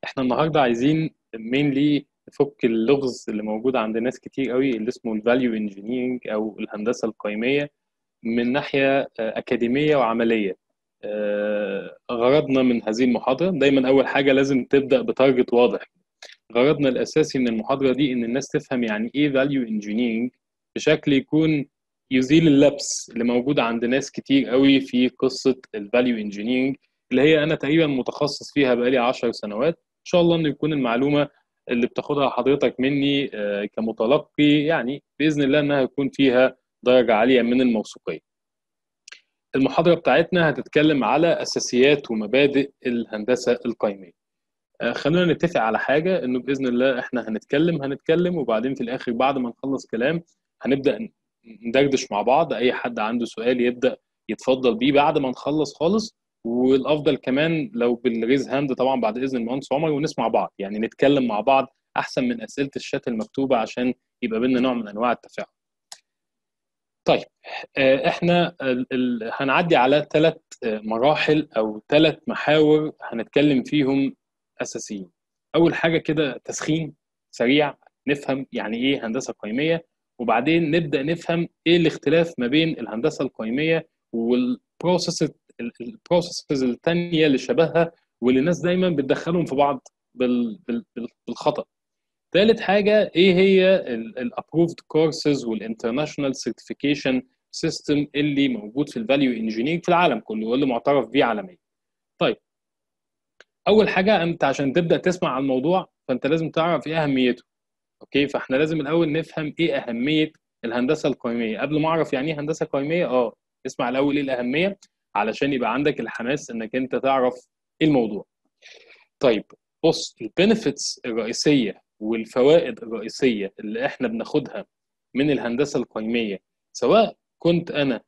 احنا النهارده عايزين مينلي نفك اللغز اللي موجود عند ناس كتير قوي اللي اسمه الفاليو انجينيرنج او الهندسه القيميه من ناحيه اكاديميه وعمليه آه، غرضنا من هذه المحاضره دايما اول حاجه لازم تبدا بتارجت واضح غرضنا الاساسي من المحاضره دي ان الناس تفهم يعني ايه فاليو انجينيرنج بشكل يكون يزيل اللبس اللي موجود عند ناس كتير قوي في قصه الفاليو انجينيرنج اللي هي انا تقريبا متخصص فيها بقالي 10 سنوات ان شاء الله انه يكون المعلومه اللي بتاخدها حضرتك مني كمتلقي يعني باذن الله انها يكون فيها درجه عاليه من الموثوقيه. المحاضره بتاعتنا هتتكلم على اساسيات ومبادئ الهندسه القيميه. خلونا نتفق على حاجه انه باذن الله احنا هنتكلم هنتكلم وبعدين في الاخر بعد ما نخلص كلام هنبدا ندردش مع بعض اي حد عنده سؤال يبدا يتفضل بيه بعد ما نخلص خالص والافضل كمان لو بالريز هاند طبعا بعد اذن المهندس عمر ونسمع بعض يعني نتكلم مع بعض احسن من اسئله الشات المكتوبه عشان يبقى بينا نوع من انواع التفاعل. طيب احنا هنعدي على ثلاث مراحل او ثلاث محاور هنتكلم فيهم اساسيين. اول حاجه كده تسخين سريع نفهم يعني ايه هندسه قيميه وبعدين نبدا نفهم ايه الاختلاف ما بين الهندسه القيميه والبروسيس البروسيسز الثانيه اللي شبهها واللي الناس دايما بتدخلهم في بعض بالخطا ثالث حاجه ايه هي الابروفد كورسز والانترناشونال سيرتيفيكيشن سيستم اللي موجود في الفاليو انجينيرنج في العالم كله واللي معترف بيه عالميا طيب اول حاجه انت عشان تبدا تسمع عن الموضوع فانت لازم تعرف ايه اهميته اوكي فاحنا لازم الاول نفهم ايه اهميه الهندسه القيميه قبل ما اعرف يعني ايه هندسه قيميه اه اسمع الاول ايه الاهميه علشان يبقى عندك الحماس انك انت تعرف ايه الموضوع طيب بص البنفيتس الرئيسيه والفوائد الرئيسيه اللي احنا بناخدها من الهندسه القيميه سواء كنت انا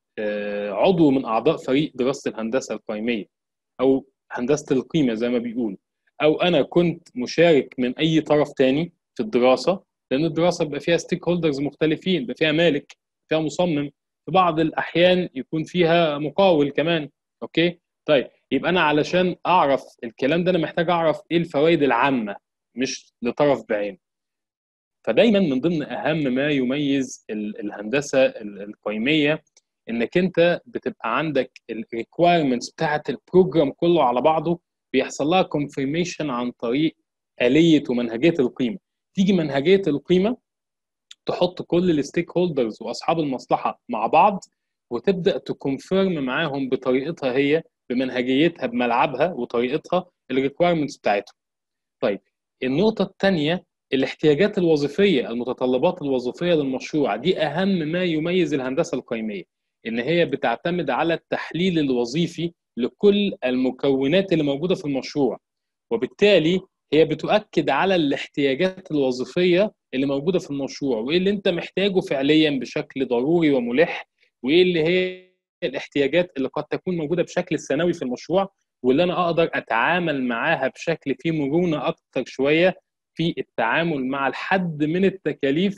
عضو من اعضاء فريق دراسه الهندسه القيميه او هندسه القيمه زي ما بيقول او انا كنت مشارك من اي طرف تاني في الدراسه لان الدراسه بيبقى فيها ستيك هولدرز مختلفين بيبقى فيها مالك فيها مصمم في بعض الاحيان يكون فيها مقاول كمان اوكي طيب يبقى انا علشان اعرف الكلام ده انا محتاج اعرف ايه الفوائد العامه مش لطرف بعينه فدايما من ضمن اهم ما يميز الهندسه القيميه انك انت بتبقى عندك الريكوايرمنتس بتاعه البروجرام كله على بعضه بيحصل لها كونفirmation عن طريق اليه ومنهجيه القيمه تيجي منهجيه القيمه تحط كل الستيك هولدرز واصحاب المصلحه مع بعض وتبدا تكونفيرم معاهم بطريقتها هي بمنهجيتها بملعبها وطريقتها الريكوايرمنتس بتاعتهم. طيب النقطه الثانيه الاحتياجات الوظيفيه المتطلبات الوظيفيه للمشروع دي اهم ما يميز الهندسه القيميه ان هي بتعتمد على التحليل الوظيفي لكل المكونات اللي موجوده في المشروع وبالتالي هي بتؤكد على الاحتياجات الوظيفيه اللي موجوده في المشروع وايه اللي انت محتاجه فعليا بشكل ضروري وملح وايه اللي هي الاحتياجات اللي قد تكون موجوده بشكل ثانوي في المشروع واللي انا اقدر اتعامل معاها بشكل فيه مرونه اكتر شويه في التعامل مع الحد من التكاليف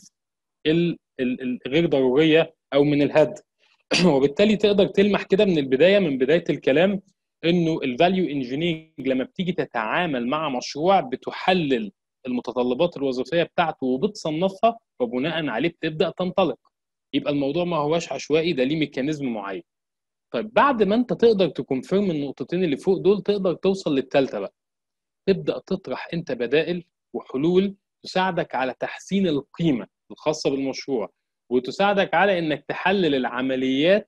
الغير ضروريه او من الهد وبالتالي تقدر تلمح كده من البدايه من بدايه الكلام انه الفاليو انجينيرنج لما بتيجي تتعامل مع مشروع بتحلل المتطلبات الوظيفيه بتاعته وبتصنفها وبناء عليه بتبدا تنطلق يبقى الموضوع ما هوش عشوائي ده ليه ميكانيزم معين طيب بعد ما انت تقدر تكونفيرم النقطتين اللي فوق دول تقدر توصل للثالثه بقى تبدا تطرح انت بدائل وحلول تساعدك على تحسين القيمه الخاصه بالمشروع وتساعدك على انك تحلل العمليات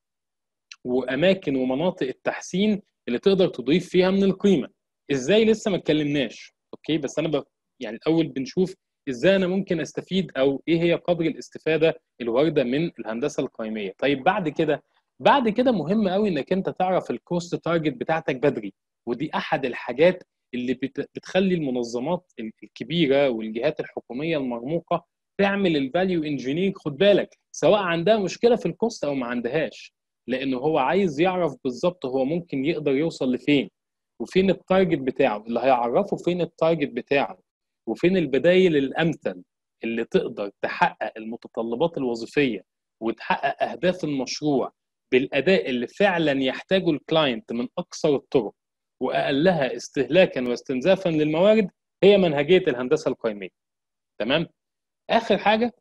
واماكن ومناطق التحسين اللي تقدر تضيف فيها من القيمه ازاي لسه ما اتكلمناش اوكي بس انا ب... يعني الاول بنشوف ازاي انا ممكن استفيد او ايه هي قدر الاستفاده الوارده من الهندسه القيميه طيب بعد كده بعد كده مهم قوي انك انت تعرف الكوست تارجت بتاعتك بدري ودي احد الحاجات اللي بت... بتخلي المنظمات الكبيره والجهات الحكوميه المرموقه تعمل الفاليو انجينير خد بالك سواء عندها مشكله في الكوست او ما عندهاش لانه هو عايز يعرف بالظبط هو ممكن يقدر يوصل لفين وفين التارجت بتاعه اللي هيعرفه فين التارجت بتاعه وفين البدايل الامثل اللي تقدر تحقق المتطلبات الوظيفيه وتحقق اهداف المشروع بالاداء اللي فعلا يحتاجه الكلاينت من اكثر الطرق واقلها استهلاكا واستنزافا للموارد هي منهجيه الهندسه القيميه تمام اخر حاجه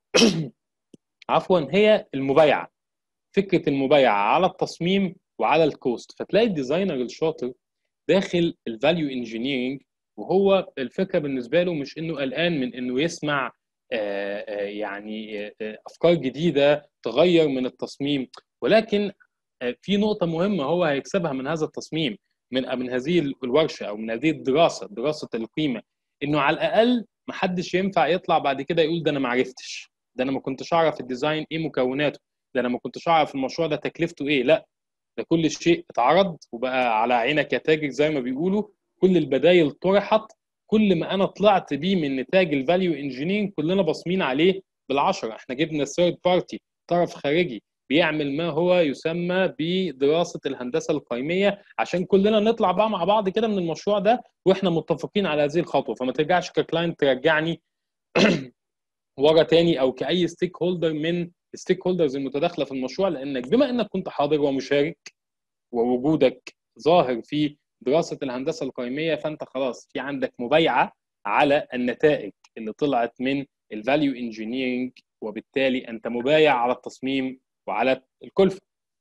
عفوا هي المبايعه فكره المبايعه على التصميم وعلى الكوست فتلاقي الديزاينر الشاطر داخل الفاليو انجينيرنج وهو الفكره بالنسبه له مش انه قلقان من انه يسمع يعني افكار جديده تغير من التصميم ولكن في نقطه مهمه هو هيكسبها من هذا التصميم من من هذه الورشه او من هذه الدراسه دراسه القيمه انه على الاقل ما حدش ينفع يطلع بعد كده يقول ده انا ما عرفتش ده انا ما كنتش اعرف الديزاين ايه مكوناته ده انا ما كنتش اعرف المشروع ده تكلفته ايه لا ده كل شيء اتعرض وبقى على عينك يا تاجر زي ما بيقولوا كل البدايل طرحت كل ما انا طلعت بيه من نتاج الفاليو انجينيرنج كلنا باصمين عليه بالعشره احنا جبنا ثيرد بارتي طرف خارجي بيعمل ما هو يسمى بدراسه الهندسه القيميه عشان كلنا نطلع بقى مع بعض كده من المشروع ده واحنا متفقين على هذه الخطوه فما ترجعش ككلاينت ترجعني ورا تاني او كاي ستيك هولدر من الستيك هولدرز المتداخله في المشروع لانك بما انك كنت حاضر ومشارك ووجودك ظاهر في دراسه الهندسه القيميه فانت خلاص في عندك مبايعه على النتائج اللي طلعت من الفاليو انجينيرنج وبالتالي انت مبايع على التصميم وعلى الكلفه.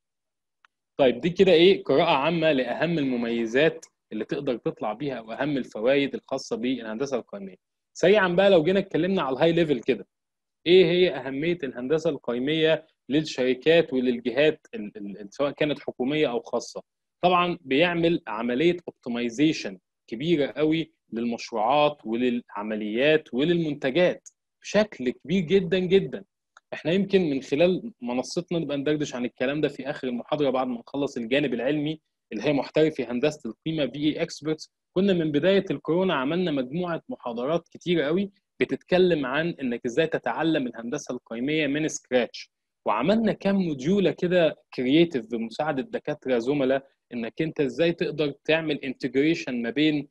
طيب دي كده ايه قراءه عامه لاهم المميزات اللي تقدر تطلع بيها واهم الفوائد الخاصه بالهندسه القيميه. سريعا بقى لو جينا اتكلمنا على الهاي ليفل كده ايه هي اهميه الهندسه القيميه للشركات وللجهات سواء كانت حكوميه او خاصه طبعا بيعمل عمليه اوبتمايزيشن كبيره قوي للمشروعات وللعمليات وللمنتجات بشكل كبير جدا جدا احنا يمكن من خلال منصتنا نبقى ندردش عن الكلام ده في اخر المحاضره بعد ما نخلص الجانب العلمي اللي هي محترفي هندسه القيمه بي اي اكسبرتس كنا من بدايه الكورونا عملنا مجموعه محاضرات كتيره قوي بتتكلم عن انك ازاي تتعلم الهندسه القيميه من سكراتش وعملنا كام موديوله كده كرييتيف بمساعده دكاتره زملاء انك انت ازاي تقدر تعمل انتجريشن ما بين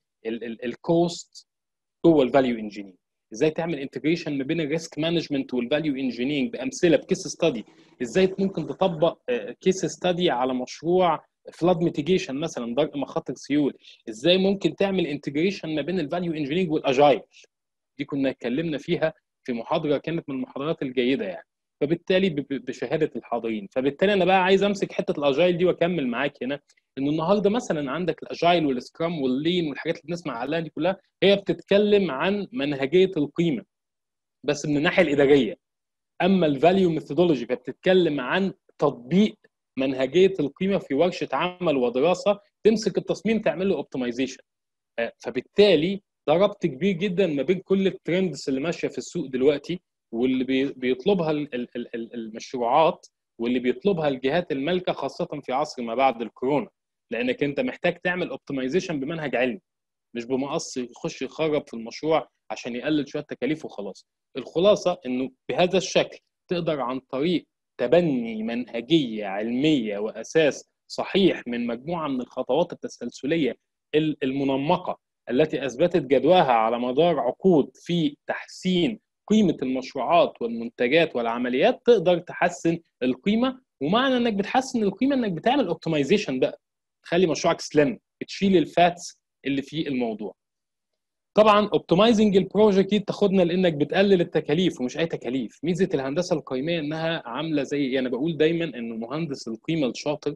الكوست جوه الفاليو انجينير ازاي تعمل انتجريشن ما بين الريسك مانجمنت والفاليو انجينيرنج بامثله بكيس ستادي ازاي ممكن تطبق كيس ستادي على مشروع فلاد ميتيجيشن مثلا درء مخاطر سيول ازاي ممكن تعمل انتجريشن ما بين الفاليو انجينيرنج والاجايل دي كنا اتكلمنا فيها في محاضره كانت من المحاضرات الجيده يعني فبالتالي بشهاده الحاضرين فبالتالي انا بقى عايز امسك حته الاجايل دي واكمل معاك هنا ان النهارده مثلا عندك الاجايل والسكرام واللين والحاجات اللي بنسمع عنها دي كلها هي بتتكلم عن منهجيه القيمه بس من الناحيه الاداريه اما الفاليو ميثودولوجي فبتتكلم عن تطبيق منهجيه القيمه في ورشه عمل ودراسه تمسك التصميم تعمل له اوبتمايزيشن فبالتالي ده ربط كبير جدا ما بين كل الترندز اللي ماشيه في السوق دلوقتي واللي بيطلبها المشروعات واللي بيطلبها الجهات المالكه خاصه في عصر ما بعد الكورونا لانك انت محتاج تعمل اوبتمايزيشن بمنهج علمي مش بمقص يخش يخرب في المشروع عشان يقلل شويه تكاليف وخلاص الخلاصه انه بهذا الشكل تقدر عن طريق تبني منهجيه علميه واساس صحيح من مجموعه من الخطوات التسلسليه المنمقه التي اثبتت جدواها على مدار عقود في تحسين قيمه المشروعات والمنتجات والعمليات تقدر تحسن القيمه ومعنى انك بتحسن القيمه انك بتعمل اوبتمايزيشن بقى تخلي مشروعك سليم بتشيل الفاتس اللي في الموضوع طبعا اوبتمايزنج البروجكت دي تاخدنا لانك بتقلل التكاليف ومش اي تكاليف ميزه الهندسه القيميه انها عامله زي انا بقول دايما انه مهندس القيمه الشاطر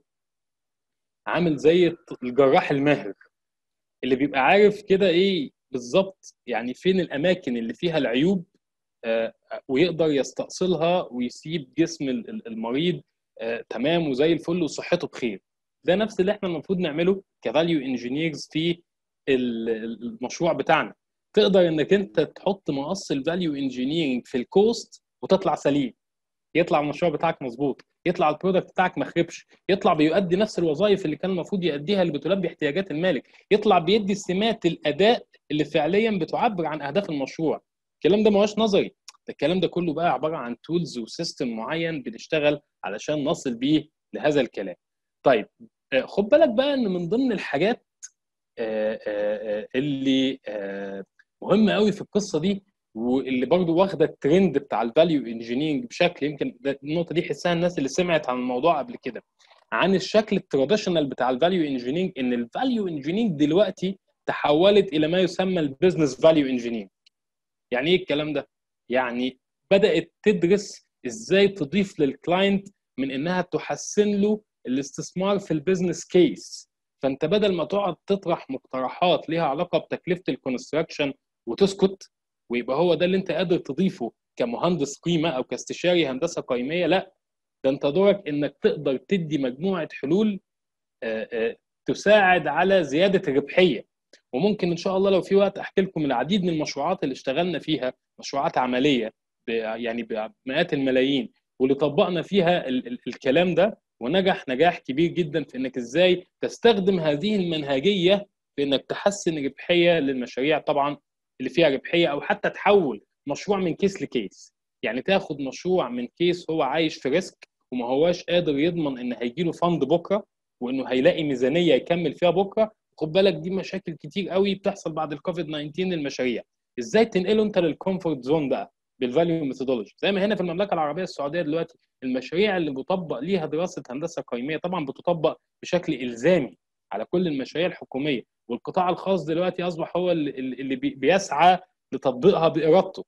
عامل زي الجراح الماهر اللي بيبقى عارف كده ايه بالظبط يعني فين الاماكن اللي فيها العيوب آه ويقدر يستأصلها ويسيب جسم المريض آه تمام وزي الفل وصحته بخير ده نفس اللي احنا المفروض نعمله كفاليو انجينيرز في المشروع بتاعنا تقدر انك انت تحط مقص الفاليو انجينيرنج في الكوست وتطلع سليم يطلع المشروع بتاعك مظبوط يطلع البرودكت بتاعك ما خربش يطلع بيؤدي نفس الوظائف اللي كان المفروض يؤديها اللي بتلبي احتياجات المالك يطلع بيدي سمات الاداء اللي فعليا بتعبر عن اهداف المشروع الكلام ده ما هوش نظري ده الكلام ده كله بقى عباره عن تولز وسيستم معين بنشتغل علشان نصل بيه لهذا الكلام طيب خد بالك بقى ان من ضمن الحاجات اللي مهمه قوي في القصه دي واللي برضو واخده الترند بتاع الفاليو انجينيرنج بشكل يمكن النقطه دي حسها الناس اللي سمعت عن الموضوع قبل كده عن الشكل التراديشنال بتاع الفاليو انجينيرنج ان الفاليو انجينيرنج دلوقتي تحولت الى ما يسمى البيزنس فاليو انجينيرنج يعني ايه الكلام ده يعني بدات تدرس ازاي تضيف للكلاينت من انها تحسن له الاستثمار في البيزنس كيس فانت بدل ما تقعد تطرح مقترحات ليها علاقه بتكلفه الكونستراكشن وتسكت ويبقى هو ده اللي انت قادر تضيفه كمهندس قيمه او كاستشاري هندسه قيميه لا ده انت دورك انك تقدر تدي مجموعه حلول تساعد على زياده الربحيه وممكن ان شاء الله لو في وقت احكي لكم العديد من المشروعات اللي اشتغلنا فيها مشروعات عمليه يعني بمئات الملايين واللي طبقنا فيها ال ال الكلام ده ونجح نجاح كبير جدا في انك ازاي تستخدم هذه المنهجيه في انك تحسن ربحيه للمشاريع طبعا اللي فيها ربحيه او حتى تحول مشروع من كيس لكيس يعني تاخد مشروع من كيس هو عايش في ريسك وما هواش قادر يضمن ان هيجي له فند بكره وانه هيلاقي ميزانيه يكمل فيها بكره خد بالك دي مشاكل كتير قوي بتحصل بعد الكوفيد 19 للمشاريع ازاي تنقله انت للكومفورت زون بقى بالفاليو ميثودولوجي زي ما هنا في المملكه العربيه السعوديه دلوقتي المشاريع اللي بيطبق ليها دراسه هندسه قيميه طبعا بتطبق بشكل الزامي على كل المشاريع الحكوميه والقطاع الخاص دلوقتي اصبح هو اللي بيسعى لتطبيقها بارادته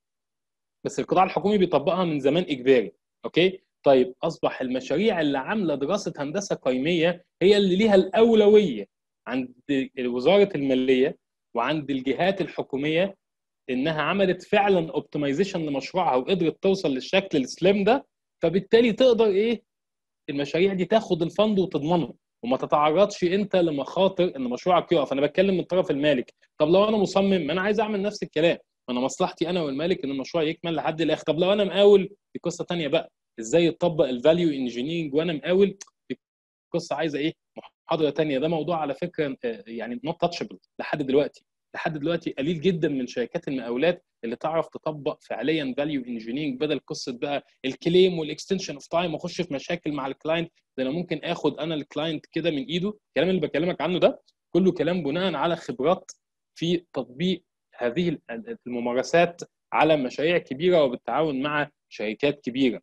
بس القطاع الحكومي بيطبقها من زمان اجباري اوكي طيب اصبح المشاريع اللي عامله دراسه هندسه قيميه هي اللي ليها الاولويه عند وزاره الماليه وعند الجهات الحكوميه انها عملت فعلا اوبتمايزيشن لمشروعها وقدرت توصل للشكل السليم ده فبالتالي تقدر ايه المشاريع دي تاخد الفند وتضمنه وما تتعرضش انت لمخاطر ان مشروعك يقف انا بتكلم من الطرف المالك طب لو انا مصمم انا عايز اعمل نفس الكلام انا مصلحتي انا والمالك ان المشروع يكمل لحد الاخر طب لو انا مقاول دي قصه ثانيه بقى ازاي يطبق الفاليو انجينيرنج وانا مقاول دي قصه عايزه ايه محاضره ثانيه ده موضوع على فكره يعني نوت تاتشبل لحد دلوقتي لحد دلوقتي قليل جدا من شركات المقاولات اللي تعرف تطبق فعليا فاليو انجينيرنج بدل قصه بقى الكليم والاكستنشن اوف تايم واخش في مشاكل مع الكلاينت ده انا ممكن اخد انا الكلاينت كده من ايده الكلام اللي بكلمك عنه ده كله كلام بناء على خبرات في تطبيق هذه الممارسات على مشاريع كبيره وبالتعاون مع شركات كبيره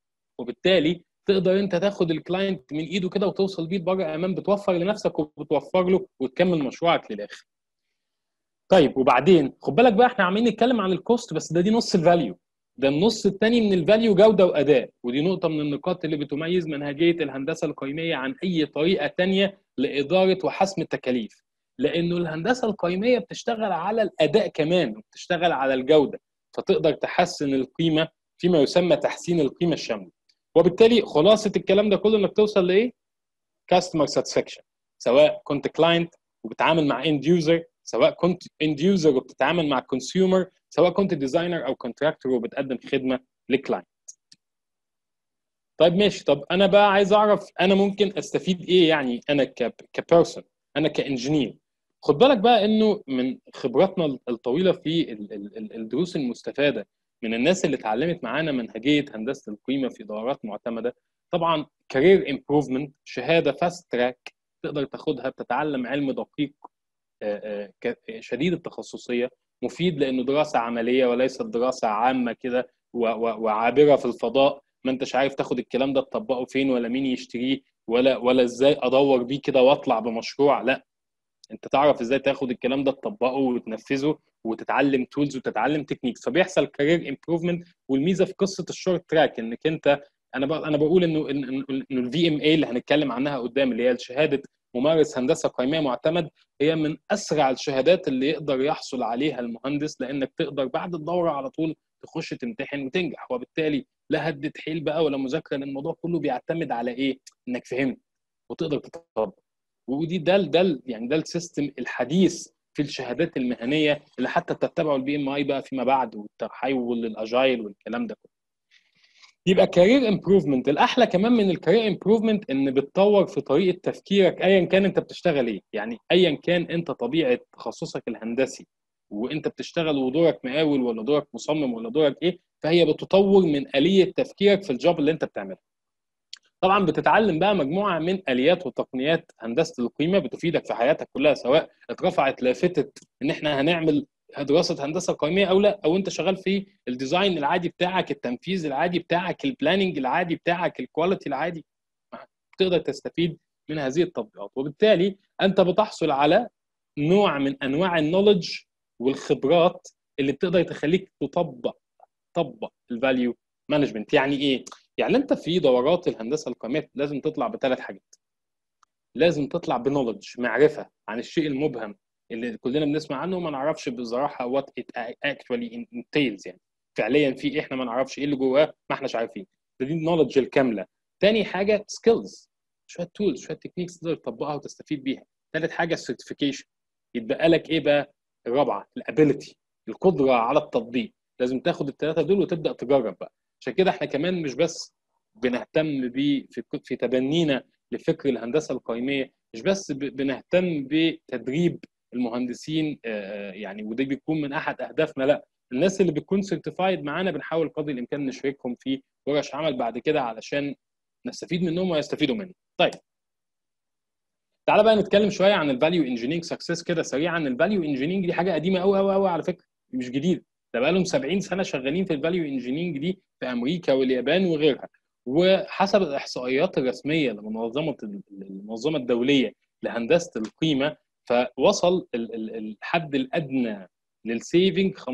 وبالتالي تقدر انت تاخد الكلاينت من ايده كده وتوصل بيه بره امان بتوفر لنفسك وبتوفر له وتكمل مشروعك للاخر طيب وبعدين خد بالك بقى احنا عمالين نتكلم عن الكوست بس ده دي نص الفاليو ده النص الثاني من الفاليو جوده واداء ودي نقطه من النقاط اللي بتميز منهجيه الهندسه القيميه عن اي طريقه ثانيه لاداره وحسم التكاليف لانه الهندسه القيميه بتشتغل على الاداء كمان وبتشتغل على الجوده فتقدر تحسن القيمه فيما يسمى تحسين القيمه الشامله وبالتالي خلاصه الكلام ده كله انك توصل لايه كاستمر ساتسفاكشن سواء كنت كلاينت وبتعامل مع اند يوزر سواء كنت اند يوزر وبتتعامل مع كونسيومر سواء كنت ديزاينر او كونتراكتور وبتقدم خدمه لكلاينت طيب ماشي طب انا بقى عايز اعرف انا ممكن استفيد ايه يعني انا كبيرسون انا كانجينير خد بالك بقى انه من خبراتنا الطويله في الدروس المستفاده من الناس اللي اتعلمت معانا منهجيه هندسه القيمه في دورات معتمده طبعا كارير امبروفمنت شهاده فاست تراك تقدر تاخدها بتتعلم علم دقيق شديد التخصصيه مفيد لانه دراسه عمليه وليست دراسه عامه كده وعابره في الفضاء ما انتش عارف تاخد الكلام ده تطبقه فين ولا مين يشتريه ولا ولا ازاي ادور بيه كده واطلع بمشروع لا انت تعرف ازاي تاخد الكلام ده تطبقه وتنفذه وتتعلم تولز وتتعلم تكنيكس فبيحصل كارير امبروفمنت والميزه في قصه الشورت تراك انك انت انا بقى انا بقول انه انه الفي ام اي اللي هنتكلم عنها قدام اللي هي شهاده ممارس هندسه قيميه معتمد هي من اسرع الشهادات اللي يقدر يحصل عليها المهندس لانك تقدر بعد الدوره على طول تخش تمتحن وتنجح وبالتالي لا هدة حيل بقى ولا مذاكره لان الموضوع كله بيعتمد على ايه؟ انك فهمت وتقدر تطبق ودي ده ده يعني ده السيستم الحديث في الشهادات المهنيه اللي حتى بتتبعه البي ام اي بقى فيما بعد والتحول للاجايل والكلام ده كله. يبقى كارير امبروفمنت الاحلى كمان من الكارير امبروفمنت ان بتطور في طريقه تفكيرك ايا كان انت بتشتغل ايه يعني ايا كان انت طبيعه تخصصك الهندسي وانت بتشتغل ودورك مقاول ولا دورك مصمم ولا دورك ايه فهي بتطور من اليه تفكيرك في الجوب اللي انت بتعمله طبعا بتتعلم بقى مجموعه من اليات وتقنيات هندسه القيمه بتفيدك في حياتك كلها سواء اترفعت لافته ان احنا هنعمل دراسه هندسه قيميه او لا او انت شغال في الديزاين العادي بتاعك التنفيذ العادي بتاعك البلاننج العادي بتاعك الكواليتي العادي تقدر تستفيد من هذه التطبيقات وبالتالي انت بتحصل على نوع من انواع النولج والخبرات اللي بتقدر تخليك تطبق تطبق الفاليو مانجمنت يعني ايه؟ يعني انت في دورات الهندسه القيميه لازم تطلع بثلاث حاجات لازم تطلع بنولج معرفه عن الشيء المبهم اللي كلنا بنسمع عنه وما نعرفش بصراحه وات ات اكشوالي انتيلز يعني فعليا في ايه احنا ما نعرفش ايه اللي جواه ما احناش عارفين دي النولج الكامله تاني حاجه سكيلز شويه تولز شويه تكنيكس تقدر تطبقها وتستفيد بيها ثالث حاجه السيرتيفيكيشن يتبقى لك ايه بقى الرابعه الابيلتي القدره على التطبيق لازم تاخد الثلاثه دول وتبدا تجرب بقى عشان كده احنا كمان مش بس بنهتم ب في في تبنينا لفكر الهندسه القيميه مش بس بنهتم بتدريب المهندسين يعني وده بيكون من احد اهدافنا لا الناس اللي بتكون سيرتيفايد معانا بنحاول قدر الامكان نشاركهم في ورش عمل بعد كده علشان نستفيد منهم ويستفيدوا مننا. طيب تعالى بقى نتكلم شويه عن الفاليو انجينيرنج سكسس كده سريعا الفاليو انجينيرنج دي حاجه قديمه قوي قوي قوي على فكره مش جديده ده بقى لهم 70 سنه شغالين في الفاليو انجينيرنج دي في امريكا واليابان وغيرها وحسب الاحصائيات الرسميه لمنظمه المنظمه الدوليه لهندسه القيمه فوصل الحد الادنى للسيفنج 15%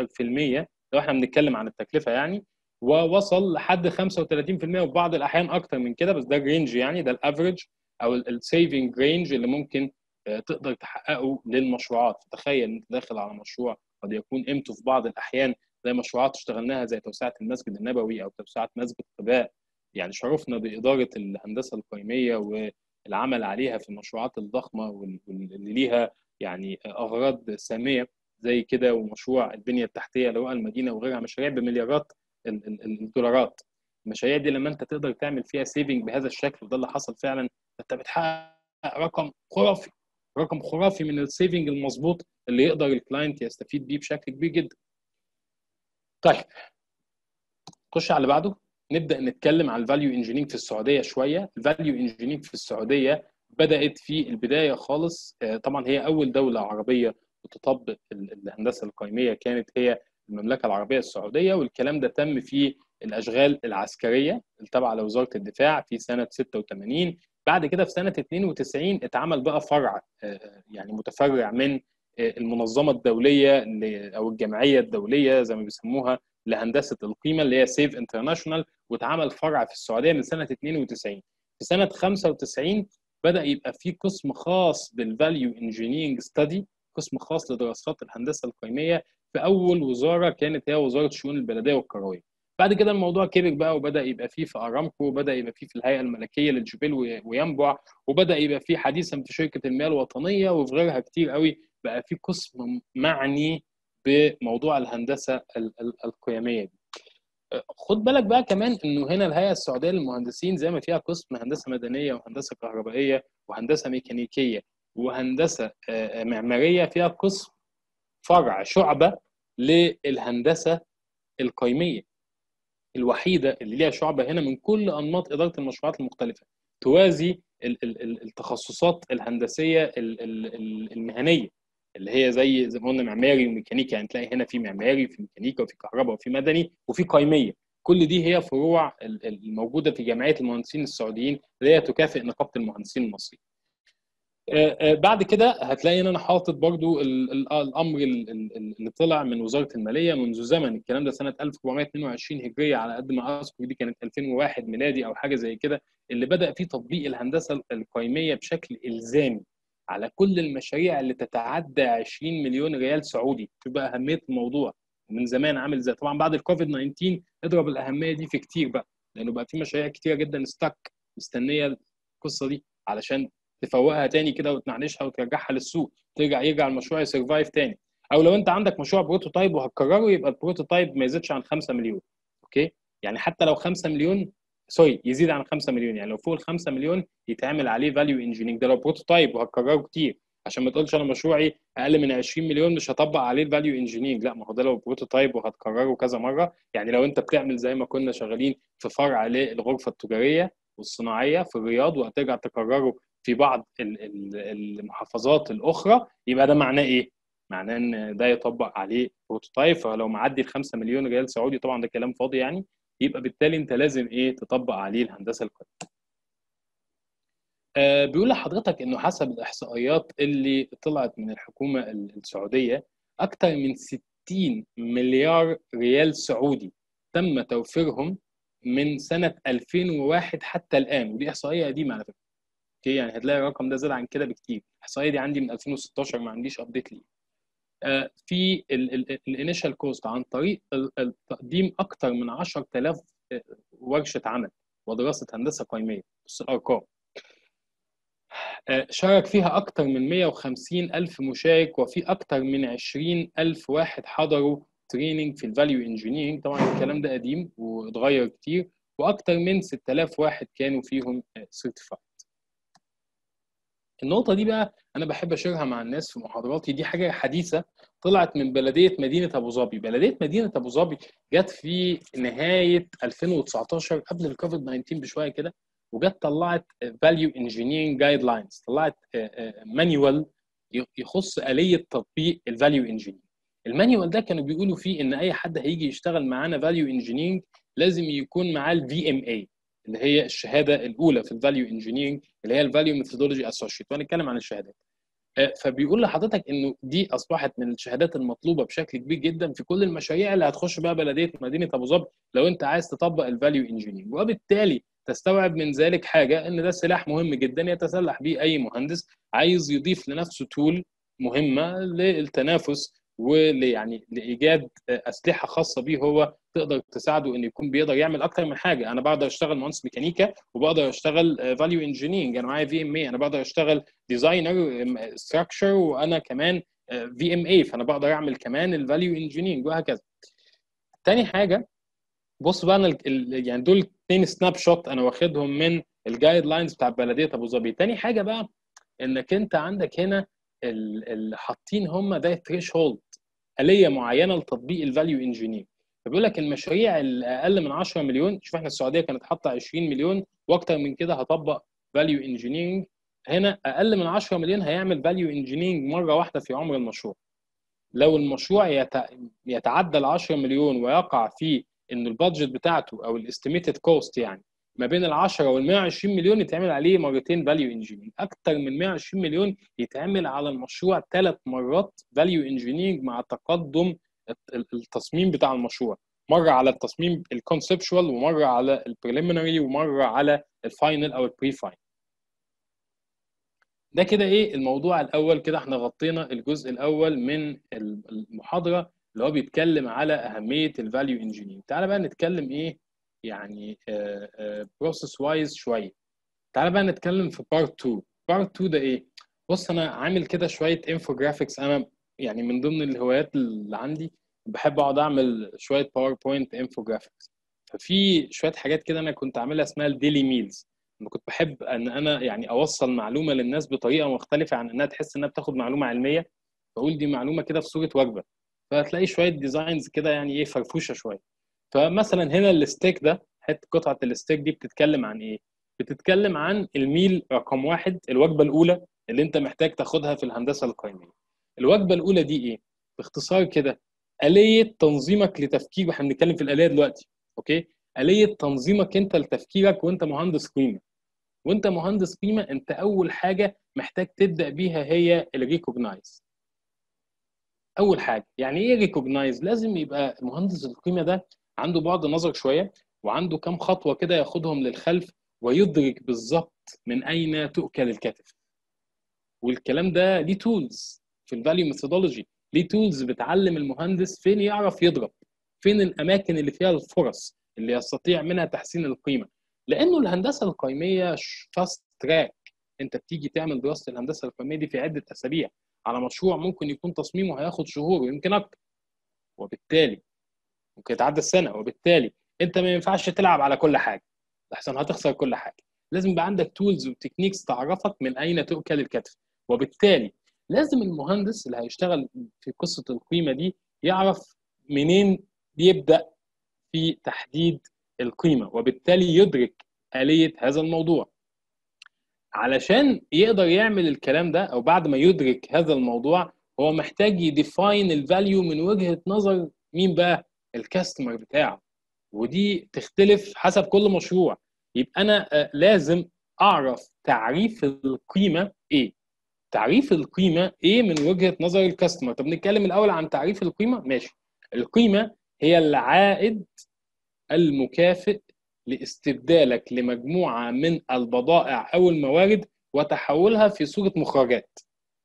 لو احنا بنتكلم عن التكلفه يعني ووصل لحد 35% وفي بعض الاحيان اكتر من كده بس ده الرينج يعني ده الافريج او السيفنج رينج اللي ممكن تقدر تحققه للمشروعات فتخيل انت داخل على مشروع قد يكون قيمته في بعض الاحيان زي مشروعات اشتغلناها زي توسعه المسجد النبوي او توسعه مسجد قباء يعني شرفنا باداره الهندسه القيميه والعمل عليها في المشروعات الضخمه واللي ليها يعني اغراض ساميه زي كده ومشروع البنيه التحتيه لرؤى المدينه وغيرها مشاريع بمليارات الدولارات المشاريع دي لما انت تقدر تعمل فيها سيفنج بهذا الشكل وده اللي حصل فعلا انت بتحقق رقم خرافي رقم خرافي من السيفنج المظبوط اللي يقدر الكلاينت يستفيد بيه بشكل كبير جدا طيب خش على اللي بعده نبدا نتكلم عن الفاليو انجينيرنج في السعوديه شويه الفاليو انجينيرنج في السعوديه بدات في البدايه خالص طبعا هي اول دوله عربيه بتطبق الهندسه القيميه كانت هي المملكه العربيه السعوديه والكلام ده تم في الاشغال العسكريه التابعه لوزاره الدفاع في سنه 86 بعد كده في سنه 92 اتعمل بقى فرع يعني متفرع من المنظمه الدوليه او الجمعيه الدوليه زي ما بيسموها لهندسه القيمه اللي هي سيف انترناشونال واتعمل فرع في السعوديه من سنه 92 في سنه 95 بدا يبقى في قسم خاص بالفاليو انجينيرنج ستادي قسم خاص لدراسات الهندسه القيميه في اول وزاره كانت هي وزاره الشؤون البلديه والقرويه بعد كده الموضوع كبر بقى وبدا يبقى فيه في ارامكو وبدا يبقى فيه في الهيئه الملكيه للجبال وينبع وبدا يبقى فيه حديثا في شركه المياه الوطنيه وفي غيرها كتير قوي بقى في قسم معني بموضوع الهندسه القيميه دي خد بالك بقى كمان انه هنا الهيئه السعوديه للمهندسين زي ما فيها قسم هندسه مدنيه وهندسه كهربائيه وهندسه ميكانيكيه وهندسه معماريه فيها قسم فرع شعبه للهندسه القيميه الوحيده اللي ليها شعبه هنا من كل انماط اداره المشروعات المختلفه توازي التخصصات الهندسيه المهنيه اللي هي زي زي ما قلنا معماري وميكانيكا يعني تلاقي هنا في معماري وفي ميكانيكا وفي كهرباء وفي مدني وفي قيميه كل دي هي فروع الموجوده في جمعيه المهندسين السعوديين اللي هي تكافئ نقابه المهندسين المصريين. بعد كده هتلاقي ان انا حاطط برضو الامر اللي طلع من وزاره الماليه منذ زمن الكلام ده سنه 1422 هجريه على قد ما اذكر دي كانت 2001 ميلادي او حاجه زي كده اللي بدا فيه تطبيق الهندسه القيميه بشكل الزامي على كل المشاريع اللي تتعدى 20 مليون ريال سعودي شوف بقى اهميه الموضوع من زمان عامل ازاي طبعا بعد الكوفيد 19 اضرب الاهميه دي في كتير بقى لانه بقى في مشاريع كتيره جدا ستك مستنيه القصه دي علشان تفوقها تاني كده وتنعنشها وترجعها للسوق ترجع يرجع المشروع يسرفايف تاني او لو انت عندك مشروع بروتوتايب وهتكرره يبقى البروتوتايب ما يزيدش عن 5 مليون اوكي يعني حتى لو 5 مليون سوري يزيد عن 5 مليون يعني لو فوق ال 5 مليون يتعمل عليه فاليو انجينيرنج ده لو بروتوتايب وهتكرره كتير عشان ما تقولش انا مشروعي اقل من 20 مليون مش هطبق عليه الفاليو انجينيرنج لا ما هو ده لو بروتوتايب وهتكرره كذا مره يعني لو انت بتعمل زي ما كنا شغالين في فرع للغرفه التجاريه والصناعيه في الرياض وهترجع تكرره في بعض المحافظات الاخرى يبقى ده معناه ايه؟ معناه ان ده يطبق عليه بروتوتايب فلو معدي ال 5 مليون ريال سعودي طبعا ده كلام فاضي يعني يبقى بالتالي انت لازم ايه تطبق عليه الهندسه القيميه. آه، بيقول لحضرتك انه حسب الاحصائيات اللي طلعت من الحكومه السعوديه اكثر من 60 مليار ريال سعودي تم توفيرهم من سنه 2001 حتى الان ودي احصائيه قديمه على فكره اوكي يعني هتلاقي الرقم ده زاد عن كده بكتير الاحصائيه دي عندي من 2016 ما عنديش ابديت ليه آه، في الانيشال كوست عن طريق تقديم اكثر من 10000 آه، ورشه عمل ودراسه هندسه قيميه بص الارقام آه، شارك فيها أكثر من 150 ألف مشارك وفي أكثر من 20 ألف واحد حضروا تريننج في الفاليو انجينيرنج طبعا الكلام ده قديم واتغير كتير واكثر من 6000 واحد كانوا فيهم سيرتيفايد النقطه دي بقى انا بحب اشيرها مع الناس في محاضراتي دي حاجه حديثه طلعت من بلديه مدينه ابو ظبي بلديه مدينه ابو ظبي جت في نهايه 2019 قبل الكوفيد 19 بشويه كده وجت طلعت فاليو انجينيرنج جايد لاينز طلعت مانيوال يخص اليه تطبيق الفاليو انجينيرنج المانيوال ده كانوا بيقولوا فيه ان اي حد هيجي يشتغل معانا فاليو انجينيرنج لازم يكون معاه الفي ام اي اللي هي الشهاده الاولى في الفاليو انجينيرنج اللي هي الفاليو ميثودولوجي اسوشيت وهنتكلم عن الشهادات فبيقول لحضرتك انه دي اصبحت من الشهادات المطلوبه بشكل كبير جدا في كل المشاريع اللي هتخش بقى بلديه مدينه ابو ظبي لو انت عايز تطبق الفاليو انجينيرنج وبالتالي تستوعب من ذلك حاجه ان ده سلاح مهم جدا يتسلح به اي مهندس عايز يضيف لنفسه تول مهمه للتنافس ويعني لايجاد اسلحه خاصه بيه هو تقدر تساعده انه يكون بيقدر يعمل اكتر من حاجه انا بقدر اشتغل مهندس ميكانيكا وبقدر اشتغل فاليو انجينيرنج انا معايا في ام اي انا بقدر اشتغل ديزاينر ستراكشر وانا كمان في ام اي فانا بقدر اعمل كمان الفاليو انجينيرنج وهكذا تاني حاجه بص بقى انا يعني دول اثنين سناب شوت انا واخدهم من الجايد لاينز بتاع بلديه ابو ظبي تاني حاجه بقى انك انت عندك هنا اللي حاطين هم ده ثريش هولد اليه معينه لتطبيق الفاليو انجينير فبيقول لك المشاريع الاقل من 10 مليون شوف احنا السعوديه كانت حاطه 20 مليون واكتر من كده هطبق فاليو انجينيرنج هنا اقل من 10 مليون هيعمل فاليو انجينيرنج مره واحده في عمر المشروع لو المشروع يتعدى ال 10 مليون ويقع في ان البادجت بتاعته او الاستيميتد كوست يعني ما بين ال 10 وال 120 مليون يتعمل عليه مرتين فاليو انجينيرنج اكتر من 120 مليون يتعمل على المشروع ثلاث مرات فاليو انجينيرنج مع تقدم التصميم بتاع المشروع مره على التصميم الكونسبشوال ومره على البريليمينري ومره على الفاينل او البري فاينل ده كده ايه الموضوع الاول كده احنا غطينا الجزء الاول من المحاضره اللي هو بيتكلم على اهميه الفاليو انجينيرنج تعالى بقى نتكلم ايه يعني بروسيس وايز شويه تعالى بقى نتكلم في بارت 2 بارت 2 ده ايه بص انا عامل كده شويه انفوجرافيكس انا يعني من ضمن الهوايات اللي عندي بحب اقعد اعمل شويه باوربوينت انفوجرافيكس ففي شويه حاجات كده انا كنت عاملها اسمها الديلي ميلز انا كنت بحب ان انا يعني اوصل معلومه للناس بطريقه مختلفه عن انها تحس انها بتاخد معلومه علميه فاقول دي معلومه كده في صوره وجبه فهتلاقي شويه ديزاينز كده يعني ايه فرفوشه شويه فمثلا هنا الستيك ده حته قطعه الستيك دي بتتكلم عن ايه؟ بتتكلم عن الميل رقم واحد الوجبه الاولى اللي انت محتاج تاخدها في الهندسه القيميه. الوجبه الاولى دي ايه؟ باختصار كده آلية تنظيمك لتفكير واحنا بنتكلم في الآلية دلوقتي اوكي؟ آلية تنظيمك انت لتفكيرك وانت مهندس قيمه. وانت مهندس قيمه انت اول حاجه محتاج تبدا بيها هي الريكوجنايز. اول حاجه يعني ايه ريكوجنايز لازم يبقى مهندس القيمه ده عنده بعد نظر شويه وعنده كام خطوه كده ياخدهم للخلف ويدرك بالظبط من اين تؤكل الكتف والكلام ده ليه تولز في الفاليو ميثودولوجي ليه تولز بتعلم المهندس فين يعرف يضرب فين الاماكن اللي فيها الفرص اللي يستطيع منها تحسين القيمه لانه الهندسه القيميه فاست تراك انت بتيجي تعمل دراسه الهندسه القيميه دي في عده اسابيع على مشروع ممكن يكون تصميمه هياخد شهور ويمكن اكتر وبالتالي ممكن يتعدى السنه وبالتالي انت ما ينفعش تلعب على كل حاجه لحسن هتخسر كل حاجه لازم يبقى عندك تولز وتكنيكس تعرفك من اين تؤكل الكتف وبالتالي لازم المهندس اللي هيشتغل في قصه القيمه دي يعرف منين بيبدا في تحديد القيمه وبالتالي يدرك اليه هذا الموضوع علشان يقدر يعمل الكلام ده او بعد ما يدرك هذا الموضوع هو محتاج يديفاين الفاليو من وجهه نظر مين بقى الكاستمر بتاعه ودي تختلف حسب كل مشروع يبقى انا لازم اعرف تعريف القيمه ايه تعريف القيمه ايه من وجهه نظر الكاستمر طب نتكلم الاول عن تعريف القيمه ماشي القيمه هي العائد المكافئ لاستبدالك لمجموعه من البضائع او الموارد وتحولها في صوره مخرجات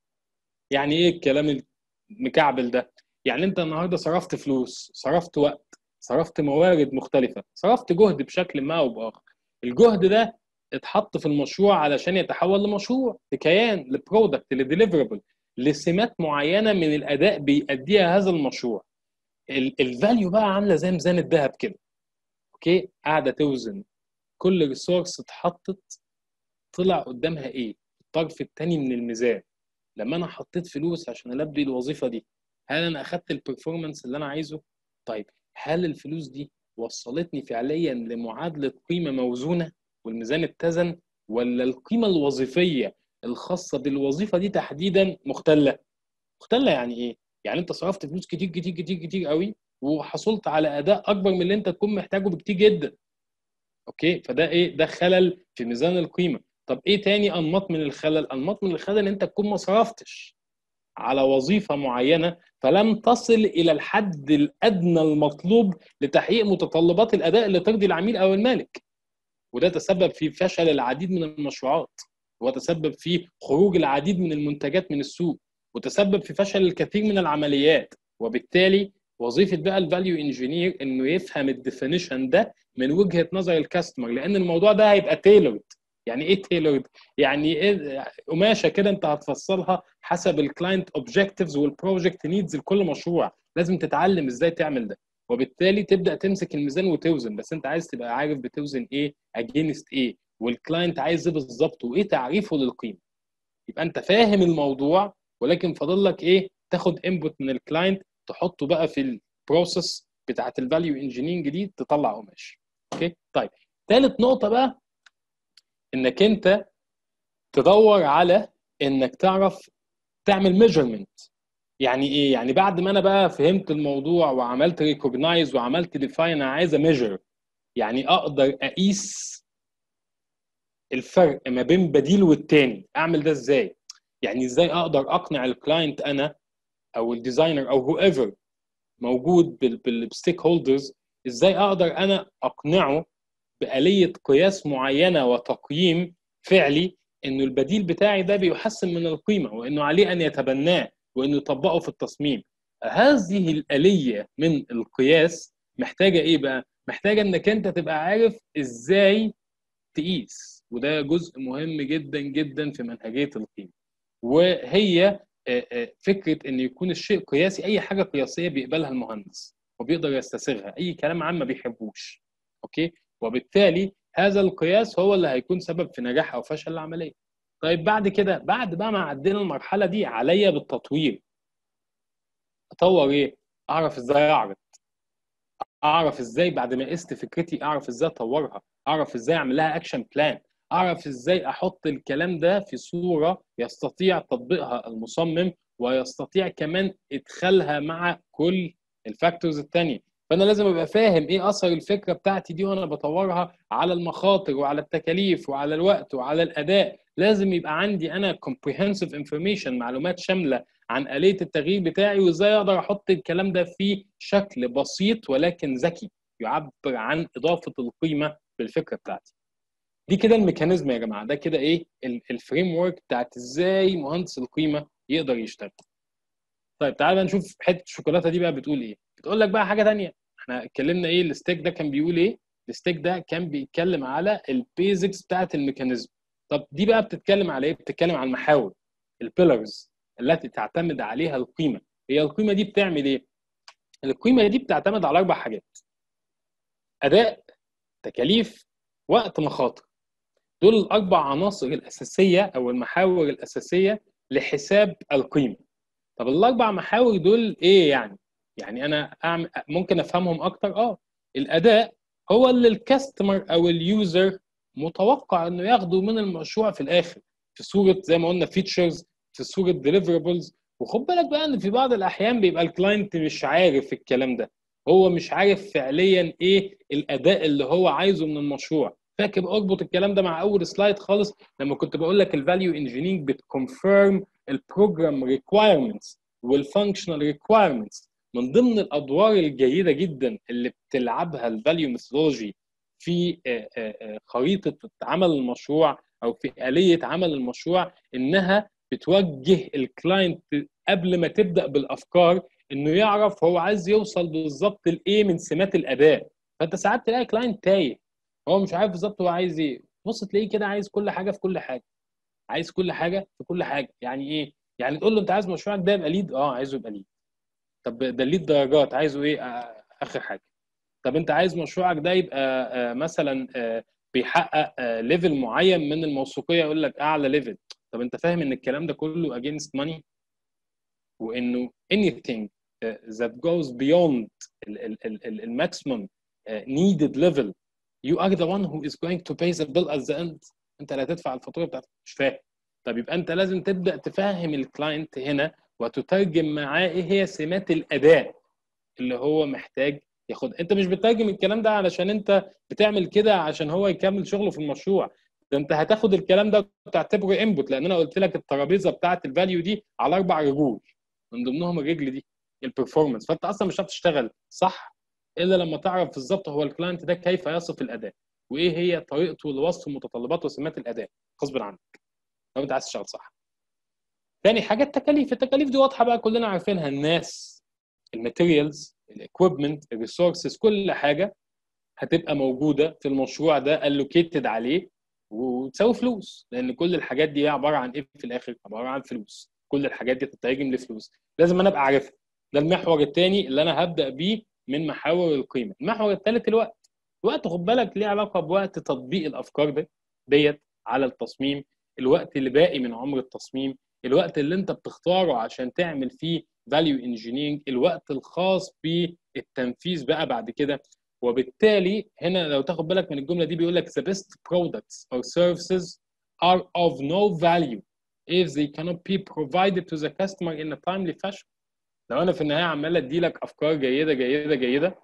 يعني ايه الكلام المكعبل ده يعني انت النهارده صرفت فلوس صرفت وقت صرفت موارد مختلفه صرفت جهد بشكل ما او باخر الجهد ده اتحط في المشروع علشان يتحول لمشروع لكيان لبرودكت لديليفربل لسمات معينه من الاداء بيأديها هذا المشروع الفاليو بقى عامله زي ميزان الذهب كده اوكي قاعده توزن كل ريسورس اتحطت طلع قدامها ايه الطرف الثاني من الميزان لما انا حطيت فلوس عشان البي الوظيفه دي هل انا اخدت البرفورمانس اللي انا عايزه طيب هل الفلوس دي وصلتني فعليا لمعادله قيمه موزونه والميزان اتزن ولا القيمه الوظيفيه الخاصه بالوظيفه دي تحديدا مختله مختله يعني ايه يعني انت صرفت فلوس كتير كتير كتير كتير قوي وحصلت على اداء اكبر من اللي انت تكون محتاجه بكتير جدا اوكي فده ايه ده خلل في ميزان القيمه طب ايه تاني انماط من الخلل انماط من الخلل ان انت تكون ما صرفتش على وظيفه معينه فلم تصل الى الحد الادنى المطلوب لتحقيق متطلبات الاداء اللي ترضي العميل او المالك وده تسبب في فشل العديد من المشروعات وتسبب في خروج العديد من المنتجات من السوق وتسبب في فشل الكثير من العمليات وبالتالي وظيفه بقى الفاليو انجينير انه يفهم الديفينيشن ده من وجهه نظر الكاستمر لان الموضوع ده هيبقى تailored يعني ايه تailored يعني ايه قماشه كده انت هتفصلها حسب الكلاينت اوبجكتيفز والبروجكت نيدز لكل مشروع لازم تتعلم ازاي تعمل ده وبالتالي تبدا تمسك الميزان وتوزن بس انت عايز تبقى عارف بتوزن ايه اجينست ايه والكلاينت عايز ايه بالظبط وايه تعريفه للقيمه يبقى انت فاهم الموضوع ولكن فاضل لك ايه تاخد انبوت من الكلاينت تحطه بقى في البروسيس بتاعت الفاليو انجينيرنج دي تطلع قماش اوكي طيب ثالث نقطه بقى انك انت تدور على انك تعرف تعمل ميجرمنت يعني ايه يعني بعد ما انا بقى فهمت الموضوع وعملت ريكوجنايز وعملت ديفاين انا عايز اميجر يعني اقدر اقيس الفرق ما بين بديل والتاني اعمل ده ازاي يعني ازاي اقدر اقنع الكلاينت انا او الديزاينر او هو ايفر موجود بالستيك هولدرز ازاي اقدر انا اقنعه بآلية قياس معينة وتقييم فعلي انه البديل بتاعي ده بيحسن من القيمة وانه عليه ان يتبناه وانه يطبقه في التصميم هذه الآلية من القياس محتاجة ايه بقى؟ محتاجة انك انت تبقى عارف ازاي تقيس وده جزء مهم جدا جدا في منهجية القيمة وهي فكرة ان يكون الشيء قياسي اي حاجة قياسية بيقبلها المهندس وبيقدر يستسيغها اي كلام عام ما بيحبوش اوكي وبالتالي هذا القياس هو اللي هيكون سبب في نجاح او فشل العمليه طيب بعد كده بعد بقى ما عدينا المرحله دي عليا بالتطوير اطور ايه اعرف ازاي اعرض اعرف ازاي بعد ما قست فكرتي اعرف ازاي اطورها اعرف ازاي اعمل لها اكشن بلان اعرف ازاي احط الكلام ده في صوره يستطيع تطبيقها المصمم ويستطيع كمان ادخالها مع كل الفاكتورز الثانيه فانا لازم ابقى فاهم ايه اثر الفكره بتاعتي دي وانا بطورها على المخاطر وعلى التكاليف وعلى الوقت وعلى الاداء لازم يبقى عندي انا comprehensive information معلومات شامله عن آلية التغيير بتاعي وازاي اقدر احط الكلام ده في شكل بسيط ولكن ذكي يعبر عن اضافه القيمه بالفكره بتاعتي. دي كده الميكانيزم يا جماعه ده كده ايه الفريم ورك بتاعت ازاي مهندس القيمه يقدر يشتغل. طيب تعالى بقى نشوف حته الشوكولاته دي بقى بتقول ايه؟ بتقول لك بقى حاجه ثانيه احنا اتكلمنا ايه الستيك ده كان بيقول ايه؟ الستيك ده كان بيتكلم على البيزكس بتاعت الميكانيزم. طب دي بقى بتتكلم على ايه؟ بتتكلم على المحاور البيلرز التي تعتمد عليها القيمه. هي القيمه دي بتعمل ايه؟ القيمه دي بتعتمد على اربع حاجات. اداء، تكاليف، وقت، مخاطر. دول الاربع عناصر الاساسيه او المحاور الاساسيه لحساب القيمه. طب الاربع محاور دول ايه يعني؟ يعني انا أعمل ممكن افهمهم اكتر اه الاداء هو اللي الكاستمر او اليوزر متوقع انه ياخده من المشروع في الاخر في صوره زي ما قلنا فيتشرز في صوره ديليفربلز وخد بالك بقى ان في بعض الاحيان بيبقى الكلاينت مش عارف الكلام ده هو مش عارف فعليا ايه الاداء اللي هو عايزه من المشروع فاكر اربط الكلام ده مع اول سلايد خالص لما كنت بقول لك الفاليو انجينيرنج بتكونفيرم البروجرام ريكوايرمنتس والفانكشنال ريكوايرمنتس من ضمن الادوار الجيده جدا اللي بتلعبها الفاليو ميثولوجي في خريطه عمل المشروع او في اليه عمل المشروع انها بتوجه الكلاينت قبل ما تبدا بالافكار انه يعرف هو عايز يوصل بالظبط لايه من سمات الاداء فانت ساعات تلاقي كلاينت تايه هو مش عارف بالظبط هو عايز ايه بص تلاقيه كده عايز كل حاجه في كل حاجه عايز كل حاجه في كل حاجه يعني ايه يعني تقول له انت عايز مشروعك ده يبقى ليد اه عايزه يبقى ليد طب ده الليد درجات عايزه ايه آه اخر حاجه طب انت عايز مشروعك ده يبقى آه مثلا آه بيحقق ليفل معين من الموثوقيه يقول لك اعلى ليفل طب انت فاهم ان الكلام ده كله اجينست ماني وانه anything that goes beyond الماكسيمم needed level you are the one who is going to pay the bill at the end انت اللي هتدفع الفاتوره بتاعتك مش فاهم طب يبقى انت لازم تبدا تفهم الكلاينت هنا وتترجم معاه ايه هي سمات الاداء اللي هو محتاج ياخدها انت مش بتترجم الكلام ده علشان انت بتعمل كده عشان هو يكمل شغله في المشروع ده انت هتاخد الكلام ده وتعتبره انبوت لان انا قلت لك الترابيزه بتاعه الفاليو دي على اربع رجول من ضمنهم الرجل دي البرفورمانس فانت اصلا مش هتشتغل صح الا لما تعرف بالظبط هو الكلاينت ده كيف يصف الاداء وايه هي طريقته لوصف متطلبات وسمات الاداء غصب عنك لو انت عايز تشتغل صح تاني حاجه التكاليف التكاليف دي واضحه بقى كلنا عارفينها الناس الماتيريالز الاكويبمنت الريسورسز كل حاجه هتبقى موجوده في المشروع ده الوكيتد عليه وتساوي فلوس لان كل الحاجات دي عباره عن ايه في الاخر عباره عن فلوس كل الحاجات دي تترجم لفلوس لازم انا ابقى عارفها ده المحور الثاني اللي انا هبدا بيه من محاور القيمه المحور الثالث الوقت الوقت خد بالك ليه علاقه بوقت تطبيق الافكار ده ديت على التصميم الوقت اللي باقي من عمر التصميم الوقت اللي انت بتختاره عشان تعمل فيه فاليو انجينيرنج الوقت الخاص بالتنفيذ بقى بعد كده وبالتالي هنا لو تاخد بالك من الجمله دي بيقول لك the best products or services are of no value if they cannot be provided to the customer in a timely fashion لو انا في النهايه عمال ادي لك افكار جيده جيده جيده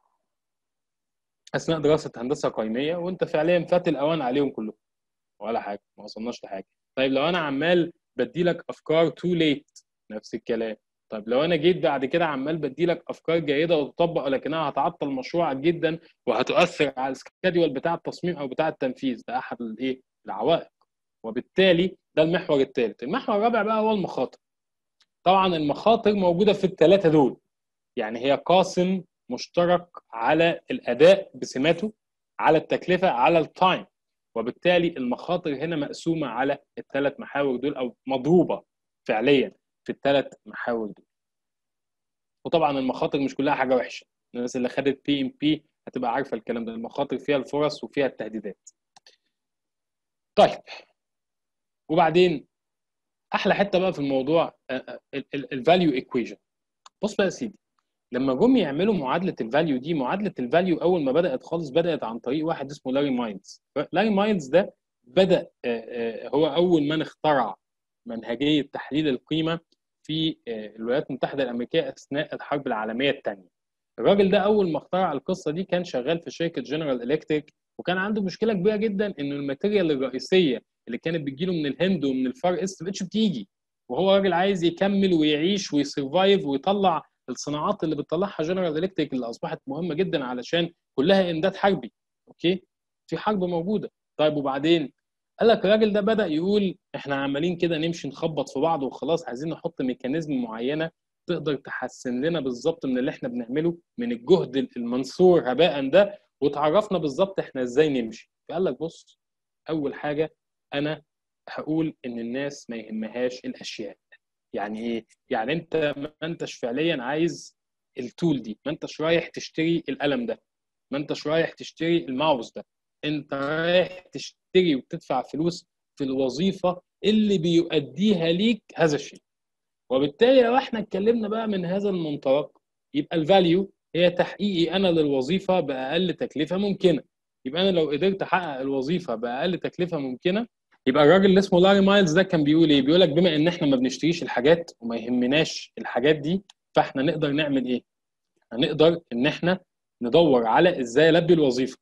اثناء دراسه هندسه قيميه وانت فعليا فات الاوان عليهم كلهم ولا حاجه ما وصلناش لحاجه طيب لو انا عمال بدي لك افكار تو ليت نفس الكلام طب لو انا جيت بعد كده عمال بدي لك افكار جيده وتطبق لكنها هتعطل مشروعك جدا وهتؤثر على السكادول بتاع التصميم او بتاع التنفيذ ده احد الايه العوائق وبالتالي ده المحور الثالث المحور الرابع بقى هو المخاطر طبعا المخاطر موجوده في الثلاثه دول يعني هي قاسم مشترك على الاداء بسماته على التكلفه على التايم وبالتالي المخاطر هنا مقسومه على الثلاث محاور دول او مضروبه فعليا في الثلاث محاور دول وطبعا المخاطر مش كلها حاجه وحشه الناس اللي خدت بي ام بي هتبقى عارفه الكلام ده المخاطر فيها الفرص وفيها التهديدات طيب وبعدين احلى حته بقى في الموضوع الفاليو ايكويشن بص بقى يا سيدي لما جم يعملوا معادله الفاليو دي معادله الفاليو اول ما بدات خالص بدات عن طريق واحد اسمه لاري ماينز لاري ماينز ده بدا هو اول من اخترع منهجيه تحليل القيمه في الولايات المتحده الامريكيه اثناء الحرب العالميه الثانيه الراجل ده اول ما اخترع القصه دي كان شغال في شركه جنرال الكتريك وكان عنده مشكله كبيره جدا ان الماتيريال الرئيسيه اللي كانت بتجيله من الهند ومن الفار ايست ما بقتش بتيجي وهو راجل عايز يكمل ويعيش ويسرفايف ويطلع الصناعات اللي بتطلعها جنرال الكتريك اللي اصبحت مهمه جدا علشان كلها امداد حربي اوكي في حرب موجوده طيب وبعدين قال لك الراجل ده بدا يقول احنا عمالين كده نمشي نخبط في بعض وخلاص عايزين نحط ميكانيزم معينه تقدر تحسن لنا بالظبط من اللي احنا بنعمله من الجهد المنصور هباء ده وتعرفنا بالظبط احنا ازاي نمشي فقال لك بص اول حاجه انا هقول ان الناس ما يهمهاش الاشياء يعني ايه يعني انت ما انتش فعليا عايز التول دي ما انتش رايح تشتري القلم ده ما انتش رايح تشتري الماوس ده انت رايح تشتري وتدفع فلوس في الوظيفه اللي بيؤديها ليك هذا الشيء وبالتالي لو احنا اتكلمنا بقى من هذا المنطلق يبقى الفاليو هي تحقيقي انا للوظيفه باقل تكلفه ممكنه يبقى انا لو قدرت احقق الوظيفه باقل تكلفه ممكنه يبقى الراجل اللي اسمه لاري مايلز ده كان بيقول ايه؟ بيقول لك بما ان احنا ما بنشتريش الحاجات وما يهمناش الحاجات دي فاحنا نقدر نعمل ايه؟ هنقدر ان احنا ندور على ازاي البي الوظيفه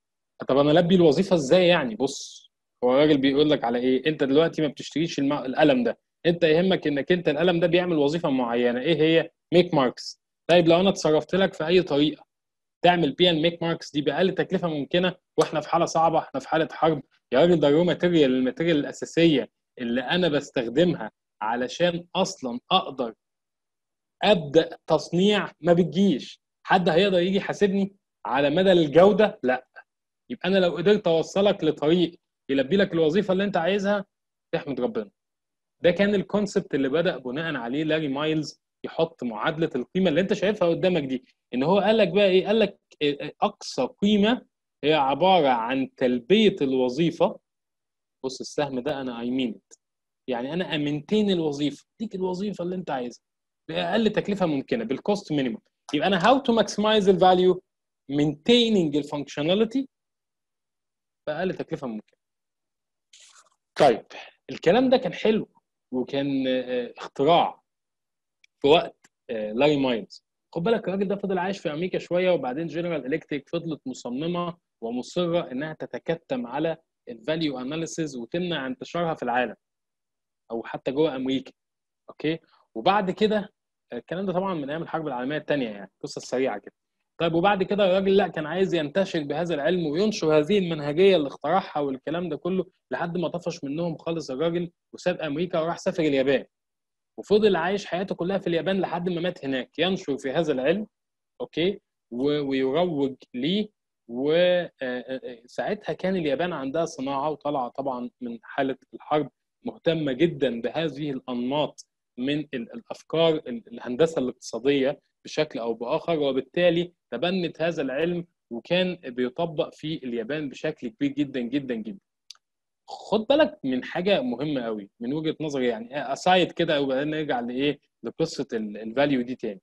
طب انا البي الوظيفه ازاي يعني بص هو الراجل بيقول لك على ايه انت دلوقتي ما بتشتريش الم- القلم ده انت يهمك انك انت القلم ده بيعمل وظيفه معينه ايه هي ميك ماركس طيب لو انا اتصرفت لك في اي طريقه تعمل بيها الميك ماركس دي باقل تكلفه ممكنه واحنا في حاله صعبه احنا في حاله حرب يا راجل ده الرو ماتيريال الماتيريال الاساسيه اللي انا بستخدمها علشان اصلا اقدر ابدا تصنيع ما بتجيش حد هيقدر يجي يحاسبني على مدى الجوده لا يبقى انا لو قدرت اوصلك لطريق يلبي لك الوظيفه اللي انت عايزها تحمد ربنا ده كان الكونسبت اللي بدا بناء عليه لاري مايلز يحط معادله القيمه اللي انت شايفها قدامك دي ان هو قال لك بقى ايه قال لك اقصى قيمه هي عباره عن تلبيه الوظيفه بص السهم ده انا اي مين يعني انا امنتين الوظيفه ديك الوظيفه اللي انت عايزها باقل تكلفه ممكنه بالكوست مينيمم يبقى انا هاو تو ماكسمايز الفاليو maintaining الفانكشناليتي باقل تكلفه ممكنه طيب الكلام ده كان حلو وكان آه، اختراع في وقت آه، لاري مايلز خد بالك الراجل ده فضل عايش في امريكا شويه وبعدين جنرال الكتريك فضلت مصممه ومصره انها تتكتم على الفاليو اناليسيز وتمنع انتشارها في العالم او حتى جوه امريكا اوكي وبعد كده الكلام ده طبعا من ايام الحرب العالميه الثانيه يعني قصه سريعه كده طيب وبعد كده الراجل لا كان عايز ينتشر بهذا العلم وينشر هذه المنهجيه اللي اخترعها والكلام ده كله لحد ما طفش منهم خالص الراجل وساب امريكا وراح سافر اليابان وفضل عايش حياته كلها في اليابان لحد ما مات هناك ينشر في هذا العلم اوكي و- ويروج ليه وساعتها كان اليابان عندها صناعه وطالعه طبعا من حاله الحرب مهتمه جدا بهذه الانماط من ال- الافكار ال- الهندسه الاقتصاديه بشكل او باخر وبالتالي تبنت هذا العلم وكان بيطبق في اليابان بشكل كبير جدا جدا جدا خد بالك من حاجه مهمه قوي من وجهه نظري يعني اسايد كده وبعدين نرجع لايه لقصه الفاليو دي تاني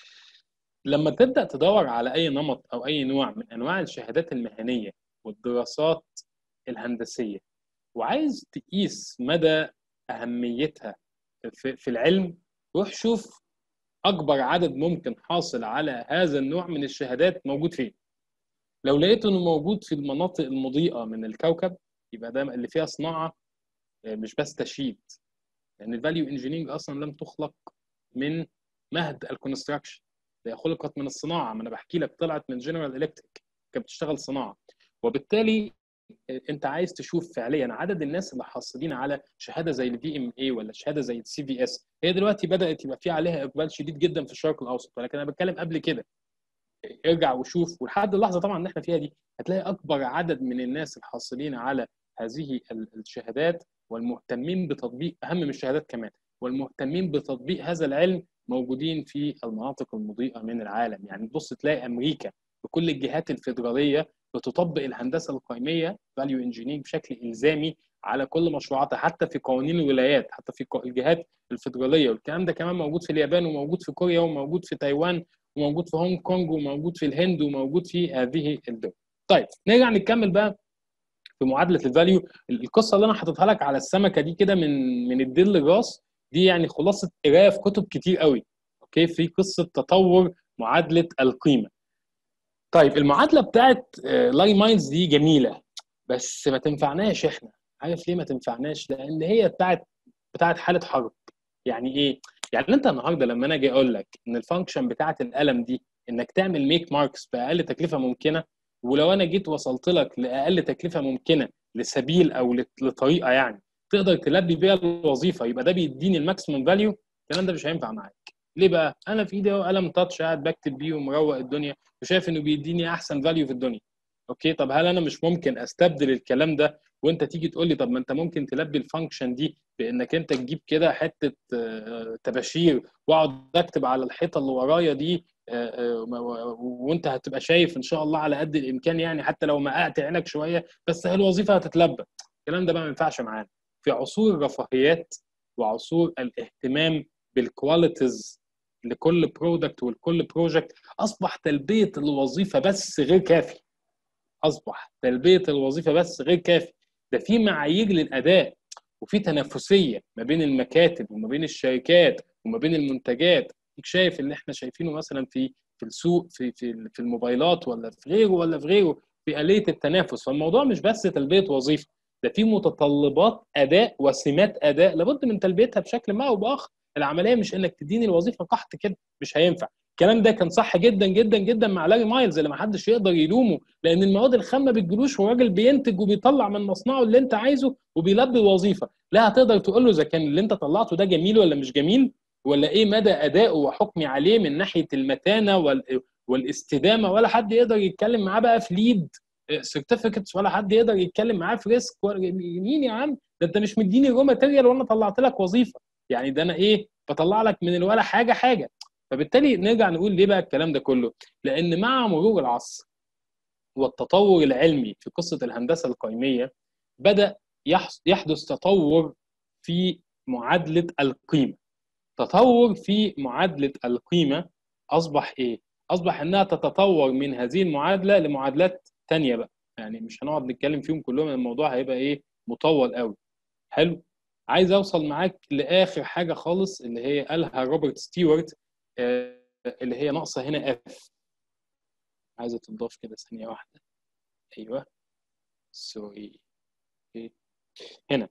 لما تبدا تدور على اي نمط او اي نوع من انواع الشهادات المهنيه والدراسات الهندسيه وعايز تقيس مدى اهميتها في, في العلم روح شوف اكبر عدد ممكن حاصل على هذا النوع من الشهادات موجود فين لو لقيت انه موجود في المناطق المضيئه من الكوكب يبقى ده اللي فيها صناعه مش بس تشييد لان الفاليو انجينيرنج اصلا لم تخلق من مهد الكونستراكشن هي خلقت من الصناعه ما انا بحكي لك طلعت من جنرال الكتريك كانت بتشتغل صناعه وبالتالي انت عايز تشوف فعليا عدد الناس اللي حاصلين على شهاده زي الدي ام اي ولا شهاده زي السي في اس هي دلوقتي بدات يبقى في عليها اقبال شديد جدا في الشرق الاوسط ولكن انا بتكلم قبل كده ارجع وشوف ولحد اللحظه طبعا اللي احنا فيها دي هتلاقي اكبر عدد من الناس الحاصلين على هذه الشهادات والمهتمين بتطبيق اهم من الشهادات كمان والمهتمين بتطبيق هذا العلم موجودين في المناطق المضيئه من العالم يعني تبص تلاقي امريكا بكل الجهات الفيدراليه بتطبق الهندسه القيميه فاليو انجينيرنج بشكل الزامي على كل مشروعاتها حتى في قوانين الولايات حتى في الجهات الفيدراليه والكلام ده كمان موجود في اليابان وموجود في كوريا وموجود في تايوان وموجود في هونج كونج وموجود في الهند وموجود في هذه الدول. طيب نرجع نكمل بقى في معادله الفاليو القصه اللي انا حاططها لك على السمكه دي كده من من الديل للراس دي يعني خلاصه قرايه في كتب كتير قوي اوكي في قصه تطور معادله القيمه. طيب المعادله بتاعت لاي ماينز دي جميله بس ما تنفعناش احنا عارف ليه ما تنفعناش؟ لان هي بتاعت بتاعت حاله حرب يعني ايه؟ يعني انت النهارده لما انا اجي اقول لك ان الفانكشن بتاعت القلم دي انك تعمل ميك ماركس باقل تكلفه ممكنه ولو انا جيت وصلت لك لاقل تكلفه ممكنه لسبيل او لطريقه يعني تقدر تلبي بيها الوظيفه يبقى ده بيديني الماكسيمم فاليو الكلام ده مش هينفع معاك ليه بقى؟ انا في ايدي اهو قلم تاتش قاعد بكتب بيه ومروق الدنيا وشايف انه بيديني احسن فاليو في الدنيا اوكي طب هل انا مش ممكن استبدل الكلام ده وانت تيجي تقول لي طب ما انت ممكن تلبي الفانكشن دي بانك انت تجيب كده حته تباشير واقعد اكتب على الحيطه اللي ورايا دي وانت هتبقى شايف ان شاء الله على قد الامكان يعني حتى لو مقعت عينك شويه بس هي الوظيفه هتتلبى الكلام ده بقى ما ينفعش معانا في عصور الرفاهيات وعصور الاهتمام بالكواليتيز لكل برودكت ولكل بروجكت اصبح تلبيه الوظيفه بس غير كافي اصبح تلبيه الوظيفه بس غير كافي ده في معايير للاداء وفي تنافسيه ما بين المكاتب وما بين الشركات وما بين المنتجات شايف اللي احنا شايفينه مثلا في في السوق في في في الموبايلات ولا في غيره ولا في غيره في اليه التنافس فالموضوع مش بس تلبيه وظيفه ده في متطلبات اداء وسمات اداء لابد من تلبيتها بشكل ما او باخر العمليه مش انك تديني الوظيفه قحط كده مش هينفع الكلام ده كان صح جدا جدا جدا مع لاري مايلز اللي ما حدش يقدر يلومه لان المواد الخام ما بتجيلوش والراجل بينتج وبيطلع من مصنعه اللي انت عايزه وبيلبي الوظيفه لا هتقدر تقول له اذا كان اللي انت طلعته ده جميل ولا مش جميل ولا ايه مدى ادائه وحكمي عليه من ناحيه المتانه وال... والاستدامه ولا حد يقدر يتكلم معاه بقى في ليد سيرتيفيكتس ولا حد يقدر يتكلم معاه في ريسك مين يا عم ده انت مش مديني رو ماتيريال وانا طلعت لك وظيفه يعني ده انا ايه بطلع لك من الولا حاجه حاجه فبالتالي نرجع نقول ليه بقى الكلام ده كله لان مع مرور العصر والتطور العلمي في قصه الهندسه القيميه بدا يحدث تطور في معادله القيمه تطور في معادله القيمه اصبح ايه اصبح انها تتطور من هذه المعادله لمعادلات تانية بقى يعني مش هنقعد نتكلم فيهم كلهم الموضوع هيبقى ايه مطول قوي حلو عايز اوصل معاك لاخر حاجه خالص اللي هي قالها روبرت ستيوارت آه اللي هي ناقصه هنا اف عايزه تضاف كده ثانيه واحده ايوه سوري هنا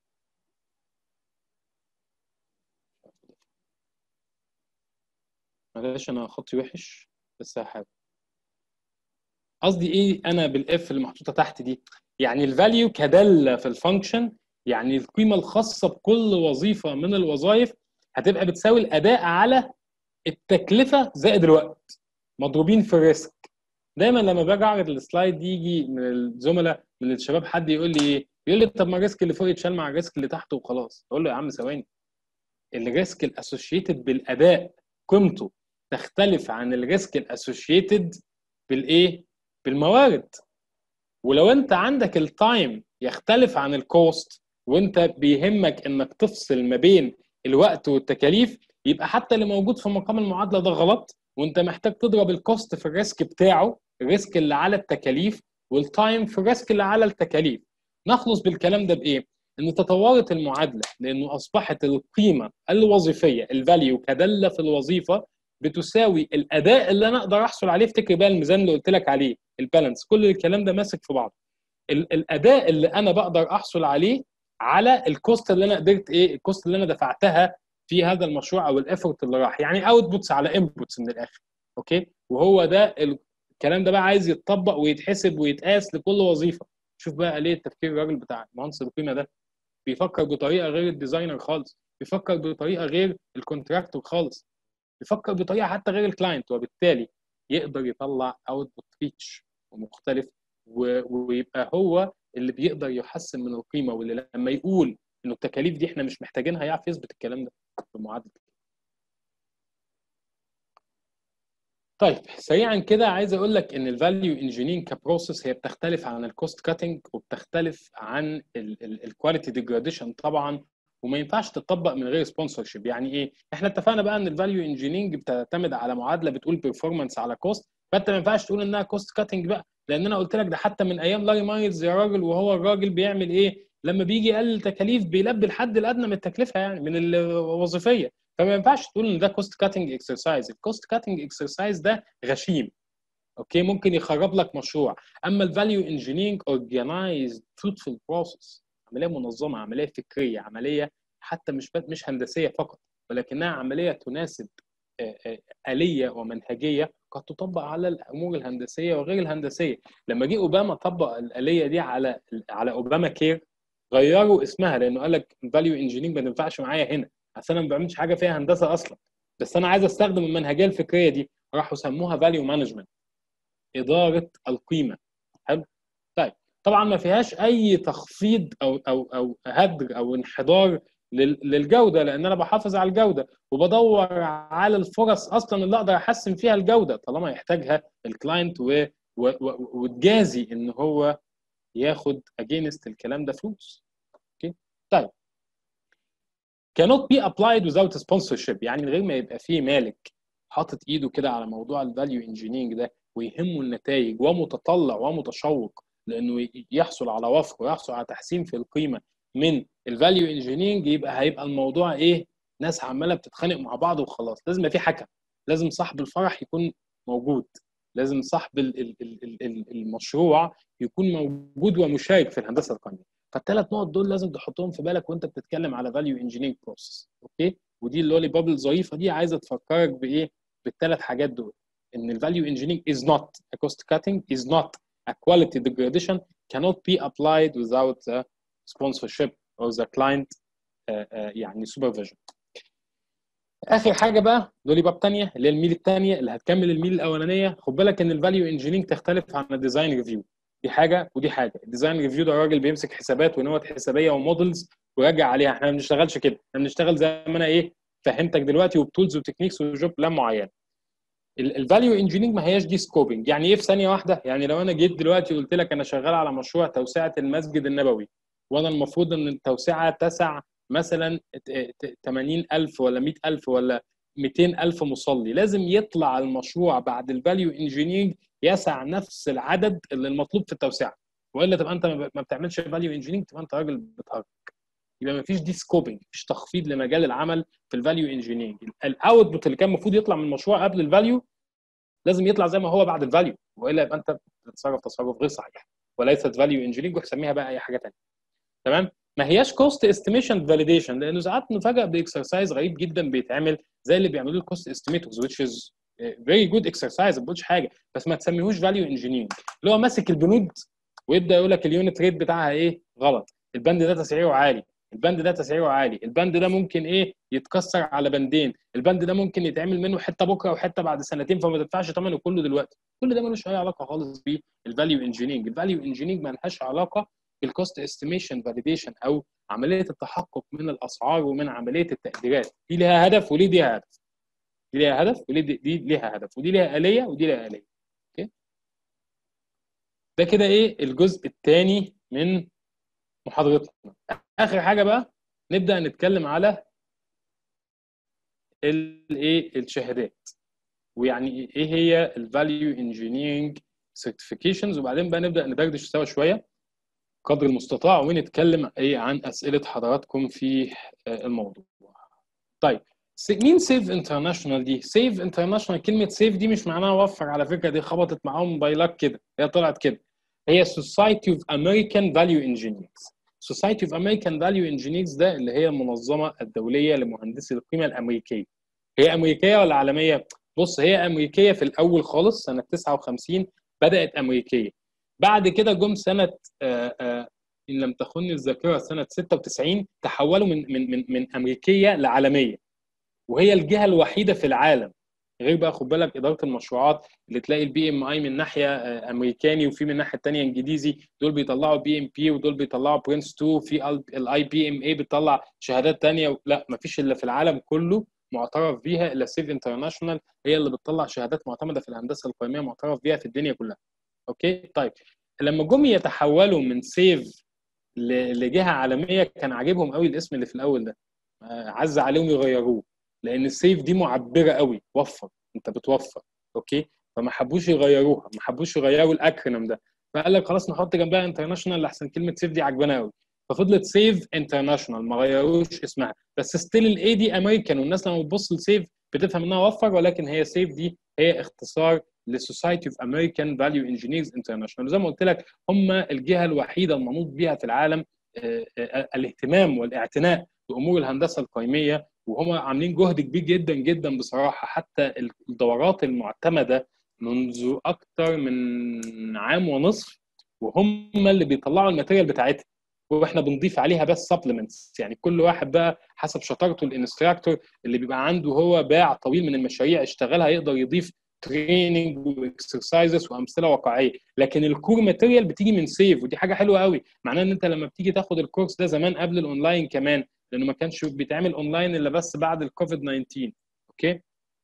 معلش انا خطي وحش بس هحاول قصدي ايه انا بالاف اللي محطوطه تحت دي يعني الفاليو كداله في الفانكشن يعني القيمه الخاصه بكل وظيفه من الوظائف هتبقى بتساوي الاداء على التكلفه زائد الوقت مضروبين في الريسك دايما لما باجي اعرض السلايد دي يجي من الزملاء من الشباب حد يقول لي ايه يقول لي طب ما الريسك اللي فوق يتشال مع الريسك اللي تحته وخلاص اقول له يا عم ثواني الريسك الاسوشيتد بالاداء قيمته تختلف عن الريسك الاسوشيتد بالايه بالموارد ولو انت عندك التايم يختلف عن الكوست وانت بيهمك انك تفصل ما بين الوقت والتكاليف يبقى حتى اللي موجود في مقام المعادله ده غلط وانت محتاج تضرب الكوست في الريسك بتاعه الريسك اللي على التكاليف والتايم في الريسك اللي على التكاليف نخلص بالكلام ده بايه ان تطورت المعادله لانه اصبحت القيمه الوظيفيه الفاليو كداله في الوظيفه بتساوي الاداء اللي انا اقدر احصل عليه افتكر بقى الميزان اللي قلت لك عليه البالانس كل الكلام ده ماسك في بعض الاداء اللي انا بقدر احصل عليه على الكوست اللي انا قدرت ايه الكوست اللي انا دفعتها في هذا المشروع او الافورت اللي راح يعني اوتبوتس على انبوتس من الاخر اوكي وهو ده الكلام ده بقى عايز يتطبق ويتحسب ويتقاس لكل وظيفه شوف بقى ليه التفكير الراجل بتاع مهندس القيمه ده بيفكر بطريقه غير الديزاينر خالص بيفكر بطريقه غير الكونتراكتور خالص بيفكر بطريقه حتى غير الكلاينت وبالتالي يقدر يطلع اوتبوت ريتش ومختلف ويبقى هو اللي بيقدر يحسن من القيمه واللي لما يقول انه التكاليف دي احنا مش محتاجينها يعرف يثبت الكلام ده بمعادله طيب سريعا كده عايز اقول لك ان الفاليو انجينيرنج كبروسيس هي بتختلف عن الكوست كاتنج وبتختلف عن الكواليتي ديجراديشن طبعا وما ينفعش تطبق من غير سبونسر شيب يعني ايه احنا اتفقنا بقى ان الفاليو انجينيرنج بتعتمد على معادله بتقول بيرفورمانس على كوست فانت ما ينفعش تقول انها كوست كاتنج بقى لان انا قلت لك ده حتى من ايام لاري مايلز يا راجل وهو الراجل بيعمل ايه لما بيجي يقلل تكاليف بيلبي الحد الادنى من التكلفه يعني من الوظيفيه فما ينفعش تقول ان ده كوست كاتنج اكسرسايز الكوست كاتنج اكسرسايز ده غشيم اوكي ممكن يخرب لك مشروع اما الفاليو انجينيرنج اورجانيزد فروتفul بروسيس عمليه منظمه عمليه فكريه عمليه حتى مش مش هندسيه فقط ولكنها عمليه تناسب آلية ومنهجية قد تطبق على الأمور الهندسية وغير الهندسية لما جه أوباما طبق الآلية دي على على أوباما كير غيروا اسمها لأنه قال لك فاليو انجينيرنج ما تنفعش معايا هنا أصل أنا ما بعملش حاجة فيها هندسة أصلا بس أنا عايز أستخدم المنهجية الفكرية دي راحوا سموها فاليو مانجمنت إدارة القيمة حلو طيب طبعا ما فيهاش أي تخفيض أو أو أو هدر أو انحدار للجوده لان انا بحافظ على الجوده وبدور على الفرص اصلا اللي اقدر احسن فيها الجوده طالما يحتاجها الكلاينت و... و... و... وتجازي ان هو ياخد اجينست الكلام ده فلوس اوكي طيب cannot be applied without sponsorship يعني من غير ما يبقى فيه مالك حاطط ايده كده على موضوع الفاليو انجينيرنج ده ويهمه النتائج ومتطلع ومتشوق لانه يحصل على وفر ويحصل على تحسين في القيمه من الفاليو انجينيرنج يبقى هيبقى الموضوع ايه ناس عماله بتتخانق مع بعض وخلاص لازم يبقى في حكم لازم صاحب الفرح يكون موجود لازم صاحب المشروع يكون موجود ومشارك في الهندسه القانونيه فالثلاث نقط دول لازم تحطهم في بالك وانت بتتكلم على فاليو انجينيرنج بروسيس اوكي ودي اللولي بابل الظريفه دي عايزه تفكرك بايه بالثلاث حاجات دول ان الفاليو انجينيرنج is not a cost cutting is not a quality degradation cannot be applied without the sponsorship or the client uh, uh, يعني supervision اخر حاجه بقى لولي باب ثانيه اللي هي الميل الثانيه اللي هتكمل الميل الاولانيه خد بالك ان الفاليو انجينيرنج تختلف عن الديزاين ريفيو دي حاجه ودي حاجه الديزاين ريفيو ده الراجل بيمسك حسابات ونوت حسابيه ومودلز ويرجع عليها احنا ما بنشتغلش كده احنا بنشتغل زي ما انا ايه فهمتك دلوقتي وبتولز وتكنيكس وجوب بلان معين الفاليو انجينيرنج ما هياش دي سكوبنج يعني ايه في ثانيه واحده يعني لو انا جيت دلوقتي وقلت لك انا شغال على مشروع توسعه المسجد النبوي وانا المفروض ان التوسعه تسع مثلا 80000 ولا 100000 ولا 200000 مصلي لازم يطلع المشروع بعد الفاليو انجينيرنج يسع نفس العدد اللي المطلوب في التوسعه والا تبقى انت ما بتعملش فاليو انجينيرنج تبقى انت راجل بتهرج يبقى ما فيش دي سكوبنج مفيش تخفيض لمجال العمل في الفاليو انجينيرنج الاوتبوت اللي كان المفروض يطلع من المشروع قبل الفاليو لازم يطلع زي ما هو بعد الفاليو والا يبقى انت بتتصرف تصرف غير صحيح وليست فاليو انجينيرنج وسميها بقى اي حاجه ثانيه تمام ما هياش كوست استيميشن فاليديشن لانه ساعات نفاجئ باكسرسايز غريب جدا بيتعمل زي اللي بيعملوه الكوست استيميتورز which is فيري جود اكسرسايز ما بقولش حاجه بس ما تسميهوش فاليو انجينيرنج اللي هو ماسك البنود ويبدا يقول لك اليونت ريت بتاعها ايه غلط البند ده تسعيره عالي البند ده تسعيره عالي البند ده ممكن ايه يتكسر على بندين البند ده ممكن يتعمل منه حته بكره وحته بعد سنتين فما تدفعش ثمنه كله دلوقتي كل ده ملوش اي علاقه خالص بالفاليو انجينيرنج الفاليو انجينيرنج ما لهاش علاقه بالكوست استيميشن فاليديشن او عمليه التحقق من الاسعار ومن عمليه التقديرات دي ليها هدف وليه ليها هدف دي ليها هدف ودي دي ليها هدف ودي ليها آلية ودي ليها آلية اوكي ده كده ايه الجزء الثاني من محاضرتنا اخر حاجه بقى نبدا نتكلم على الايه الشهادات ويعني ايه هي الفاليو انجينيرنج سيرتيفيكيشنز وبعدين بقى نبدا ندردش سوا شويه قدر المستطاع ونتكلم ايه عن اسئله حضراتكم في الموضوع طيب مين سيف انترناشونال دي؟ سيف انترناشونال كلمه سيف دي مش معناها وفر على فكره دي خبطت معاهم موبايلات كده هي طلعت كده هي Society of American Value Engineers Society of American Value Engineers ده اللي هي المنظمه الدوليه لمهندسي القيمه الامريكيه هي امريكيه ولا عالميه؟ بص هي امريكيه في الاول خالص سنه 59 بدات امريكيه بعد كده جم سنه آآ آآ ان لم تخني الذاكره سنه 96 تحولوا من من من, من امريكيه لعالميه وهي الجهه الوحيده في العالم غير بقى خد بالك اداره المشروعات اللي تلاقي البي ام اي من ناحيه امريكاني وفي من الناحيه الثانيه انجليزي دول بيطلعوا بي ام بي ودول بيطلعوا برنس 2 في الاي بي ام اي بتطلع شهادات ثانيه لا ما فيش الا في العالم كله معترف بيها الا سيف انترناشونال هي اللي بتطلع شهادات معتمده في الهندسه القيميه معترف بيها في الدنيا كلها اوكي طيب لما جم يتحولوا من سيف لجهه عالميه كان عاجبهم قوي الاسم اللي في الاول ده عز عليهم يغيروه لان السيف دي معبره قوي وفر انت بتوفر اوكي فما حبوش يغيروها ما حبوش يغيروا الاكرونيم ده فقال لك خلاص نحط جنبها انترناشونال لحسن كلمه سيف دي عجبانا قوي ففضلت سيف انترناشونال ما غيروش اسمها بس ستيل الاي دي امريكان والناس لما بتبص لسيف بتفهم انها وفر ولكن هي سيف دي هي اختصار للسوسايتي اوف امريكان فاليو انجينيرز انترناشونال زي ما قلت لك هم الجهه الوحيده المنوط بها في العالم الاهتمام والاعتناء بامور الهندسه القيميه وهم عاملين جهد كبير جدا جدا بصراحه حتى الدورات المعتمده منذ اكثر من عام ونصف وهم اللي بيطلعوا الماتيريال بتاعتها واحنا بنضيف عليها بس سبلمنتس يعني كل واحد بقى حسب شطارته الانستراكتور اللي بيبقى عنده هو باع طويل من المشاريع اشتغلها يقدر يضيف تريننج واكسرسايزز وامثله واقعيه لكن الكور ماتيريال بتيجي من سيف ودي حاجه حلوه قوي معناه ان انت لما بتيجي تاخد الكورس ده زمان قبل الاونلاين كمان لانه ما كانش بيتعمل اونلاين الا بس بعد الكوفيد 19 اوكي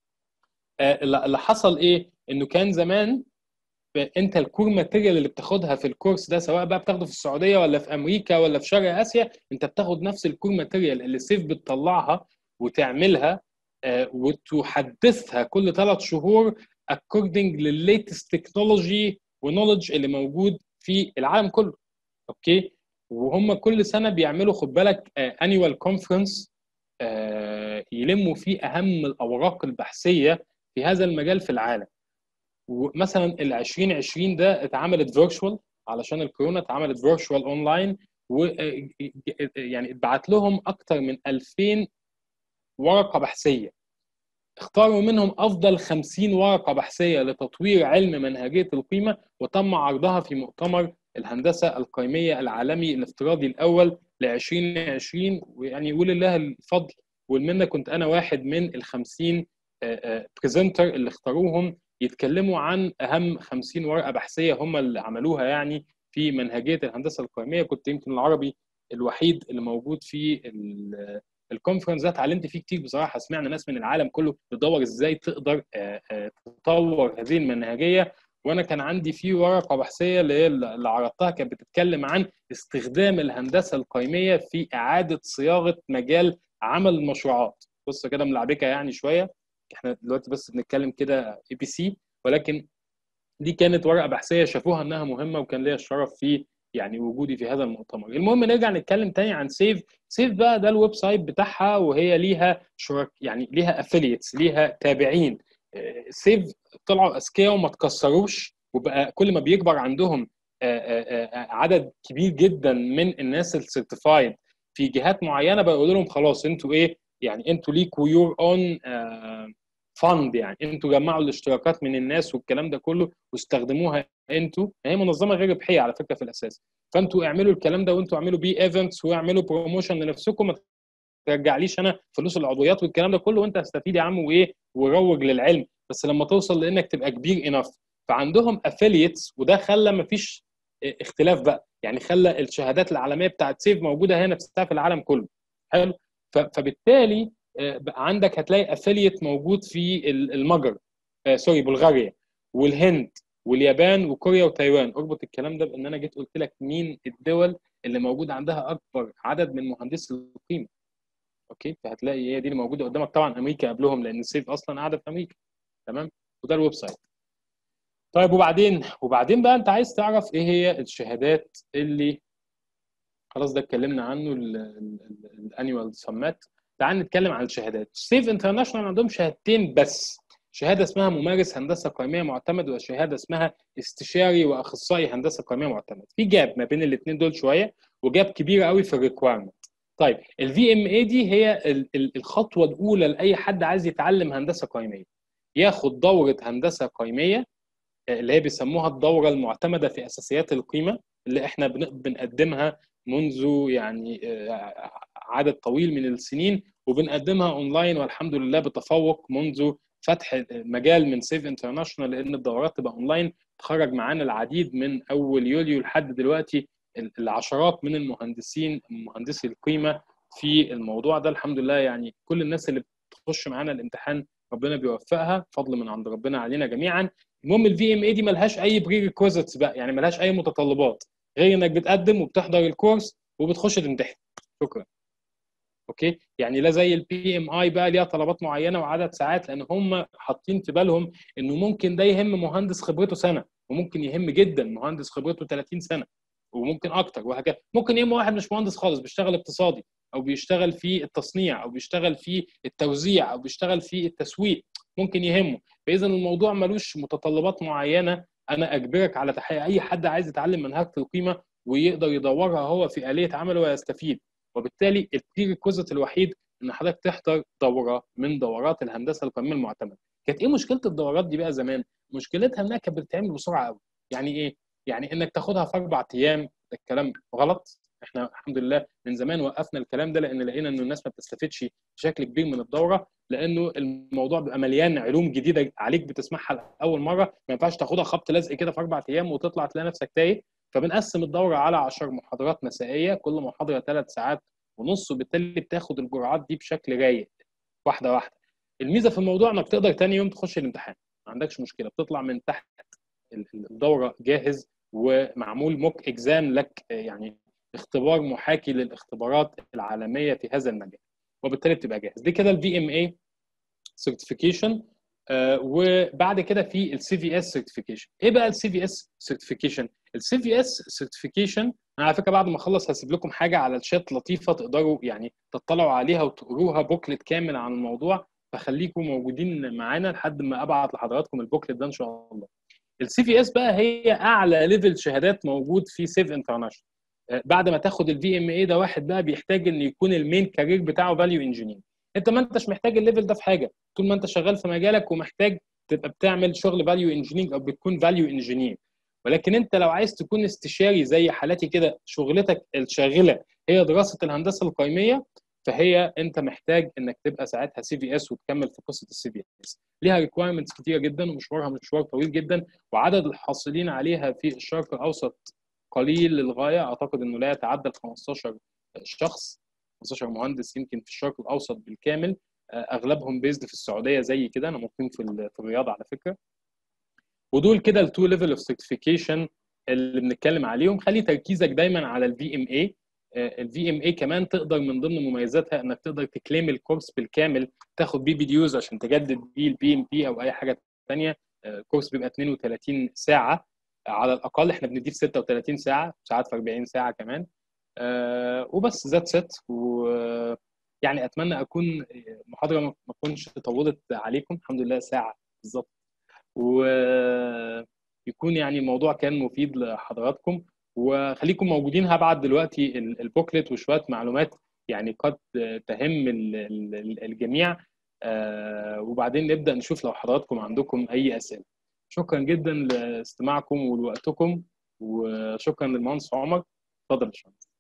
آه اللي حصل ايه انه كان زمان انت الكور ماتيريال اللي بتاخدها في الكورس ده سواء بقى بتاخده في السعوديه ولا في امريكا ولا في شرق اسيا انت بتاخد نفس الكور ماتيريال اللي سيف بتطلعها وتعملها آه وتحدثها كل ثلاث شهور according للليتست تكنولوجي ونولج اللي موجود في العالم كله اوكي وهم كل سنه بيعملوا خد بالك انيوال كونفرنس يلموا فيه اهم الاوراق البحثيه في هذا المجال في العالم ومثلا ال 2020 ده اتعملت فيرتشوال علشان الكورونا اتعملت فيرتشوال اونلاين و يعني اتبعت لهم اكثر من 2000 ورقه بحثيه اختاروا منهم افضل 50 ورقه بحثيه لتطوير علم منهجيه القيمه وتم عرضها في مؤتمر الهندسه القيميه العالمي الافتراضي الاول ل 2020 ويعني ولله الفضل والمنه كنت انا واحد من ال 50 بريزنتر اللي اختاروهم يتكلموا عن اهم 50 ورقه بحثيه هم اللي عملوها يعني في منهجيه الهندسه القيميه كنت يمكن العربي الوحيد اللي موجود في الكونفرنس ده اتعلمت فيه كتير بصراحه سمعنا ناس من العالم كله بتدور ازاي تقدر تطور هذه المنهجيه وانا كان عندي في ورقه بحثيه اللي اللي عرضتها كانت بتتكلم عن استخدام الهندسه القيميه في اعاده صياغه مجال عمل المشروعات بص كده ملعبكه يعني شويه احنا دلوقتي بس بنتكلم كده اي بي سي ولكن دي كانت ورقه بحثيه شافوها انها مهمه وكان ليا الشرف في يعني وجودي في هذا المؤتمر المهم نرجع نتكلم تاني عن سيف سيف بقى ده الويب سايت بتاعها وهي ليها شرك يعني ليها افيليتس ليها تابعين سيف طلعوا اذكياء وما تكسروش وبقى كل ما بيكبر عندهم عدد كبير جدا من الناس السيرتيفايد في جهات معينه بيقولوا لهم خلاص انتوا ايه يعني انتوا ليكوا يور اون فند يعني انتوا جمعوا الاشتراكات من الناس والكلام ده كله واستخدموها انتوا هي منظمه غير ربحيه على فكره في الاساس فانتوا اعملوا الكلام ده وانتوا اعملوا بيه ايفنتس واعملوا بروموشن لنفسكم ما ترجعليش انا فلوس العضويات والكلام ده كله وانت هتستفيد يا عم وايه وروج للعلم بس لما توصل لانك تبقى كبير انف فعندهم افيليتس وده خلى ما فيش اختلاف بقى يعني خلى الشهادات العالميه بتاعت سيف موجوده هنا في العالم كله حلو فبالتالي عندك هتلاقي افيليت موجود في المجر آه سوري بلغاريا والهند واليابان وكوريا وتايوان اربط الكلام ده بان انا جيت قلت لك مين الدول اللي موجود عندها اكبر عدد من مهندسي القيمه اوكي فهتلاقي هي دي اللي موجوده قدامك طبعا امريكا قبلهم لان السيف اصلا قاعده في امريكا تمام وده الويب سايت طيب وبعدين وبعدين بقى انت عايز تعرف ايه هي الشهادات اللي خلاص ده اتكلمنا عنه الانيوال سمات تعال نتكلم عن الشهادات سيف انترناشونال عندهم شهادتين بس شهاده اسمها ممارس هندسه قيميه معتمد وشهاده اسمها استشاري واخصائي هندسه قيميه معتمد في جاب ما بين الاثنين دول شويه وجاب كبيره قوي في الريكوايرمنت طيب الفي ام اي دي هي الخطوه الاولى لاي حد عايز يتعلم هندسه قيميه ياخد دوره هندسه قيميه اللي هي بيسموها الدوره المعتمده في اساسيات القيمه اللي احنا بنقدمها منذ يعني عدد طويل من السنين وبنقدمها اونلاين والحمد لله بتفوق منذ فتح مجال من سيف انترناشونال لان الدورات تبقى اونلاين تخرج معانا العديد من اول يوليو لحد دلوقتي العشرات من المهندسين مهندسي القيمه في الموضوع ده الحمد لله يعني كل الناس اللي بتخش معانا الامتحان ربنا بيوفقها فضل من عند ربنا علينا جميعا المهم الفي ام اي دي ملهاش اي بري ريكويزيتس بقى يعني ملهاش اي متطلبات غير انك بتقدم وبتحضر الكورس وبتخش تمتحن شكرا اوكي يعني لا زي البي ام اي بقى ليها طلبات معينه وعدد ساعات لان هم حاطين في بالهم انه ممكن ده يهم مهندس خبرته سنه وممكن يهم جدا مهندس خبرته 30 سنه وممكن اكتر وهكذا ممكن يهم واحد مش مهندس خالص بيشتغل اقتصادي او بيشتغل في التصنيع او بيشتغل في التوزيع او بيشتغل في التسويق ممكن يهمه فاذا الموضوع ملوش متطلبات معينه انا اجبرك على تحقيق اي حد عايز يتعلم منهجه القيمه ويقدر يدورها هو في اليه عمله ويستفيد وبالتالي البريكوزيت الوحيد ان حضرتك تحضر دوره من دورات الهندسه القيميه المعتمده كانت ايه مشكله الدورات دي بقى زمان مشكلتها انها كانت بتتعمل بسرعه قوي يعني ايه يعني انك تاخدها في اربع ايام ده الكلام غلط احنا الحمد لله من زمان وقفنا الكلام ده لان لقينا انه الناس ما بتستفدش بشكل كبير من الدوره لانه الموضوع بيبقى مليان علوم جديده عليك بتسمعها لاول مره ما ينفعش تاخدها خبط لزق كده في اربع ايام وتطلع تلاقي نفسك تايه فبنقسم الدوره على 10 محاضرات مسائيه كل محاضره ثلاث ساعات ونص وبالتالي بتاخد الجرعات دي بشكل رايق واحده واحده الميزه في الموضوع انك تقدر تاني يوم تخش الامتحان ما عندكش مشكله بتطلع من تحت الدوره جاهز ومعمول موك اكزام لك يعني اختبار محاكي للاختبارات العالميه في هذا المجال وبالتالي بتبقى جاهز دي كده الفي ام اي سيرتيفيكيشن وبعد كده في السي في اس سيرتيفيكيشن ايه بقى السي في اس سيرتيفيكيشن السي في اس سيرتيفيكيشن انا على فكره بعد ما اخلص هسيب لكم حاجه على الشات لطيفه تقدروا يعني تطلعوا عليها وتقروها بوكلت كامل عن الموضوع فخليكم موجودين معانا لحد ما ابعت لحضراتكم البوكلت ده ان شاء الله السي في اس بقى هي اعلى ليفل شهادات موجود في سيف انترناشونال بعد ما تاخد الفي ام اي ده واحد بقى بيحتاج ان يكون المين كارير بتاعه فاليو انجينير انت ما انتش محتاج الليفل ده في حاجه طول ما انت شغال في مجالك ومحتاج تبقى بتعمل شغل فاليو انجينير او بتكون فاليو انجينير ولكن انت لو عايز تكون استشاري زي حالتي كده شغلتك الشاغله هي دراسه الهندسه القيميه فهي انت محتاج انك تبقى ساعتها سي في اس وتكمل في قصه السي في اس ليها ريكوايرمنتس كتيره جدا ومشوارها مشوار طويل جدا وعدد الحاصلين عليها في الشرق الاوسط قليل للغايه اعتقد انه لا يتعدى ال 15 شخص 15 مهندس يمكن في الشرق الاوسط بالكامل اغلبهم بيزد في السعوديه زي كده انا مقيم في في الرياض على فكره ودول كده التو ليفل اوف سيرتيفيكيشن اللي بنتكلم عليهم خلي تركيزك دايما على الفي ام اي الفي ام اي كمان تقدر من ضمن مميزاتها انك تقدر تكليم الكورس بالكامل تاخد بيه فيديوز عشان تجدد بيه البي ام بي او اي حاجه ثانيه الكورس بيبقى 32 ساعه على الاقل احنا بنديه في 36 ساعه ساعات في 40 ساعه كمان أه وبس ذات ست و يعني اتمنى اكون محاضره ما تكونش طولت عليكم الحمد لله ساعه بالظبط ويكون يعني الموضوع كان مفيد لحضراتكم وخليكم موجودين هبعت دلوقتي البوكلت وشويه معلومات يعني قد تهم الجميع وبعدين نبدا نشوف لو حضراتكم عندكم اي اسئله شكرا جدا لاستماعكم ولوقتكم وشكرا للمهندس عمر اتفضل يا باشمهندس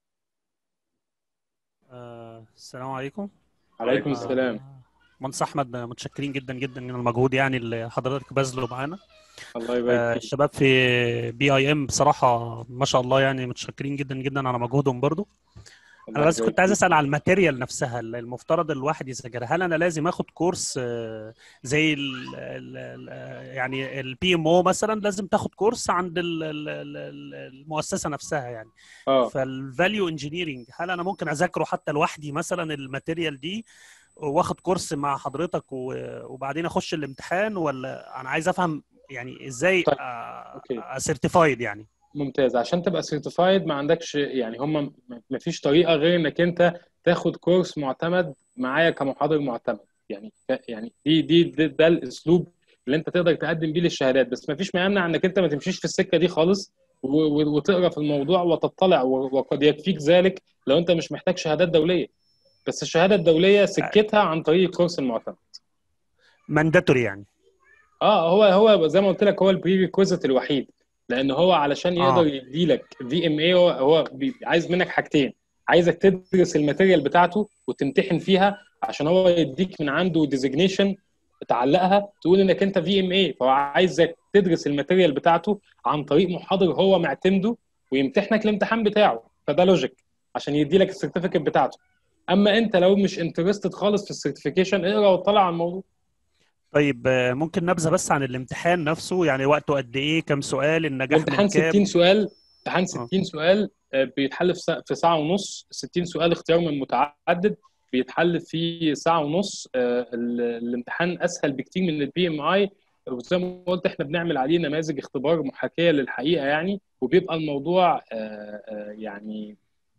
آه، السلام عليكم عليكم السلام مهندس احمد متشكرين جدا جدا من المجهود يعني اللي حضرتك باذله معانا الله يبارك آه، فيك الشباب في بي اي ام بصراحه ما شاء الله يعني متشكرين جدا جدا على مجهودهم برضو الله انا بس يبارك كنت عايز فيك. اسال على الماتيريال نفسها اللي المفترض الواحد يذاكرها هل انا لازم اخد كورس آه، زي ال ال ال يعني البي ام او مثلا لازم تاخد كورس عند ال- ال- ال- المؤسسه نفسها يعني اه فالفاليو انجينيرنج هل انا ممكن اذاكره حتى لوحدي مثلا الماتيريال دي واخد كورس مع حضرتك و- وبعدين اخش الامتحان ولا انا عايز افهم يعني ازاي طيب، أوكي. سيرتيفايد يعني ممتاز عشان تبقى سيرتيفايد ما عندكش يعني هم ما فيش طريقه غير انك انت تاخد كورس معتمد معايا كمحاضر معتمد يعني يعني دي دي ده, ده الاسلوب اللي انت تقدر تقدم بيه للشهادات بس ما فيش ما يمنع انك انت ما تمشيش في السكه دي خالص و- و- وتقرا في الموضوع وتطلع و- وقد يكفيك ذلك لو انت مش محتاج شهادات دوليه بس الشهاده الدوليه سكتها عن طريق الكورس المعتمد مانداتوري يعني اه هو هو زي ما قلت لك هو البري ريكويزيت الوحيد لان هو علشان آه. يقدر يديلك في ام اي هو هو بي- عايز منك حاجتين عايزك تدرس الماتيريال بتاعته وتمتحن فيها عشان هو يديك من عنده ديزيجنيشن تعلقها تقول انك انت في ام اي فهو عايزك تدرس الماتيريال بتاعته عن طريق محاضر هو معتمده ويمتحنك الامتحان بتاعه فده لوجيك عشان يديلك السيرتيفيكت بتاعته اما انت لو مش انترستد خالص في السيرتيفيكيشن اقرا واطلع على الموضوع طيب آه، ممكن نبذه بس عن الامتحان نفسه يعني وقته قد ايه كم سؤال النجاح الامتحان من كام 60 سؤال امتحان 60 سؤال آه، بيتحل في ساعة- في ساعه ونص 60 سؤال اختيار من متعدد بيتحل في ساعه ونص آه، ال- الامتحان اسهل بكتير من البي ام اي وزي ما قلت احنا بنعمل عليه نماذج اختبار محاكيه للحقيقه يعني وبيبقى الموضوع آه، آه، يعني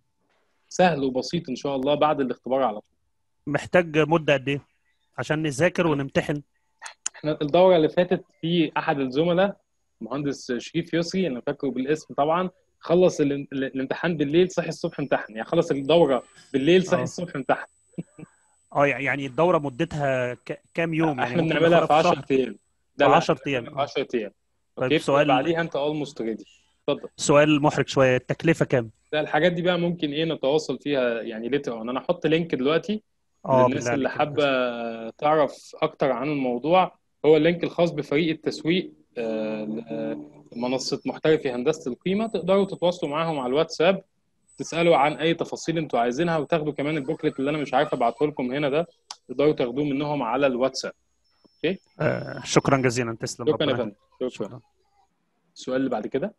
سهل وبسيط ان شاء الله بعد الاختبار على طول محتاج مده قد ايه عشان نذاكر ونمتحن احنا الدوره اللي فاتت في احد الزملاء مهندس شريف يسري انا فاكره بالاسم طبعا خلص ال- ال- الامتحان بالليل صحي الصبح امتحن يعني خلص الدوره بالليل صحي آه. الصبح امتحن اه يعني الدوره مدتها ك- كام يوم يعني احنا ممكن بنعملها في ناخدها 10 شهر؟ ايام في لا 10 ايام في 10 ايام طيب اوكي سؤال- بعديها انت اولموست ريدي اتفضل سؤال محرج شويه التكلفه كام لا الحاجات دي بقى ممكن ايه نتواصل فيها يعني ليتر اون انا احط لينك دلوقتي اه للناس بالله اللي عليك. حابه تعرف اكتر عن الموضوع هو اللينك الخاص بفريق التسويق آه، ل- منصه محترفي هندسه القيمه تقدروا تتواصلوا معاهم على الواتساب تسالوا عن اي تفاصيل انتوا عايزينها وتاخدوا كمان البوكلت اللي انا مش عارف ابعته لكم هنا ده تقدروا تاخدوه منهم على الواتساب آه شكرا جزيلا تسلم شكرا يا ربنا فندم يخليك. شكرا شكرا السؤال اللي بعد كده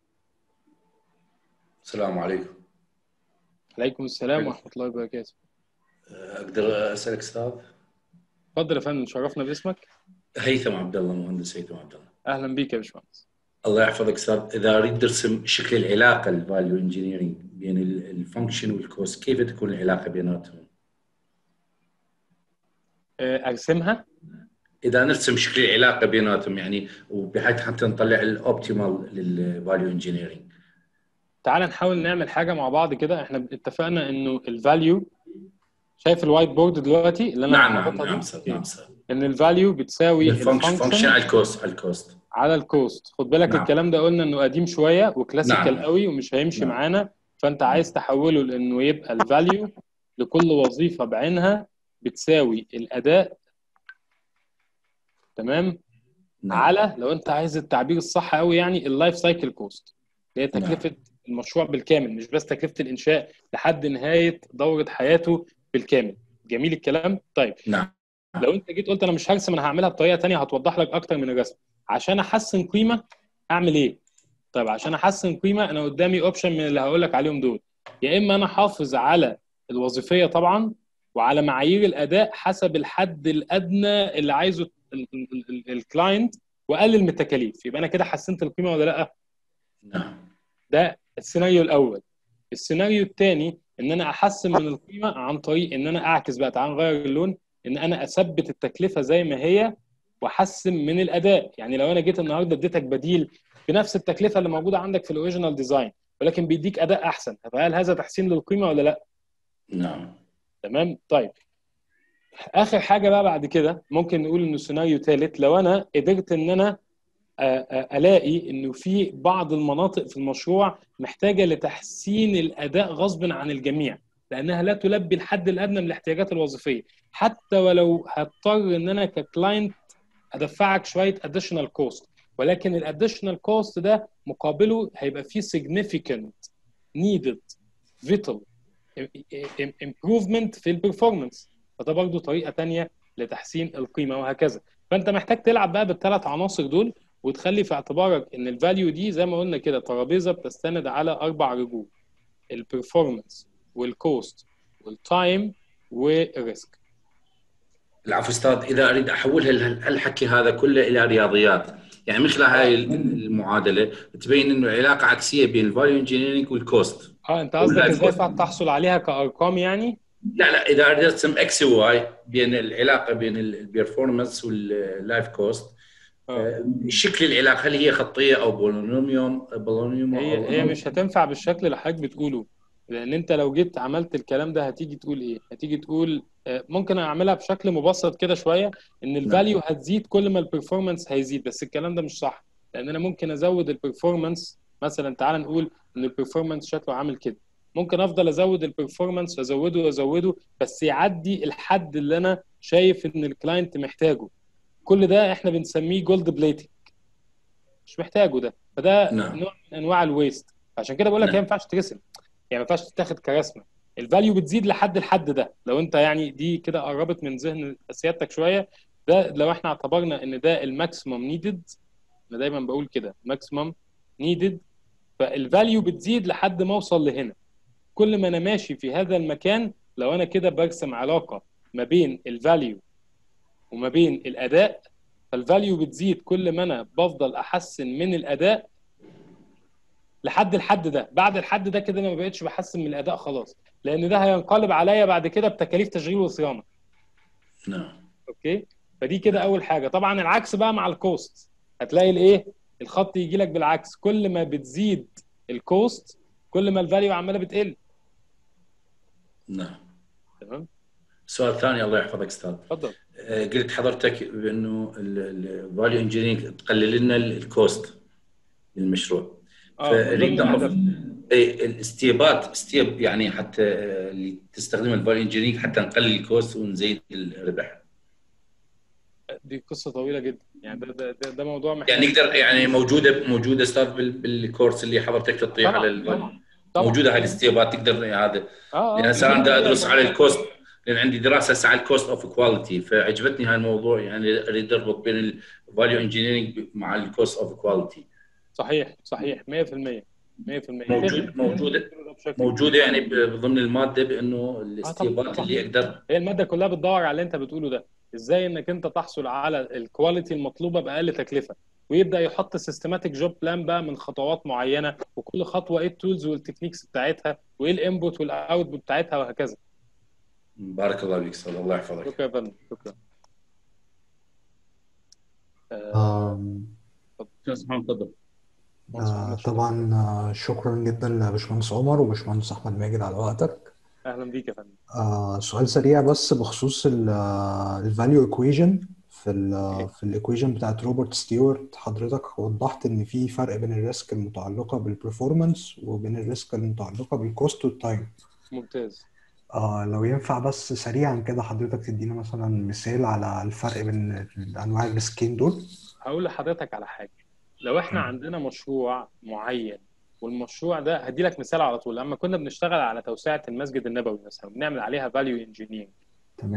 السلام عليكم عليكم السلام ورحمه الله وبركاته اقدر اسالك استاذ اتفضل يا فندم شرفنا باسمك هيثم عبد الله مهندس هيثم عبد الله اهلا بيك يا باشمهندس الله يحفظك استاذ اذا اريد ارسم شكل العلاقه الفاليو انجينيرنج بين الفانكشن والكوست كيف تكون العلاقه بيناتهم؟ آه، ارسمها اذا نرسم شكل العلاقه بيناتهم يعني وبحيث حتى نطلع الاوبتيمال للفاليو انجينيرنج تعال نحاول نعمل حاجه مع بعض كده احنا اتفقنا انه الفاليو شايف الوايت بورد دلوقتي اللي انا نعم نعم رابطها دي؟ نعم سر نعم سر ان الفاليو بتساوي الفانكشن فانكشن الفانكشن على الكوست على الكوست على الكوست خد بالك نعم. الكلام ده قلنا انه قديم شويه وكلاسيكال نعم. قوي ومش هيمشي نعم. معانا فانت عايز تحوله لانه يبقى الفاليو لكل وظيفه بعينها بتساوي الاداء تمام نعم. على لو انت عايز التعبير الصح قوي يعني اللايف سايكل كوست اللي هي تكلفه المشروع بالكامل مش بس تكلفه الانشاء لحد نهايه دوره حياته بالكامل جميل الكلام طيب نعم لو انت جيت قلت انا مش هرسم انا هعملها بطريقه تانية هتوضح لك اكتر من الرسم عشان احسن قيمه اعمل ايه طيب عشان احسن قيمه انا قدامي اوبشن من اللي هقول لك عليهم دول يا اما انا احافظ على الوظيفيه طبعا وعلى معايير الاداء حسب الحد الادنى اللي عايزه الكلاينت واقلل من التكاليف يبقى انا كده حسنت القيمه ولا لا نعم ده السيناريو الاول السيناريو الثاني ان انا احسن من القيمه عن طريق ان انا اعكس بقى تعال نغير اللون ان انا اثبت التكلفه زي ما هي واحسن من الاداء يعني لو انا جيت النهارده اديتك بديل بنفس التكلفه اللي موجوده عندك في الاوريجينال ديزاين ولكن بيديك اداء احسن فهل هذا تحسين للقيمه ولا لا نعم تمام طيب اخر حاجه بقى بعد كده ممكن نقول انه سيناريو ثالث لو انا قدرت ان انا آه، آه، الاقي انه في بعض المناطق في المشروع محتاجه لتحسين الاداء غصب عن الجميع لانها لا تلبي الحد الادنى من الاحتياجات الوظيفيه حتى ولو هضطر ان انا ككلاينت ادفعك شويه اديشنال كوست ولكن الاديشنال كوست ده مقابله هيبقى فيه significant needed vital improvement في البرفورمانس فده برضو طريقه تانية لتحسين القيمه وهكذا فانت محتاج تلعب بقى بالثلاث عناصر دول وتخلي في اعتبارك ان الفاليو دي زي ما قلنا كده ترابيزه بتستند على اربع رجول البرفورمانس والكوست والتايم والريسك العفو استاذ اذا اريد احول هال- هالحكي هذا كله الى رياضيات يعني من خلال هاي المعادله تبين انه علاقه عكسيه بين الفاليو انجينيرنج والكوست اه انت قصدك واللايف ازاي كوست. تحصل عليها كارقام يعني لا لا اذا اريد ارسم اكس وواي بين العلاقه بين البيرفورمانس واللايف كوست اه شكل العلاقه هل هي خطيه او بولينوميوم بولينوميوم هي هي مش هتنفع بالشكل اللي حضرتك بتقوله لان انت لو جيت عملت الكلام ده هتيجي تقول ايه هتيجي تقول آه، ممكن اعملها بشكل مبسط كده شويه ان الفاليو هتزيد كل ما البرفورمانس هيزيد بس الكلام ده مش صح لان انا ممكن ازود البرفورمانس مثلا تعال نقول ان البرفورمانس شكله عامل كده ممكن افضل ازود البرفورمانس وازوده وازوده بس يعدي الحد اللي انا شايف ان الكلاينت محتاجه كل ده احنا بنسميه جولد بليتنج مش محتاجه ده فده نعم. نوع من انواع الويست عشان كده بقول لك نعم. هي ما ينفعش ترسم يعني ما ينفعش تتاخد كرسمه الفاليو بتزيد لحد الحد ده لو انت يعني دي كده قربت من ذهن سيادتك شويه ده لو احنا اعتبرنا ان ده الماكسيمم نيدد انا دايما بقول كده ماكسيمم نيدد فالفاليو بتزيد لحد ما اوصل لهنا كل ما انا ماشي في هذا المكان لو انا كده برسم علاقه ما بين الفاليو وما بين الاداء فالفاليو بتزيد كل ما انا بفضل احسن من الاداء لحد الحد ده بعد الحد ده كده انا ما بقتش بحسن من الاداء خلاص لان ده هينقلب عليا بعد كده بتكاليف تشغيل وصيانه نعم اوكي فدي كده اول حاجه طبعا العكس بقى مع الكوست هتلاقي الايه الخط يجي لك بالعكس كل ما بتزيد الكوست كل ما الفاليو عماله بتقل نعم تمام السؤال الثاني الله يحفظك استاذ اتفضل آه، قلت حضرتك بانه الفاليو انجينيرنج تقلل لنا الكوست للمشروع اه فاريد من ضمن اعرف الهدف. اي الاستيبات ستيب يعني حتى آه، اللي تستخدم الفاليو انجينيرنج حتى نقلل الكوست ونزيد الربح دي قصه طويله جدا يعني ده ده ده, ده موضوع محتاج يعني نقدر يعني موجوده موجوده استاذ بال- بالكورس اللي حضرتك تعطيه طبعاً، على ال- طبعاً، طبعاً. موجوده هاي الاستيبات تقدر يعني هذا اه لان اه هسه انا دا ادرس على الكوست لان عندي دراسه هسه على الكوست اوف كواليتي فعجبتني هاي الموضوع يعني اريد اربط بين الفاليو انجينيرنج مع الكوست اوف كواليتي صحيح صحيح 100% 100% موجود موجوده موجوده يعني ب- ضمن الماده بانه الاستيبات طبعاً. اللي اقدر هي الماده كلها بتدور على اللي انت بتقوله ده ازاي انك انت تحصل على الكواليتي المطلوبه باقل تكلفه ويبدا يحط سيستماتيك جوب بلان بقى من خطوات معينه وكل خطوه ايه التولز والتكنيكس بتاعتها وايه الانبوت والاوتبوت بتاعتها وهكذا بارك الله فيك استاذ الله يحفظك شكرا يا فندم شكرا آه، آم، باشمهندس محمد اتفضل مهندس آه، محمد شكرا طبعا آه، شكرا جدا لباشمهندس عمر وباشمهندس احمد ماجد على وقتك اهلا بيك يا فندم آه، سؤال سريع بس بخصوص الفاليو ايكويجن في ال اوكي في الايكويجن بتاعت روبرت ستيوارت حضرتك وضحت ان في فرق بين الريسك المتعلقه بالبرفورمانس وبين الريسك المتعلقه بالكوست والتايم ممتاز آه لو ينفع بس سريعا كده حضرتك تدينا مثلا مثال على الفرق بين انواع الريسكين دول هقول لحضرتك على حاجه لو احنا مم. عندنا مشروع معين والمشروع ده هدي لك مثال على طول لما كنا بنشتغل على توسعه المسجد النبوي مثلا بنعمل عليها فاليو انجينيرنج تمام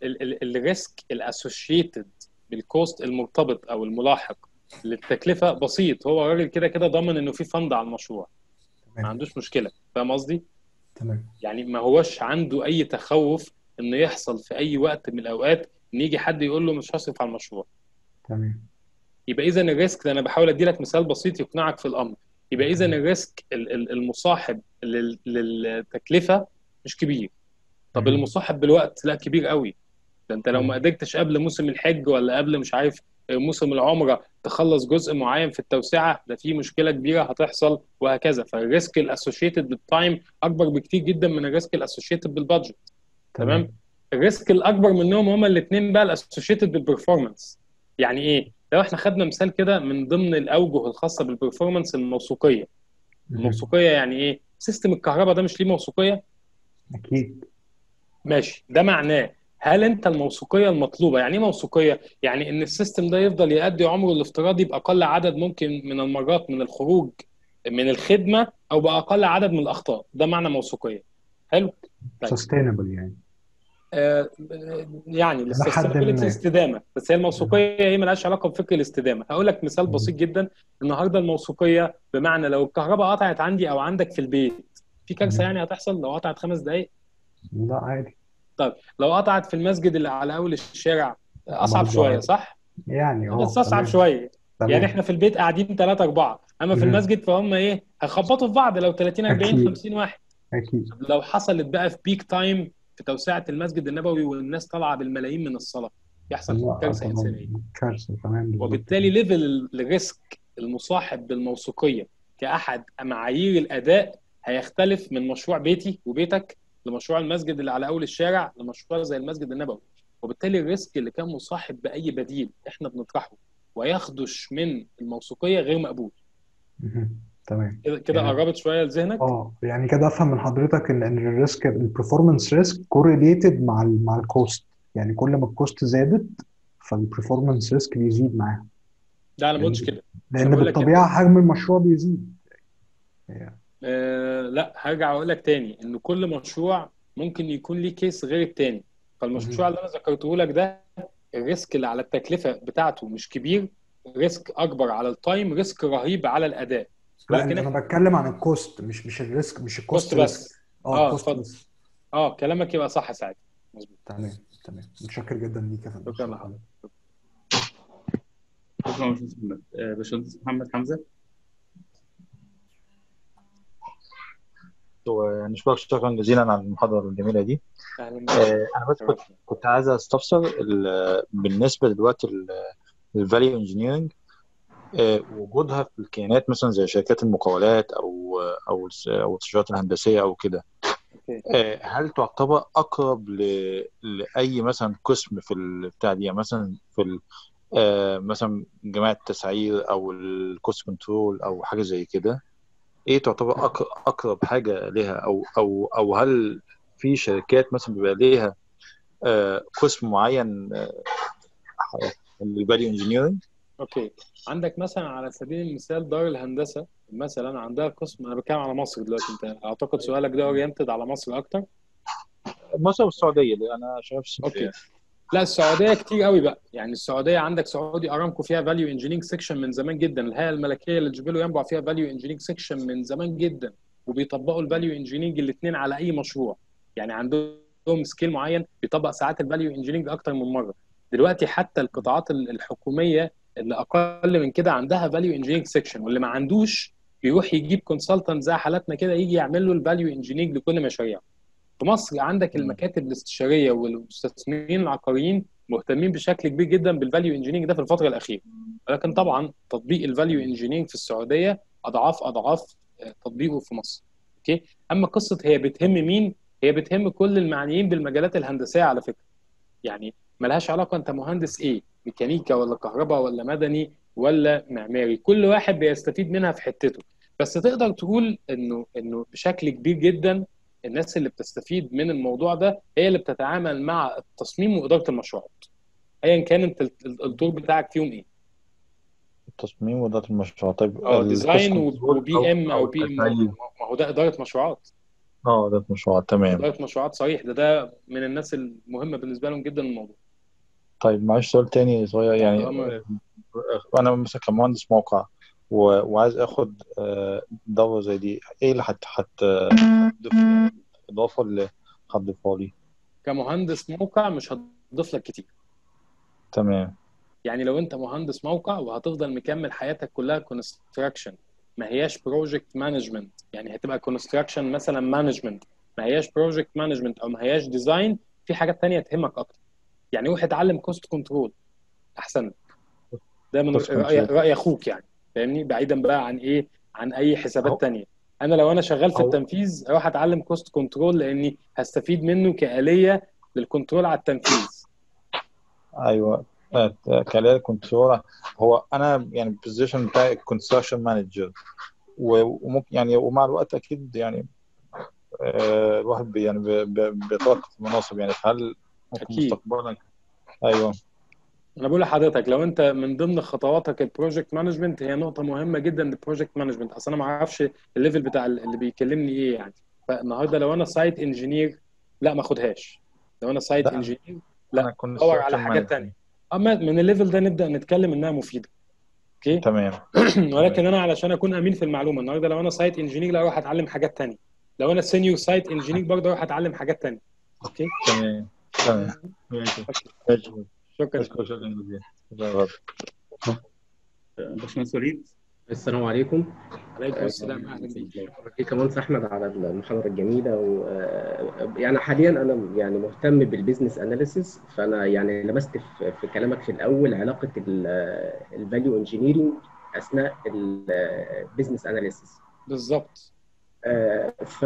الريسك الاسوشيتد بالكوست المرتبط او الملاحق للتكلفه بسيط هو راجل كده كده ضامن انه في فند على المشروع ما تمام عندوش مشكله فاهم قصدي؟ تمام يعني ما هوش عنده اي تخوف انه يحصل في اي وقت من الاوقات ان يجي حد يقول له مش هصرف على المشروع تمام يبقى اذا الريسك ده انا بحاول ادي لك مثال بسيط يقنعك في الامر يبقى اذا الريسك ال- ال- المصاحب لل- للتكلفه مش كبير طب مم. المصاحب بالوقت لا كبير قوي ده انت لو مم. ما قدرتش قبل موسم الحج ولا قبل مش عارف موسم العمره تخلص جزء معين في التوسعه ده في مشكله كبيره هتحصل وهكذا فالريسك الاسوشيتد بالتايم اكبر بكتير جدا من الريسك الاسوشيتد بالبادجت تمام الريسك الاكبر منهم هما الاثنين بقى الاسوشيتد بالبرفورمانس يعني ايه لو احنا خدنا مثال كده من ضمن الاوجه الخاصه بالبرفورمانس الموثوقيه مم. الموثوقيه يعني ايه سيستم الكهرباء ده مش ليه موثوقيه اكيد ماشي ده معناه هل انت الموثوقيه المطلوبه يعني ايه موثوقيه يعني ان السيستم ده يفضل يؤدي عمره الافتراضي باقل عدد ممكن من المرات من الخروج من الخدمه او باقل عدد من الاخطاء ده معنى موثوقيه حلو طيب سستينبل يعني آه، يعني إلى حد السستينابيلتي ما. الاستدامه بس هي الموثوقيه هي مالهاش علاقه بفكر الاستدامه هقول لك مثال مم. بسيط جدا النهارده الموثوقيه بمعنى لو الكهرباء قطعت عندي او عندك في البيت في كارثه مم. يعني هتحصل لو قطعت خمس دقائق لا عادي طيب لو قطعت في المسجد اللي على اول الشارع اصعب برضه شويه عادي. صح؟ يعني اه بس اصعب تمام شويه تمام يعني احنا في البيت قاعدين ثلاثه اربعه اما في مم. المسجد فهم ايه هيخبطوا في بعض لو 30 40 أكيد. 50 واحد اكيد لو حصلت بقى في بيك تايم في توسعه المسجد النبوي والناس طالعه بالملايين من الصلاه يحصل لا كارثه طبعا انسانيه كارثه تمام بالظبط وبالتالي ليفل الريسك المصاحب بالموثوقيه كاحد معايير الاداء هيختلف من مشروع بيتي وبيتك لمشروع المسجد اللي على اول الشارع لمشروع زي المسجد النبوي وبالتالي الريسك اللي كان مصاحب باي بديل احنا بنطرحه ويخدش من الموثوقيه غير مقبول مهم. تمام كده كده يعني قربت شويه لذهنك اه يعني كده افهم من حضرتك ان ان الريسك البرفورمانس ريسك كوريليتد مع ال مع الكوست يعني كل ما الكوست زادت فالبرفورمانس ريسك بيزيد معاها لا انا ما قلتش كده لان بقول لك بالطبيعه حجم المشروع بيزيد آه لا هرجع اقول لك تاني ان كل مشروع ممكن يكون ليه كيس غير التاني فالمشروع اللي انا ذكرته لك ده الريسك اللي على التكلفه بتاعته مش كبير ريسك اكبر على التايم ريسك رهيب على الاداء لا ولكن انا احنا بتكلم عن الكوست مش مش الريسك مش الكوست كوست ريسك بس اه اه الكوست اتفضل بس اه كلامك يبقى صح ساعتها مظبوط تمام تمام متشكر جدا ليك يا فندم شكرا لحضرتك شكرا يا باشمهندس محمد آه، باشمهندس محمد حمزه ونشكرك شكرا جزيلا على المحاضرة الجميلة دي اهلا بك آه، أنا بس كنت شرفنا. كنت عايز أستفسر ال- بالنسبة دلوقتي الفاليو انجينيرنج وجودها في الكيانات مثلا زي شركات المقاولات أو أو الس- أو التشغيلات الهندسية أو كده أوكي. آه، هل تعتبر أقرب ل- لأي مثلا قسم في البتاع دي يعني مثلا في ال- آه، مثلا جماعة التسعير أو الكوست كنترول أو حاجة زي كده ايه تعتبر أق- اقرب حاجه ليها او او او هل في شركات مثلا بيبقى ليها آه، قسم معين للفاليو انجينيرنج اوكي عندك مثلا على سبيل المثال دار الهندسه مثلا عندها قسم انا بتكلم على مصر دلوقتي انت اعتقد سؤالك ده اورينتد على مصر اكتر مصر والسعوديه اللي انا شايف السعوديه اوكي لا السعوديه كتير قوي بقى يعني السعوديه عندك سعودي ارامكو فيها فاليو انجينيرنج سيكشن من زمان جدا الهيئه الملكيه اللي جبلوا ينبع فيها فاليو انجينيرنج سيكشن من زمان جدا وبيطبقوا الفاليو انجينيرنج الاثنين على اي مشروع يعني عندهم سكيل معين بيطبق ساعات الفاليو انجينيرنج اكتر من مره دلوقتي حتى القطاعات الحكوميه اللي اقل من كده عندها فاليو انجينيرنج سيكشن واللي ما عندوش بيروح يجيب كونسلتنت زي حالاتنا كده يجي يعمل له الفاليو انجينيرنج لكل مشاريعه في مصر عندك المكاتب الاستشاريه والمستثمرين العقاريين مهتمين بشكل كبير جدا بالفاليو انجينيرنج ده في الفتره الاخيره ولكن طبعا تطبيق الفاليو انجينيرنج في السعوديه اضعاف اضعاف آه، تطبيقه في مصر اوكي اما قصه هي بتهم مين هي بتهم كل المعنيين بالمجالات الهندسيه على فكره يعني ملهاش علاقه انت مهندس ايه ميكانيكا ولا كهرباء ولا مدني ولا معماري كل واحد بيستفيد منها في حتته بس تقدر تقول انه انه بشكل كبير جدا الناس اللي بتستفيد من الموضوع ده هي اللي بتتعامل مع التصميم واداره المشروعات ايا كان انت ال- ال- الدور بتاعك فيهم ايه التصميم وإدارة المشروع طيب اه ال ديزاين cost control وبي ام او بي ام التسعير. ما هو ده اداره مشروعات اه إدارة مشروع تمام اداره مشروعات صريح ده ده من الناس المهمه بالنسبه لهم جدا الموضوع طيب معلش سؤال تاني صغير يعني طبعاً. أنا مثلا كمهندس موقع و- وعايز آخد آه، دورة زي دي إيه اللي هت هت هتضيف لي؟ إضافة اللي هتضيفها لي كمهندس موقع مش هتضيف لك كتير تمام يعني لو انت مهندس موقع وهتفضل مكمل حياتك كلها كونستراكشن ما هياش بروجكت مانجمنت يعني هتبقى كونستراكشن مثلا مانجمنت ما هياش بروجكت مانجمنت او ما هياش ديزاين في حاجات تانية تهمك اكتر يعني روح اتعلم كوست كنترول احسن لك. ده من Cost رأي, control. رأي اخوك يعني فاهمني بعيدا بقى عن ايه عن اي أهو. حسابات تانية انا لو انا شغال في أهو. التنفيذ اروح اتعلم كوست كنترول لاني هستفيد منه كآلية للكنترول على التنفيذ ايوه كالير كنترول هو انا يعني البوزيشن بتاعي كونستراكشن مانجر وممكن يعني ومع الوقت اكيد يعني آه، الواحد بي يعني بي- بي- بيترقى في المناصب يعني هل ممكن أكيد. مستقبلا ايوه انا بقول لحضرتك لو انت من ضمن خطواتك البروجكت مانجمنت هي نقطه مهمه جدا البروجكت مانجمنت اصل انا ما اعرفش الليفل بتاع اللي بيكلمني ايه يعني فالنهارده لو انا سايت انجينير لا ما اخدهاش لو انا سايت لا. انجينير لا، انا دور على construction حاجات manager. تانية اما من الليفل ده نبدا نتكلم انها مفيده اوكي تمام ولكن انا علشان اكون امين في المعلومه النهارده لو انا سايت انجينير لا اروح اتعلم حاجات تانية لو انا سينيور سايت انجينير برضه اروح اتعلم حاجات تانية اوكي تمام تمام ماشي ماشي شكرا شكرا شكرا جزيلا شكرا غالي. باشمهندس وليد السلام عليكم عليكم السلام اهلا بيك بحييك يا مهندس احمد على المحاضره الجميله و آه، يعني حاليا انا يعني مهتم بالبيزنس اناليسيس فانا يعني لمست في في كلامك في الاول علاقه الفاليو انجينيرنج اثناء البيزنس اناليسيس بالظبط ف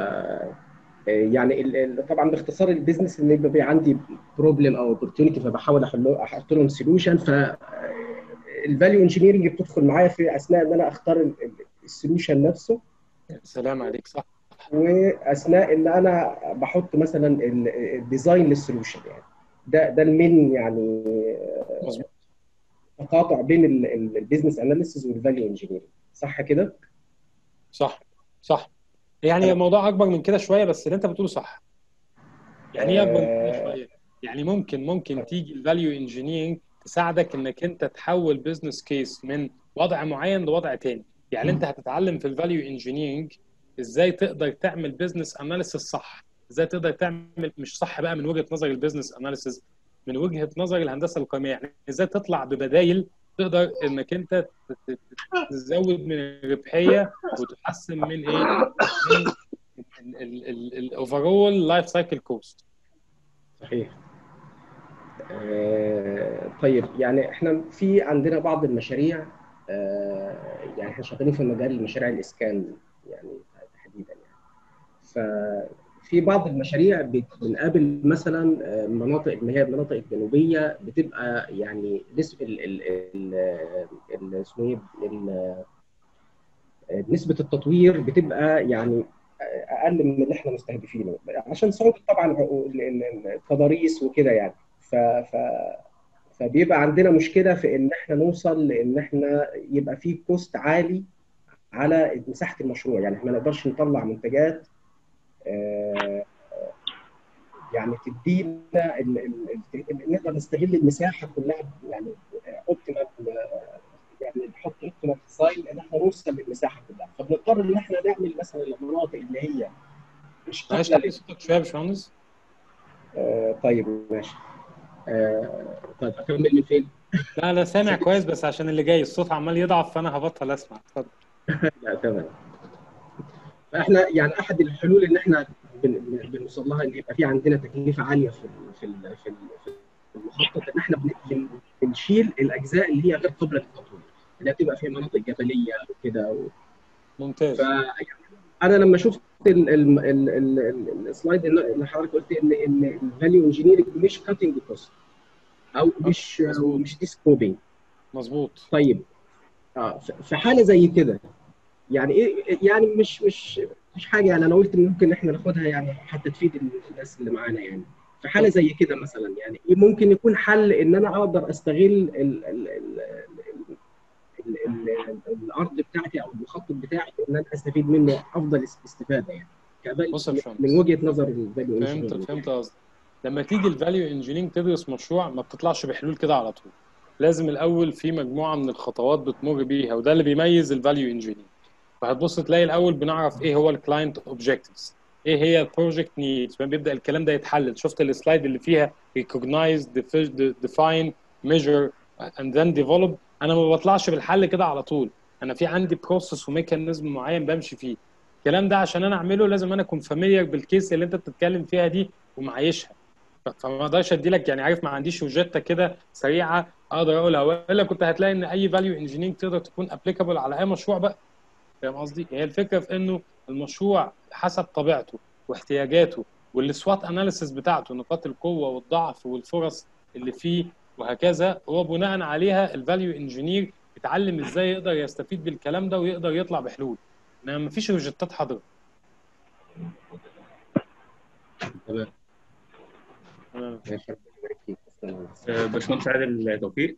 يعني ال- ال- طبعا باختصار البيزنس ان يبقى في عندي بروبلم او اوبورتيونيتي فبحاول احله احط لهم سوليوشن ف الفاليو انجينيرنج بتدخل معايا في اثناء ان انا اختار السوليوشن نفسه سلام عليك صح واثناء ان انا بحط مثلا ال- الديزاين للسوليوشن يعني ده ده المين يعني مظبوط تقاطع بين البيزنس اناليسيز والفاليو انجينيرنج صح كده؟ صح صح يعني الموضوع اكبر من كده شويه بس اللي انت بتقوله صح يعني ايه اكبر من كده شويه يعني ممكن ممكن تيجي الفاليو انجينيرنج تساعدك انك انت تحول بزنس كيس من وضع معين لوضع تاني يعني انت هتتعلم في الفاليو انجينيرنج ازاي تقدر تعمل بزنس اناليسيس صح ازاي تقدر تعمل مش صح بقى من وجهه نظر البيزنس اناليسيس من وجهه نظر الهندسه القيميه يعني ازاي تطلع ببدايل تقدر انك انت ت- ت- تزود من الربحيه وتحسن من ايه؟ من الاوفرول لايف سايكل كوست صحيح آه، طيب يعني احنا في عندنا بعض المشاريع آه، يعني احنا شغالين في مجال مشاريع الاسكان يعني تحديدا يعني ففي بعض المشاريع بت- بنقابل مثلا آه، مناطق اللي هي المناطق الجنوبيه بتبقى يعني نسبه ال ال ال ال- اسمه ايه ال- نسبه التطوير بتبقى يعني اقل من اللي احنا مستهدفينه عشان صعوبه طبعا ال- ال- التضاريس وكده يعني ف, ف فبيبقى عندنا مشكله في ان احنا نوصل لان احنا يبقى في كوست عالي على مساحه المشروع يعني احنا ما نقدرش نطلع منتجات آه، يعني تدينا ال- ال- ال- نقدر نستغل المساحه كلها يعني اوبتيمال يعني نحط اوبتيمال ديزاين ان احنا نوصل للمساحه كلها فبنضطر ان احنا نعمل مثلا المناطق اللي هي مش معلش قابله تعلي صوتك شويه يا باشمهندس آه، طيب ماشي آه، طيب اكمل من فين؟ لا لا سامع كويس بس عشان اللي جاي الصوت عمال يضعف فانا هبطل اسمع اتفضل لا تمام فاحنا يعني احد الحلول ان احنا بن- بن- بنوصل لها ان يبقى في عندنا تكلفه عاليه في ال في ال في, ال في المخطط ان احنا بن- بن- بنشيل الاجزاء اللي هي غير قابله للتطوير اللي هي بتبقى فيها مناطق جبليه وكده و... ممتاز فانا لما شفت ال- ال- ال- ال- ال- السلايد اللي اللي حضرتك قلت ان ان الفاليو انجينيرنج مش كاتنج كوست او مش مظبوط. مش ديسكوبينج مظبوط طيب اه ف- في حاله زي كده يعني ايه يعني مش مش مش حاجه يعني انا قلت ان ممكن احنا ناخدها يعني حتى تفيد الناس اللي معانا يعني في حاله زي كده مثلا يعني ايه ممكن يكون حل ان انا اقدر استغل ال ال ال ال ال ال الارض بتاعتي او المخطط بتاعي ان انا استفيد منه افضل است- استفاده يعني كفاليو- بص يا باشمهندس. من وجهه نظر الفاليو فهمت فهمت قصدك لما تيجي الفاليو انجينيرنج تدرس مشروع ما بتطلعش بحلول كده على طول لازم الاول في مجموعه من الخطوات بتمر بيها وده اللي بيميز الفاليو انجينيرنج فهتبص تلاقي الاول بنعرف ايه هو الكلاينت اوبجكتيفز ايه هي البروجكت نيدز بيبدا الكلام ده يتحلل شفت السلايد اللي فيها recognize defi- define measure and then develop انا ما بطلعش بالحل كده على طول انا في عندي بروسيس وميكانيزم معين بمشي فيه الكلام ده عشان انا اعمله لازم انا اكون فاميليار بالكيس اللي انت بتتكلم فيها دي ومعايشها ف- فما اقدرش ادي لك يعني عارف ما عنديش وجهه كده سريعه اقدر اقولها والا كنت هتلاقي ان اي فاليو انجينيرنج تقدر تكون ابليكابل على اي مشروع بقى فاهم قصدي؟ هي الفكره في انه المشروع حسب طبيعته واحتياجاته والسوات اناليسيس بتاعته نقاط القوه والضعف والفرص اللي فيه وهكذا هو بناء عليها الفاليو انجينير يتعلم ازاي يقدر يستفيد بالكلام ده ويقدر يطلع بحلول انما مفيش روجيتات حاضره تمام تمام. ماشي، ربنا يبارك فيك. تسلم. آه، باشمهندس عادل توفيق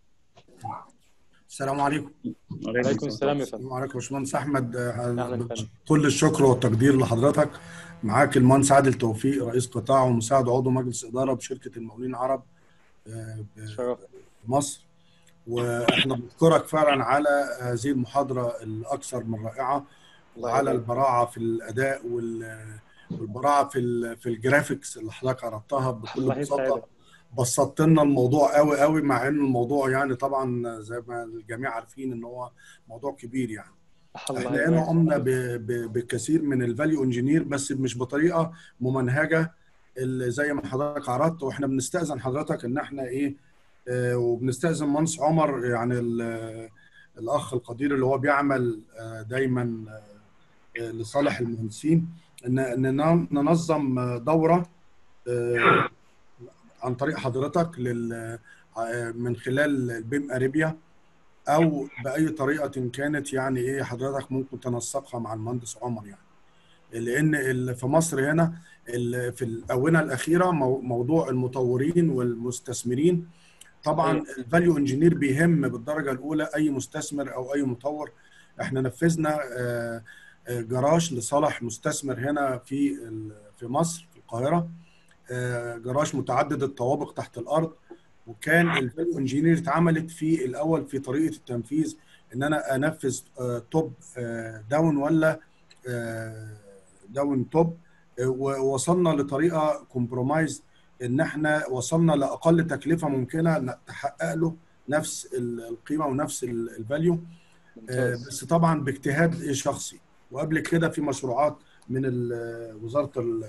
السلام عليكم عليكم السلام يا فندم السلام عليكم باشمهندس احمد أهلاً آه، فندم. كل الشكر والتقدير لحضرتك معاك المهندس عادل توفيق رئيس قطاع ومساعد عضو مجلس اداره بشركه المقاولين العرب آه، شرف بمصر واحنا بنشكرك فعلا على هذه المحاضره الاكثر من رائعه وعلى البراعه في الاداء وال- والبراعه في ال- في الجرافيكس اللي حضرتك عرضتها بكل الله بساطه يسعدك بسطت لنا الموضوع قوي قوي مع ان الموضوع يعني طبعا زي ما الجميع عارفين ان هو موضوع كبير يعني الله احنا هنا يبارك قمنا ب- ب- بكثير من الفاليو انجينير بس مش بطريقه ممنهجه اللي زي ما حضرتك عرضت واحنا بنستاذن حضرتك ان احنا ايه آه، وبنستاذن مهندس عمر يعني ال- الاخ القدير اللي هو بيعمل آه، دايما آه، لصالح المهندسين ان ان ننظم آه، دوره آه، عن طريق حضرتك لل آه، من خلال البيم اريبيا او باي طريقه كانت يعني ايه حضرتك ممكن تنسقها مع المهندس عمر يعني لان ال- في مصر هنا ال- في الاونه الاخيره مو- موضوع المطورين والمستثمرين طبعا أيوة. الفاليو انجينير بيهم بالدرجه الاولى اي مستثمر او اي مطور احنا نفذنا آه، آه، جراج لصالح مستثمر هنا في ال- في مصر في القاهره آه، جراج متعدد الطوابق تحت الارض وكان الفاليو انجينير اتعملت في الاول في طريقه التنفيذ ان انا انفذ آه، توب آه، داون ولا آه، داون توب آه، ووصلنا لطريقه كومبرومايز ان احنا وصلنا لاقل تكلفه ممكنه ن- تحقق له نفس ال- القيمه ونفس ال- الفاليو آه، ممتاز بس طبعا باجتهاد إيه شخصي وقبل كده في مشروعات من ال- وزاره ال-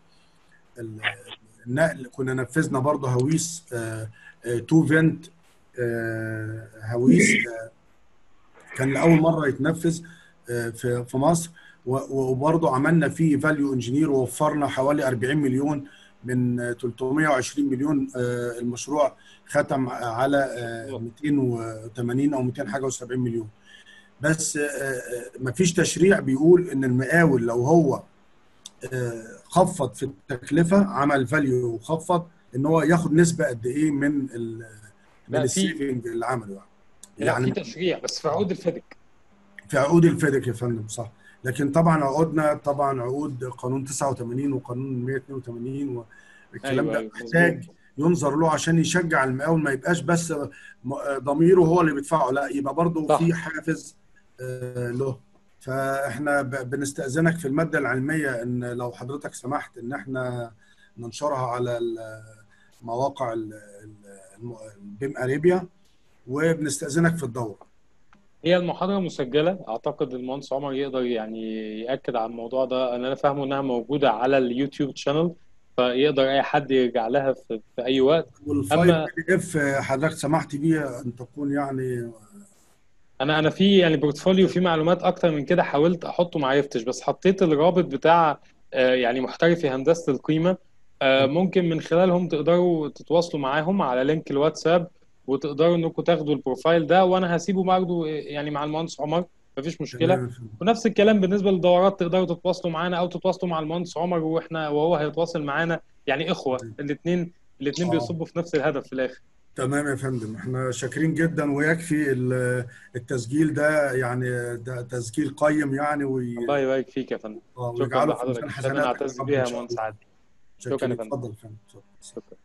ال- النقل كنا نفذنا برضه هويس آه، آه، تو فينت آه، هويس آه، كان لاول مره يتنفذ آه، في في مصر و- وبرضه عملنا فيه فاليو انجينير ووفرنا حوالي 40 مليون من آه، 320 مليون آه، المشروع ختم على آه، 280 او 200 حاجه و70 مليون بس آه، آه، مفيش تشريع بيقول ان المقاول لو هو آه، خفض في التكلفه عمل فاليو وخفض ان هو ياخد نسبه قد ايه من ال من لا، في- السيفنج اللي عمله يعني لا في يعني تشريع بس في عقود الفدك في عقود الفيدك يا فندم صح لكن طبعا عقودنا طبعا عقود قانون 89 وقانون 182 والكلام أيوة، ده أيوة، محتاج مظبوط. ينظر له عشان يشجع المقاول ما يبقاش بس م- ضميره هو اللي بيدفعه لا يبقى برضه صح. في حافز آه، له فاحنا ب- بنستأذنك في المادة العلمية ان لو حضرتك سمحت ان احنا ننشرها على ال- مواقع ال- ال- الم- البيم اريبيا وبنستأذنك في الدورة هي المحاضرة مسجلة أعتقد المهندس عمر يقدر يعني يأكد على الموضوع ده أنا أنا فاهمه إنها موجودة على اليوتيوب شانل فيقدر اي حد يرجع لها في, في اي وقت والفايل اما بي دي اف حضرتك سمحت بيه ان تكون يعني انا انا في يعني بورتفوليو فيه معلومات اكتر من كده حاولت احطه ما عرفتش بس حطيت الرابط بتاع آه، يعني محترفي هندسه القيمه آه، ممكن من خلالهم تقدروا تتواصلوا معاهم على لينك الواتساب وتقدروا انكم تاخدوا البروفايل ده وانا هسيبه برضه يعني مع المهندس عمر مفيش مشكله تمام يا فندم. ونفس الكلام بالنسبه للدورات تقدروا تتواصلوا معانا او تتواصلوا مع المهندس عمر واحنا وهو هيتواصل معانا يعني اخوه الاثنين الاثنين آه. بيصبوا في نفس الهدف في الاخر تمام يا فندم احنا شاكرين جدا ويكفي ال- التسجيل ده يعني ده تسجيل قيم يعني وي- الله يبارك فيك يا فندم آه، شكرا ويجعله في لحضرتك ميزان ده انا حسناتك اعتز يا رب بيها ان يا شاء مهندس الله عادل شكرا شاكرين يا فندم اتفضل يا فندم اتفضل. شكرا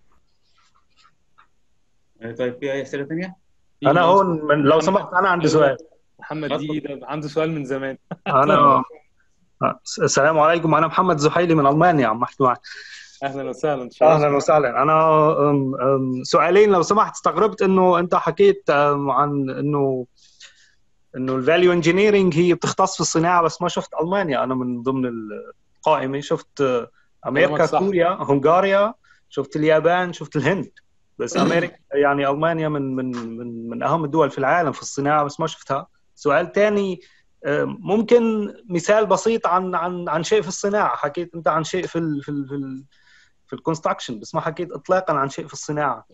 آه، طيب في اي اسئله ثانيه؟ في انا مهندس هون من لو سمحت انا عندي سؤال محمد دي ده عنده سؤال من زمان انا السلام عليكم انا محمد زحيلي من المانيا عم احكي معك اهلا وسهلا شرف اهلا وسهلا انا أم، أم، سؤالين لو سمحت استغربت انه انت حكيت أم، عن انه انه الفاليو انجينيرنج هي بتختص في الصناعه بس ما شفت المانيا انا من ضمن القائمه شفت أه، امريكا كلامك صح. كوريا هنغاريا شفت اليابان شفت الهند بس امريكا يعني المانيا من من من من اهم الدول في العالم في الصناعه بس ما شفتها سؤال ثاني ممكن مثال بسيط عن عن عن شيء في الصناعه حكيت انت عن شيء في ال في ال في, ال في الكونستراكشن بس ما حكيت اطلاقا عن شيء في الصناعه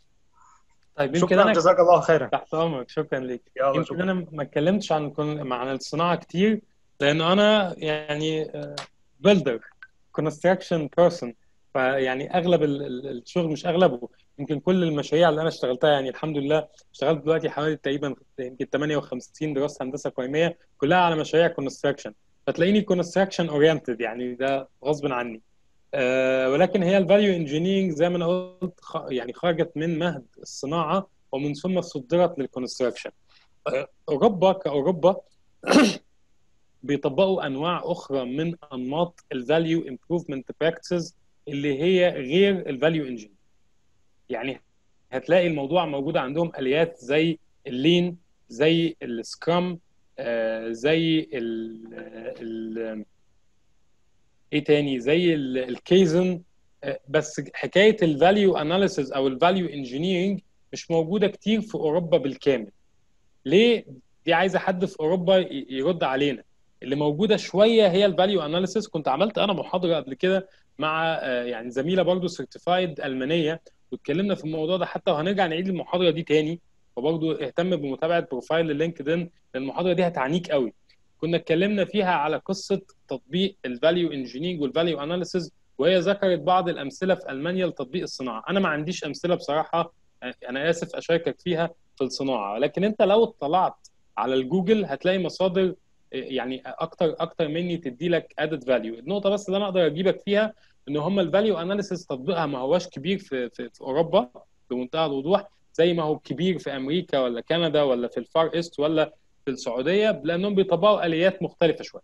طيب يمكن شكرا انا جزاك الله خيرا تحت امرك شكرا ليك يلا يمكن شكرا انا ما اتكلمتش عن كون- عن الصناعه كتير لان انا يعني بيلدر كونستراكشن بيرسون فيعني اغلب ال- ال- الشغل مش اغلبه يمكن كل المشاريع اللي انا اشتغلتها يعني الحمد لله اشتغلت دلوقتي حوالي تقريبا يمكن 58 دراسه هندسه قيميه كلها على مشاريع كونستراكشن فتلاقيني كونستراكشن اورينتد يعني ده غصب عني آه، ولكن هي الفاليو انجينيرنج زي ما انا قلت خ- يعني خرجت من مهد الصناعه ومن ثم صدرت للكونستراكشن آه، اوروبا كاوروبا بيطبقوا انواع اخرى من انماط الفاليو امبروفمنت براكتسز اللي هي غير الفاليو انجين يعني هتلاقي الموضوع موجود عندهم اليات زي اللين زي السكرام آه، زي ال ال ايه تاني زي ال- الكيزن آه، بس حكايه الفاليو اناليسيز او الفاليو انجينيرنج مش موجوده كتير في اوروبا بالكامل ليه دي عايزه حد في اوروبا ي- يرد علينا اللي موجوده شويه هي الفاليو اناليسيس كنت عملت انا محاضره قبل كده مع آه، يعني زميله برضو سيرتيفايد المانيه واتكلمنا في الموضوع ده حتى وهنرجع نعيد المحاضره دي تاني وبرضو اهتم بمتابعه بروفايل اللينكدين لان المحاضره دي هتعنيك قوي كنا اتكلمنا فيها على قصه تطبيق الفاليو انجينيرنج والفاليو اناليسيس وهي ذكرت بعض الامثله في المانيا لتطبيق الصناعه انا ما عنديش امثله بصراحه انا اسف اشاركك فيها في الصناعه ولكن انت لو اطلعت على الجوجل هتلاقي مصادر يعني اكتر اكتر مني تدي لك ادد فاليو النقطه بس اللي انا اقدر اجيبك فيها ان هم الفاليو اناليسيس تطبيقها ما هواش كبير في, في, في اوروبا بمنتهى الوضوح زي ما هو كبير في امريكا ولا كندا ولا في الفار ايست ولا في السعوديه لانهم بيطبقوا اليات مختلفه شويه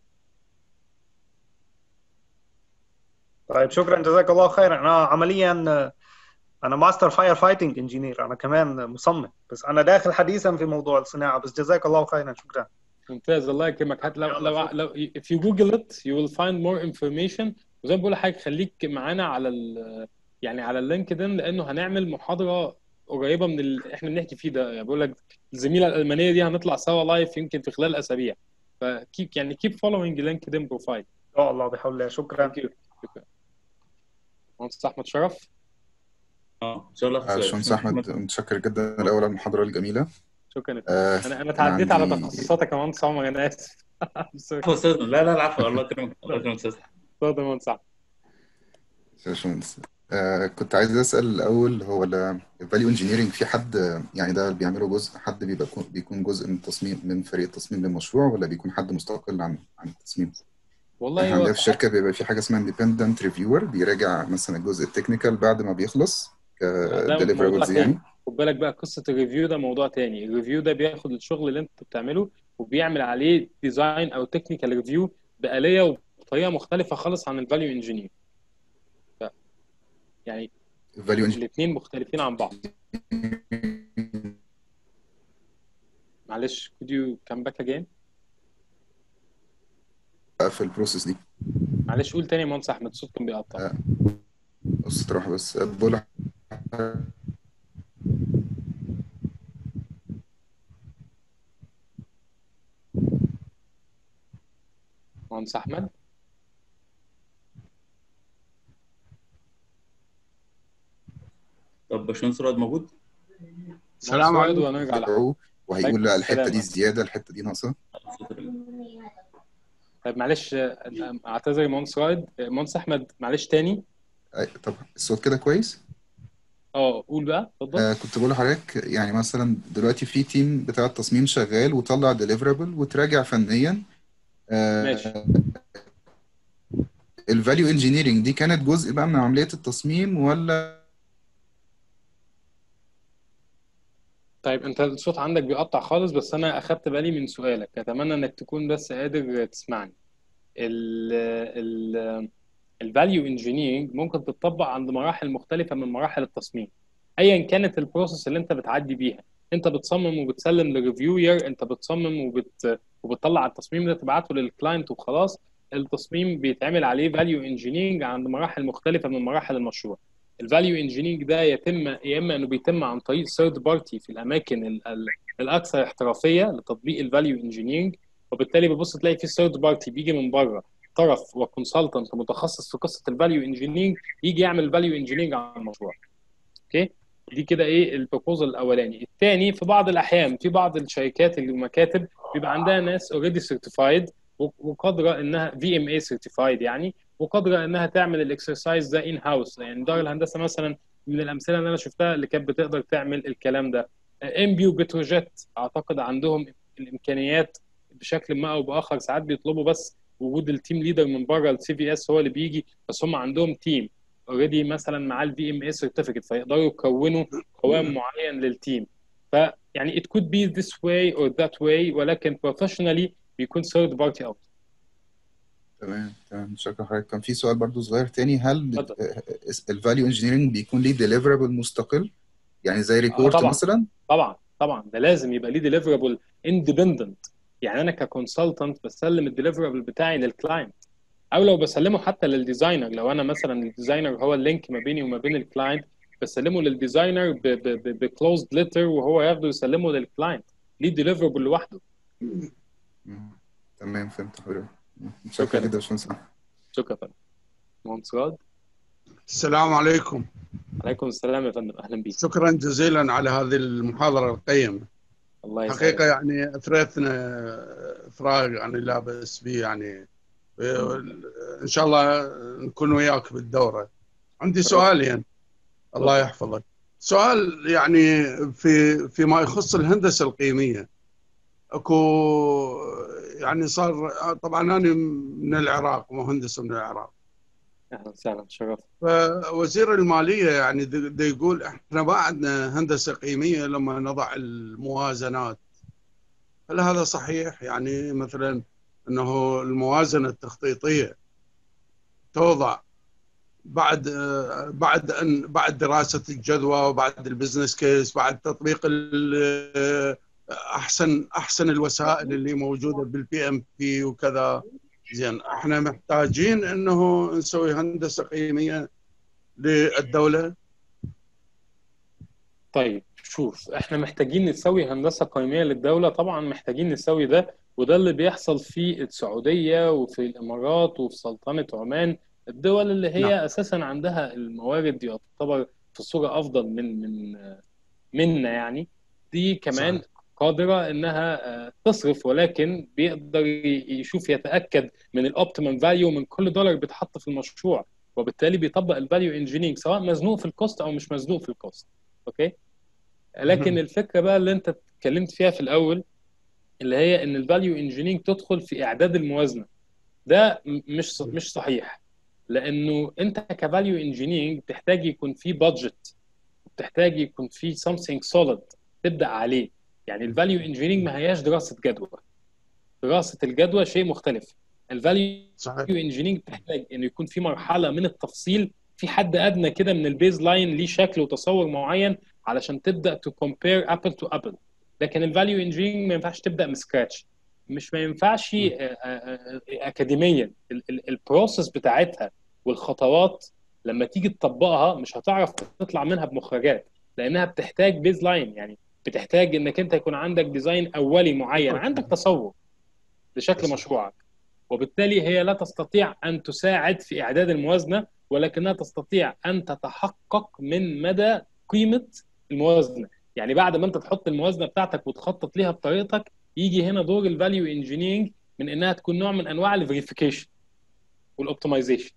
طيب شكرا جزاك الله خيرا انا عمليا انا ماستر فاير فايتنج انجينير انا كمان مصمم بس انا داخل حديثا في موضوع الصناعه بس جزاك الله خيرا شكرا ممتاز الله يكرمك هات لو لو لو if you google it you will find more information وزي ما بقول لحضرتك خليك معانا على ال يعني على اللينكدين لانه هنعمل محاضره قريبه من اللي احنا بنحكي فيه ده يعني بقول لك الزميله الالمانيه دي هنطلع سوا لايف يمكن في خلال اسابيع فكيب يعني كيب فولوينج لينكدين بروفايل ان شاء الله بحول الله شكرا شكرا مهندس احمد شرف اه ان شاء الله باشمهندس احمد متشكر جدا الاول على المحاضره الجميله شكرا آه انا انا اتعديت على عندي- تخصصاتك يا مهندس عمر انا اسف عفوا استاذ لا لا العفو الله يكرمك الله يكرمك استاذ اتفضل يا مهندس أحمد. يا باشمهندس آه كنت عايز اسال الاول هو الفاليو انجينيرنج في حد يعني ده بيعمله جزء حد بيبقى بيكون جزء من تصميم من فريق تصميم للمشروع ولا بيكون حد مستقل عن عن التصميم؟ والله احنا هو عندنا في الشركه بيبقى في حاجه اسمها اندبندنت ريفيور بيراجع مثلا الجزء التكنيكال بعد ما بيخلص ده موضوع كديليفربلز تاني يعني خد بالك بقى قصه الريفيو ده موضوع تاني الريفيو ده بياخد الشغل اللي انت بتعمله وبيعمل عليه ديزاين او تكنيكال ريفيو بآلية وبطريقه مختلفه خالص عن الفاليو انجينير يعني الفاليو الاثنين مختلفين عن بعض معلش could you come back again في البروسيس دي معلش قول تاني يا مهندس احمد الصوت كان بيقطع آه، بص تروح بس بقول مهندس احمد طب باشمهندس رائد موجود؟ السلام مهندس رائد عليكم ونرجع لحضرتك تدعوه وهيقول عليكم لا الحتة السلام دي زيادة الحتة دي ناقصة طيب معلش آه، اعتذر يا مهندس رائد آه، مهندس احمد معلش تاني أي- طب الصوت كده كويس اه قول بقى اتفضل آه كنت بقول لحضرتك يعني مثلا دلوقتي في تيم بتاع التصميم شغال وطلع ديليفرابل وتراجع فنيا ماشي الفاليو انجينيرنج دي كانت جزء بقى من عملية التصميم ولا طيب انت الصوت عندك بيقطع خالص بس انا اخدت بالي من سؤالك اتمنى انك تكون بس قادر تسمعني ال ال الفاليو انجينيرنج ممكن تتطبق عند مراحل مختلفة من مراحل التصميم ايا كانت البروسيس اللي انت بتعدي بيها انت بتصمم وبتسلم للريفيور انت بتصمم وبت... وبتطلع التصميم ده تبعته للكلاينت وخلاص التصميم بيتعمل عليه فاليو انجينيرنج عند مراحل مختلفة من مراحل المشروع الفاليو انجينيرنج ده يتم يا اما انه بيتم عن طريق ثيرد بارتي في الاماكن ال... ال... الاكثر احترافيه لتطبيق الفاليو انجينيرنج وبالتالي ببص تلاقي في ثيرد بارتي بيجي من بره طرف وكونسلتنت متخصص في قصه الفاليو انجينيرنج يجي يعمل الفاليو انجينيرنج على المشروع اوكي دي كده ايه البروبوزال الاولاني الثاني في بعض الاحيان في بعض الشركات اللي المكاتب بيبقى عندها ناس اوريدي سيرتيفايد وقادره انها في ام اي سيرتيفايد يعني وقادره انها تعمل الاكسرسايز ده ان هاوس يعني دار الهندسه مثلا من الامثله اللي انا شفتها اللي كانت بتقدر تعمل الكلام ده ام بي وبتروجيت اعتقد عندهم الامكانيات بشكل ما او باخر ساعات بيطلبوا بس وجود التيم ليدر من بره السي في اس هو اللي بيجي بس هم عندهم تيم اوريدي مثلا معاه الفي ام اي سيرتيفيكت فيقدروا يكونوا قوام معين للتيم فيعني it could be this way or that way ولكن professionally بيكون third party out تمام تمام شكرا حضرتك كان في سؤال برضو صغير تاني هل اتفضل الفاليو انجينيرنج بيكون ليه ديليفرابل مستقل يعني زي اه ريبورت طبعا مثلا طبعا طبعا ده لازم يبقى ليه ديليفرابل اندبندنت يعني انا ككونسلتنت بسلم الديليفرابل بتاعي للكلاينت او لو بسلمه حتى للديزاينر لو انا مثلا الديزاينر هو اللينك ما بيني وما بين الكلاينت بسلمه للديزاينر بكلوزد ليتر وهو ياخده يسلمه للكلاينت ليه ديليفرابل لوحده مم. تمام فهمت حضرتك شكرا شكرا جدا يا باشمهندس شكرا يا فندم مهندس راد السلام عليكم عليكم السلام يا فندم اهلا بيك شكرا جزيلا على هذه المحاضرة القيمة الله حقيقة يسعدك يعني أثرتنا إثراء يعني لا بأس به يعني إن شاء الله نكون وياك بالدورة عندي شرف سؤالين الله اتفضل يحفظك سؤال يعني في فيما يخص الهندسة القيمية اكو يعني صار طبعا انا من العراق مهندس من العراق اهلا وسهلا شرف فوزير الماليه يعني د- دا يقول احنا ما عندنا هندسه قيميه لما نضع الموازنات هل هذا صحيح؟ يعني مثلا انه الموازنه التخطيطيه توضع بعد آه، بعد ان بعد دراسه الجدوى وبعد البزنس كيس بعد تطبيق ال- آه، احسن احسن الوسائل اللي موجوده بالبي ام بي وكذا زين احنا محتاجين انه نسوي هندسه قيميه للدوله طيب شوف احنا محتاجين نسوي هندسة قيمية للدولة طبعا محتاجين نسوي ده وده اللي بيحصل في السعودية وفي الإمارات وفي سلطنة عمان الدول اللي هي نعم أساسا عندها الموارد يعتبر في صورة أفضل من من منا يعني دي كمان صحيح قادرة إنها آه، تصرف ولكن بيقدر ي- يشوف يتأكد من الأوبتيمم فاليو من كل دولار بيتحط في المشروع وبالتالي بيطبق الفاليو انجينيرنج سواء مزنوق في الكوست أو مش مزنوق في الكوست أوكي لكن الفكره بقى اللي انت اتكلمت فيها في الاول اللي هي ان الفاليو انجينيرنج تدخل في اعداد الموازنه ده م- مش ص- مش صحيح لانه انت كفاليو انجينيرنج بتحتاج يكون في بادجت بتحتاج يكون في something solid تبدا عليه يعني الفاليو انجينيرنج ما هياش دراسه جدوى دراسه الجدوى شيء مختلف الفاليو صحيح انجينيرنج تحتاج انه يكون في مرحله من التفصيل في حد ادنى كده من البيز لاين ليه شكل وتصور معين علشان تبدا تو كومبير ابل تو ابل لكن الفاليو انجينيرنج ما ينفعش تبدا من سكراتش مش ما ينفعش آه، آه، آه، اكاديميا البروسيس بتاعتها والخطوات لما تيجي تطبقها مش هتعرف تطلع منها بمخرجات لانها بتحتاج بيز لاين يعني بتحتاج انك انت يكون عندك ديزاين اولي معين عندك تصور لشكل مشروعك وبالتالي هي لا تستطيع ان تساعد في اعداد الموازنه ولكنها تستطيع ان تتحقق من مدى قيمه الموازنه يعني بعد ما انت تحط الموازنه بتاعتك وتخطط ليها بطريقتك يجي هنا دور الفاليو انجينيرنج من انها تكون نوع من انواع الفيريفيكيشن والاوبتمايزيشن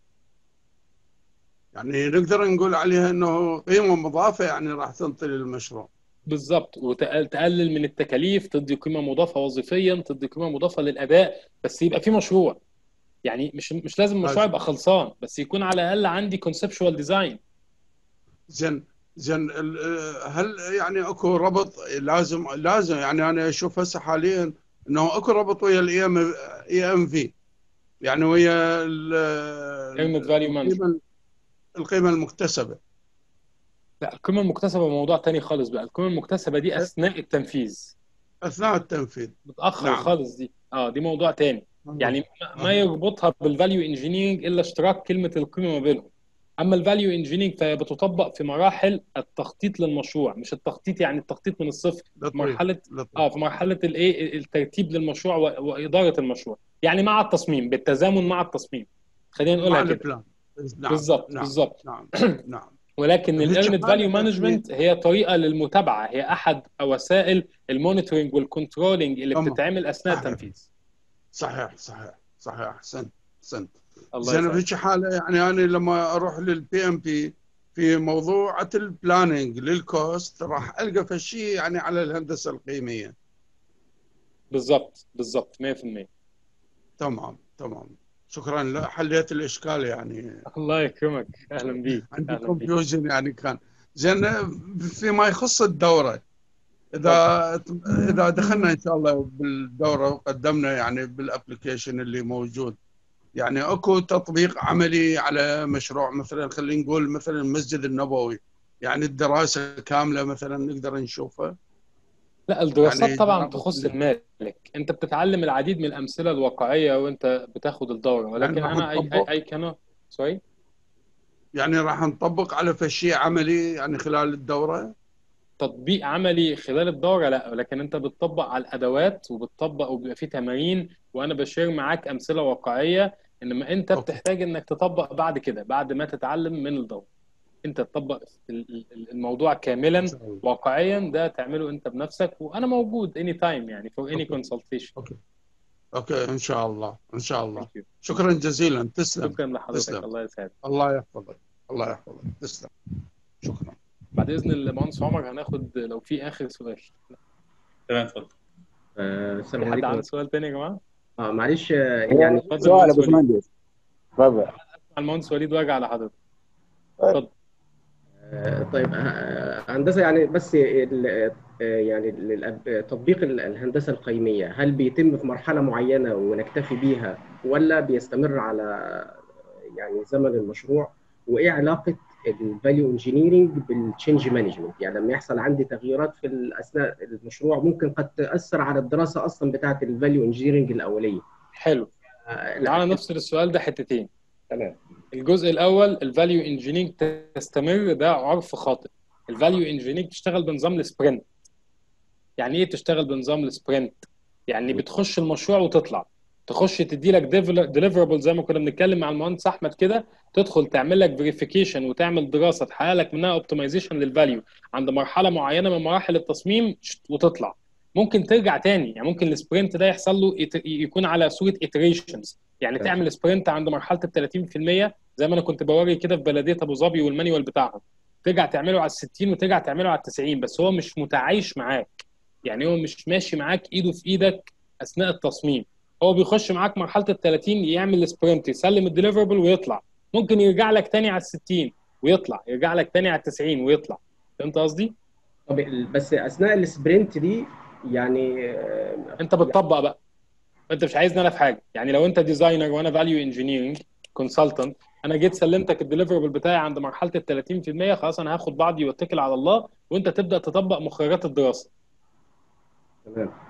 يعني نقدر نقول عليها انه قيمه مضافه يعني راح تنطي للمشروع بالظبط وتقلل من التكاليف تدي قيمه مضافه وظيفيا تدي قيمه مضافه للاداء بس يبقى في مشروع يعني مش مش لازم المشروع لازم. يبقى خلصان بس يكون على الاقل عندي كونسبشوال ديزاين زين زين ال- آه، هل يعني اكو ربط لازم لازم يعني انا اشوف هسه حاليا انه اكو ربط ويا الاي ام اي ام في يعني ويا ال- قيمه فاليو مانجمنت القيمه القيمه المكتسبه لا القيمه المكتسبه موضوع تاني خالص بقى القيمه المكتسبه دي اثناء التنفيذ اثناء التنفيذ متاخر نعم. خالص دي اه دي موضوع تاني يعني ما- ما يربطها بالفاليو انجينيرنج الا اشتراك كلمه القيمه ما بينهم اما الفاليو انجينيرنج فهي بتطبق في مراحل التخطيط للمشروع مش التخطيط يعني التخطيط من الصفر لطيف مرحله لطيف اه في مرحله الايه الترتيب للمشروع و- واداره المشروع يعني مع التصميم بالتزامن مع التصميم خلينا مع نقولها كده البلان نعم بالظبط نعم بالظبط نعم نعم ولكن في الايرنت شغال فاليو يعني مانجمنت هي طريقه للمتابعه هي احد وسائل المونيتورنج والكنترولنج اللي تمام. بتتعمل اثناء صحيح. التنفيذ صحيح صحيح صحيح احسنت احسنت الله زين يسعدك في حاله يعني انا لما اروح للبي ام بي في موضوع البلاننج للكوست راح القى في شيء يعني على الهندسه القيميه بالظبط بالظبط 100% تمام تمام شكرا لا حليت الاشكال يعني الله يكرمك اهلا بيك عندي اهلا بيك كونفيوجن يعني كان زين فيما يخص الدوره اذا اذا دخلنا ان شاء الله بالدوره وقدمنا يعني بالابلكيشن اللي موجود يعني اكو تطبيق عملي على مشروع مثلا خلينا نقول مثلا المسجد النبوي يعني الدراسه كامله مثلا نقدر نشوفها لا الدراسات يعني طبعا دراسة تخص ال- المالك انت بتتعلم العديد من الامثله الواقعيه وانت بتاخد الدوره يعني ولكن راح انا اي نطبق اي كان سوري يعني راح نطبق على فشي عملي يعني خلال الدوره تطبيق عملي خلال الدوره لا ولكن انت بتطبق على الادوات وبتطبق وبيبقى فيه تمارين وانا بشير معاك امثله واقعيه انما انت اوكي بتحتاج انك تطبق بعد كده بعد ما تتعلم من الدوره انت تطبق ال- ال- الموضوع ان كاملا شاء الله واقعيا ده تعمله انت بنفسك وانا موجود اني تايم يعني فور اني اوكي كونسلتيشن اوكي اوكي ان شاء الله ان شاء الله ثانك يو شكرا جزيلا تسلم شكرا لحضرتك تسلم الله يسعدك الله يحفظك الله يحفظك تسلم شكرا بعد اذن المهندس عمر هناخد لو في اخر سؤال تمام اتفضل آه، في السلام حد عليكم عنده سؤال تاني يا جماعه؟ اه معلش آه، يعني اتفضل سؤال يا المهندس وليد باشمهندس تفضل المهندس وليد وارجع لحضرتك اتفضل آه، طيب آه، هندسه يعني بس ال- آه، يعني ال- ال- تطبيق ال- الهندسه القيميه هل بيتم في مرحله معينه ونكتفي بيها ولا بيستمر على يعني زمن المشروع وايه علاقه الفاليو انجينيرنج بالتشينج مانجمنت يعني لما يحصل عندي تغييرات في اثناء المشروع ممكن قد تاثر على الدراسه اصلا بتاعه الفاليو انجينيرنج الاوليه حلو آه، تعالى نفصل السؤال ده حتتين تمام الجزء الاول الفاليو انجينيرنج تستمر ده عرف خاطئ الفاليو انجينيرنج تشتغل بنظام السبرنت يعني ايه تشتغل بنظام السبرنت يعني بتخش المشروع وتطلع تخش تدي لك ديليفربل زي ما كنا بنتكلم مع المهندس احمد كده تدخل تعمل لك فيريفيكيشن وتعمل دراسه تحقق لك منها اوبتمايزيشن للفاليو عند مرحله معينه من مراحل التصميم وتطلع ممكن ترجع تاني يعني ممكن السبرنت ده يحصل له يت- يكون على صوره iterations يعني تمام. تعمل سبرنت عند مرحله ال 30% زي ما انا كنت بوري كده في بلديه ابو ظبي والمانيوال بتاعهم ترجع تعمله على ال 60 وترجع تعمله على ال 90 بس هو مش متعايش معاك يعني هو مش ماشي معاك ايده في ايدك اثناء التصميم هو بيخش معاك مرحله ال 30 يعمل سبرنت يسلم الديليفربل ويطلع ممكن يرجع لك تاني على ال 60 ويطلع يرجع لك تاني على ال 90 ويطلع فهمت قصدي؟ طب ال- بس اثناء السبرنت دي يعني آه، انت بتطبق بقى انت مش عايزني انا في حاجه يعني لو انت ديزاينر وانا فاليو انجينيرنج كونسلتنت انا جيت سلمتك الديليفربل بتاعي عند مرحله ال 30% خلاص انا هاخد بعضي واتكل على الله وانت تبدا تطبق مخرجات الدراسه تمام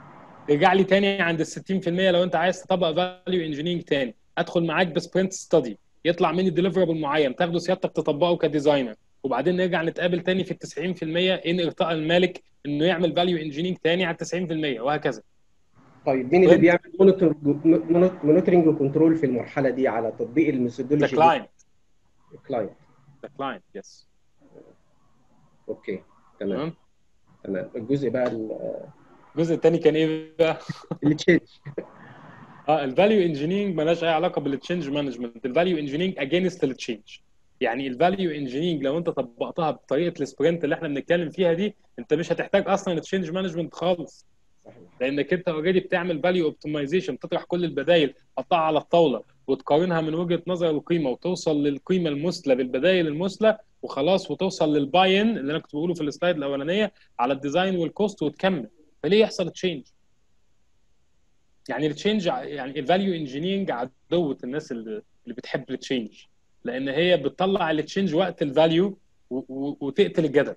ترجع لي تاني عند ال 60% لو انت عايز تطبق فاليو انجينيرنج تاني ادخل معاك بسبرنت ستادي يطلع مني ديليفربل معين تاخده سيادتك تطبقه كديزاينر وبعدين نرجع نتقابل تاني في ال 90% ان ارتقى المالك انه يعمل فاليو انجينيرنج تاني على ال 90% وهكذا طيب مين اللي بيعمل مونيتور مونيتورنج وكنترول في المرحله دي على تطبيق ذا الميثودولوجي كلاينت كلاينت ذا كلاينت يس اوكي تمام تمام تمام الجزء بقى ال- الجزء الثاني كان ايه بقى؟ التشينج اه الفاليو انجينيرنج مالهاش اي علاقه بالتشينج مانجمنت الفاليو انجينيرنج اجينست التشينج يعني الفاليو انجينيرنج لو انت طبقتها بطريقه السبرنت اللي احنا بنتكلم فيها دي انت مش هتحتاج اصلا التشينج مانجمنت خالص صحيح لانك انت اوريدي بتعمل فاليو اوبتمايزيشن تطرح كل البدائل تحطها على الطاوله وتقارنها من وجهه نظر القيمه وتوصل للقيمه المثلى بالبدائل المثلى وخلاص وتوصل للباين اللي انا كنت بقوله في السلايد الاولانيه على الديزاين والكوست وتكمل فليه يحصل تشينج؟ يعني التشينج يعني الفاليو انجينيرنج عدوة الناس اللي اللي بتحب التشينج لان هي بتطلع التشينج وقت الفاليو وتقتل الجدل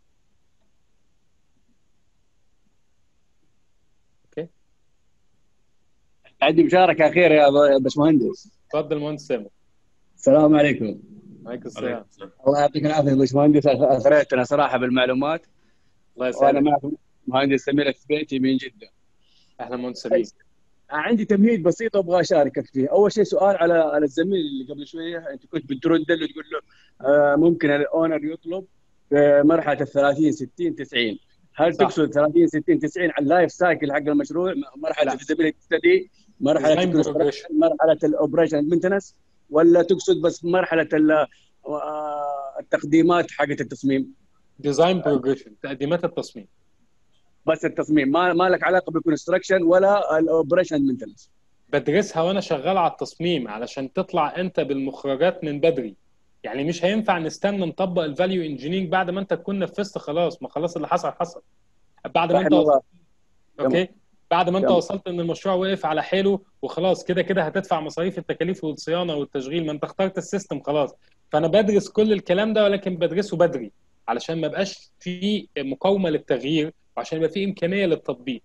عندي مشاركة أخيرة يا باشمهندس اتفضل مهندس سامر السلام عليكم عليكم السلام الله يعطيك العافية يا باشمهندس أثريتنا صراحة بالمعلومات الله وأنا يسلمك معكم مهندس سمير الثبيتي من جدة اهلا مهندس سمير عندي تمهيد بسيط ابغى اشاركك فيه، اول شيء سؤال على على الزميل اللي قبل شويه انت كنت بترد له تقول له آه ممكن الاونر يطلب في مرحله ال 30 60 90 هل صح. تقصد 30 60 90 على اللايف سايكل حق المشروع مرحله لا. الفيزيبيليتي ستدي مرحله Design الكونستراكشن progression. مرحله الاوبريشن مينتنس ولا تقصد بس مرحله ال- آه، التقديمات حقت التصميم ديزاين بروجريشن تقديمات التصميم بس التصميم ما ما لك علاقه بالكونستراكشن ولا الاوبريشن مينتنس بدرسها وانا شغال على التصميم علشان تطلع انت بالمخرجات من بدري يعني مش هينفع نستنى نطبق الفاليو انجينيرنج بعد ما انت تكون نفذت خلاص ما خلاص اللي حصل حصل بعد ما انت رحم الله وصلت اوكي بعد ما انت تمام. وصلت ان المشروع وقف على حيله وخلاص كده كده هتدفع مصاريف التكاليف والصيانه والتشغيل ما انت اخترت السيستم خلاص فانا بدرس كل الكلام ده ولكن بدرسه بدري علشان ما بقاش في مقاومه للتغيير وعشان يبقى في امكانيه للتطبيق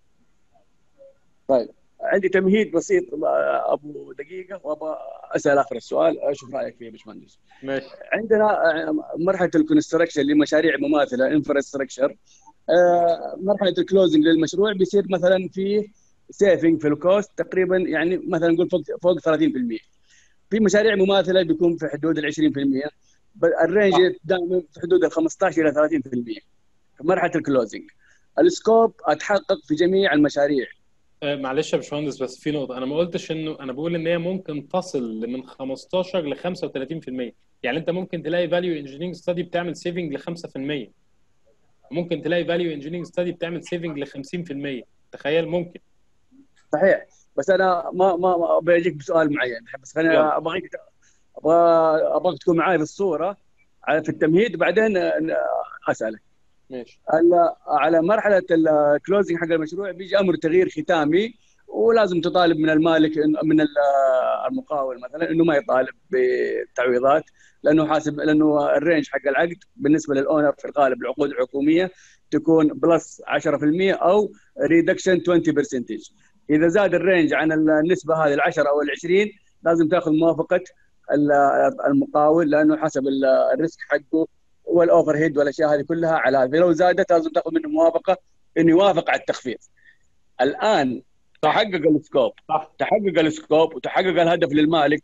طيب عندي تمهيد بسيط آه، ابو دقيقه وابغى اسال اخر السؤال اشوف رايك فيه يا باشمهندس ماشي عندنا آه، مرحله الكونستراكشن لمشاريع مماثله انفراستراكشر مرحله الكلوزنج للمشروع بيصير مثلا في سيفنج في الكوست تقريبا يعني مثلا نقول فوق فوق 30% في مشاريع مماثله بيكون في حدود ال 20% ب- الرينج دائما في حدود ال 15 الى 30% في مرحله الكلوزنج السكوب اتحقق في جميع المشاريع آه، معلش يا باشمهندس بس في نقطة أنا ما قلتش إنه أنا بقول إن هي ممكن تصل من 15 ل 35% يعني أنت ممكن تلاقي فاليو انجينيرنج ستادي بتعمل سيفنج ل 5% ممكن تلاقي فاليو انجينيرنج ستادي بتعمل سيفنج ل 50% تخيل ممكن صحيح بس انا ما ما ما بجيك بسؤال معين بس خليني يلا. ابغيك ابغى ابغاك تكون معي في الصوره على في التمهيد بعدين اسالك ماشي ال- على مرحله الكلوزنج حق المشروع بيجي امر تغيير ختامي ولازم تطالب من المالك إن- من ال- المقاول مثلا انه ما يطالب بتعويضات لانه حاسب لانه الرينج حق العقد بالنسبه للاونر في الغالب العقود الحكوميه تكون بلس 10% او ريدكشن 20% اذا زاد الرينج عن النسبه هذه ال 10 او ال 20 لازم تاخذ موافقه ال- المقاول لانه حسب ال- الريسك حقه والاوفر هيد والاشياء هذه كلها على هذا لو زادت لازم تاخذ منه موافقه انه يوافق على التخفيض الان تحقق السكوب صح تحقق السكوب وتحقق الهدف للمالك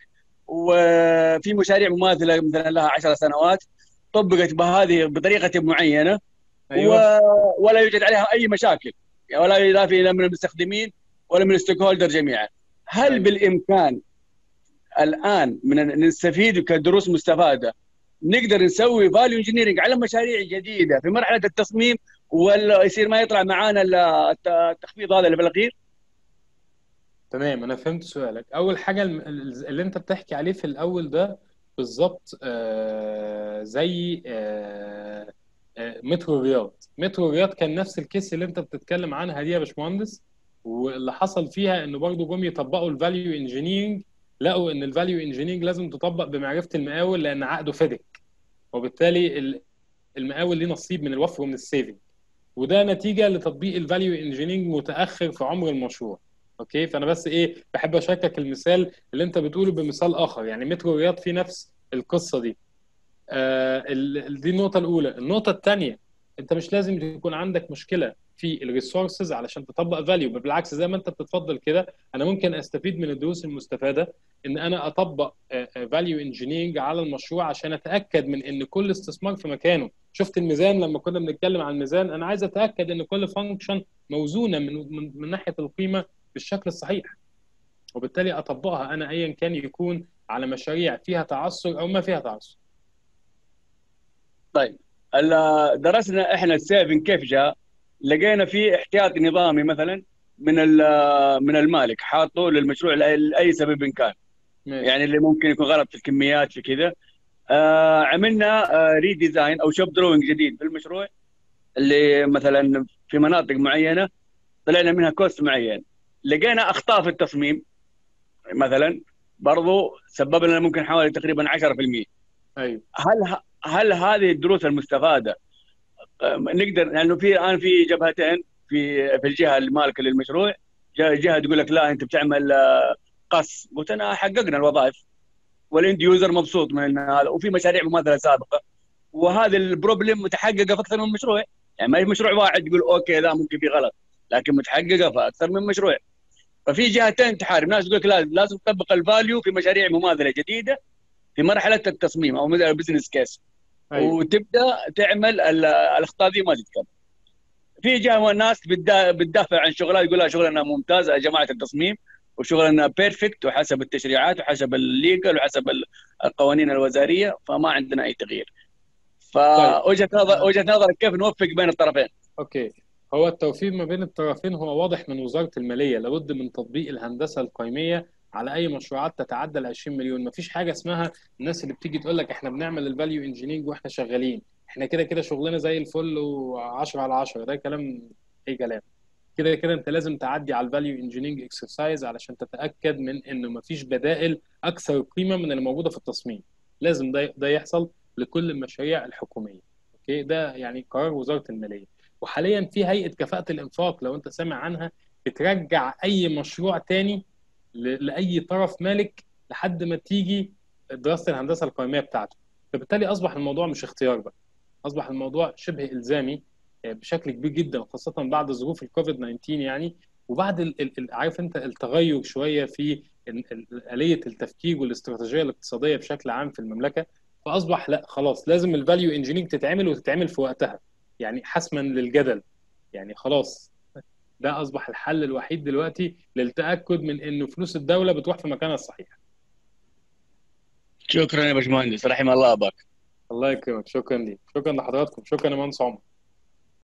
وفي مشاريع مماثله مثلا لها 10 سنوات طبقت بهذه بطريقه معينه أيوه و... ولا يوجد عليها اي مشاكل يعني ولا يضاف لا من المستخدمين ولا من الستيك هولدر جميعا هل أيوه. بالامكان الان من نستفيد كدروس مستفاده نقدر نسوي فاليو انجينيرنج على مشاريع جديده في مرحله التصميم ولا يصير ما يطلع معانا الا الت- التخفيض هذا اللي في الاخير تمام انا فهمت سؤالك اول حاجه الم- اللي انت بتحكي عليه في الاول ده بالظبط آه، زي آه، آه، مترو الرياض مترو الرياض كان نفس الكيس اللي انت بتتكلم عنها دي يا باشمهندس واللي حصل فيها انه برضه جم يطبقوا الفاليو انجينيرنج لقوا ان الفاليو انجينيرنج لازم تطبق بمعرفه المقاول لان عقده فيدك وبالتالي ال- المقاول ليه نصيب من الوفر ومن السيفنج وده نتيجه لتطبيق الفاليو انجينيرنج متاخر في عمر المشروع اوكي فانا بس ايه بحب اشاركك المثال اللي انت بتقوله بمثال اخر يعني مترو رياض فيه نفس القصه دي آه ال- دي النقطه الاولى النقطه الثانيه انت مش لازم يكون عندك مشكله في الريسورسز علشان تطبق فاليو بالعكس زي ما انت بتتفضل كده انا ممكن استفيد من الدروس المستفاده ان انا اطبق فاليو انجينيرنج على المشروع عشان اتاكد من ان كل استثمار في مكانه شفت الميزان لما كنا بنتكلم عن الميزان انا عايز اتاكد ان كل فانكشن موزونه من من, من ناحيه القيمه بالشكل الصحيح وبالتالي اطبقها انا ايا كان يكون على مشاريع فيها تعثر او ما فيها تعثر طيب ال- درسنا احنا السيفنج كيف جاء لقينا فيه احتياطي نظامي مثلا من ال- من المالك حاطه للمشروع لاي لأي سبب كان ماشي. يعني اللي ممكن يكون غلط في الكميات في كذا آه عملنا آه ريديزاين او شوب دروينج جديد في المشروع اللي مثلا في مناطق معينه طلعنا منها كوست معين لقينا اخطاء في التصميم مثلا برضو سبب لنا ممكن حوالي تقريبا 10% ايوه هل هل هذه الدروس المستفاده آه، نقدر لانه في الان في جبهتين في في الجهه المالكه للمشروع جهه جهة تقول لك لا انت بتعمل آه، قص قلت انا حققنا الوظائف والاند يوزر مبسوط من هذا وفي مشاريع مماثله سابقه وهذا البروبلم متحققه في اكثر من مشروع يعني ما هي مشروع واحد يقول اوكي ذا ممكن في غلط لكن متحققه في اكثر من مشروع ففي جهتين تحارب ناس تقول لك لازم لازم تطبق الفاليو في مشاريع مماثله جديده في مرحله التصميم او البزنس كيس أيوة. وتبدا تعمل ال- الاخطاء دي ما تتكرر في جهه ناس بتدا- بتدافع عن شغلها يقول لها شغلنا ممتاز يا جماعه التصميم وشغلنا بيرفكت وحسب التشريعات وحسب الليجل وحسب ال- القوانين الوزاريه فما عندنا اي تغيير فوجهه نظر وجهه نظرك كيف نوفق بين الطرفين؟ اوكي هو التوفيق ما بين الطرفين هو واضح من وزاره الماليه لابد من تطبيق الهندسه القيميه على اي مشروعات تتعدى ال 20 مليون مفيش حاجه اسمها الناس اللي بتيجي تقول لك احنا بنعمل الفاليو انجينيرنج واحنا شغالين احنا كده كده شغلنا زي الفل و10 على 10 ده كلام اي كلام كده كده انت لازم تعدي على الفاليو انجينيرنج اكسرسايز علشان تتاكد من انه مفيش بدائل اكثر قيمه من اللي موجوده في التصميم لازم ده ده يحصل لكل المشاريع الحكوميه اوكي ده يعني قرار وزاره الماليه وحاليا في هيئه كفاءه الانفاق لو انت سامع عنها بترجع اي مشروع تاني ل- لاي طرف مالك لحد ما تيجي دراسه الهندسه القيميه بتاعته فبالتالي اصبح الموضوع مش اختيار بقى اصبح الموضوع شبه الزامي آه، بشكل كبير جدا خاصه بعد ظروف الكوفيد 19 يعني وبعد ال- ال- ال- عارف انت التغير شويه في ال- ال- آلية التفكير والاستراتيجية الاقتصادية بشكل عام في المملكة فأصبح لا خلاص لازم الفاليو انجينيرنج تتعمل وتتعمل في وقتها يعني حسما للجدل يعني خلاص ده أصبح الحل الوحيد دلوقتي للتأكد من إنه فلوس الدولة بتروح في مكانها الصحيح شكرا يا باشمهندس رحم الله اباك الله يكرمك شكرا ليك شكرا لحضراتكم شكرا يا مهندس عمر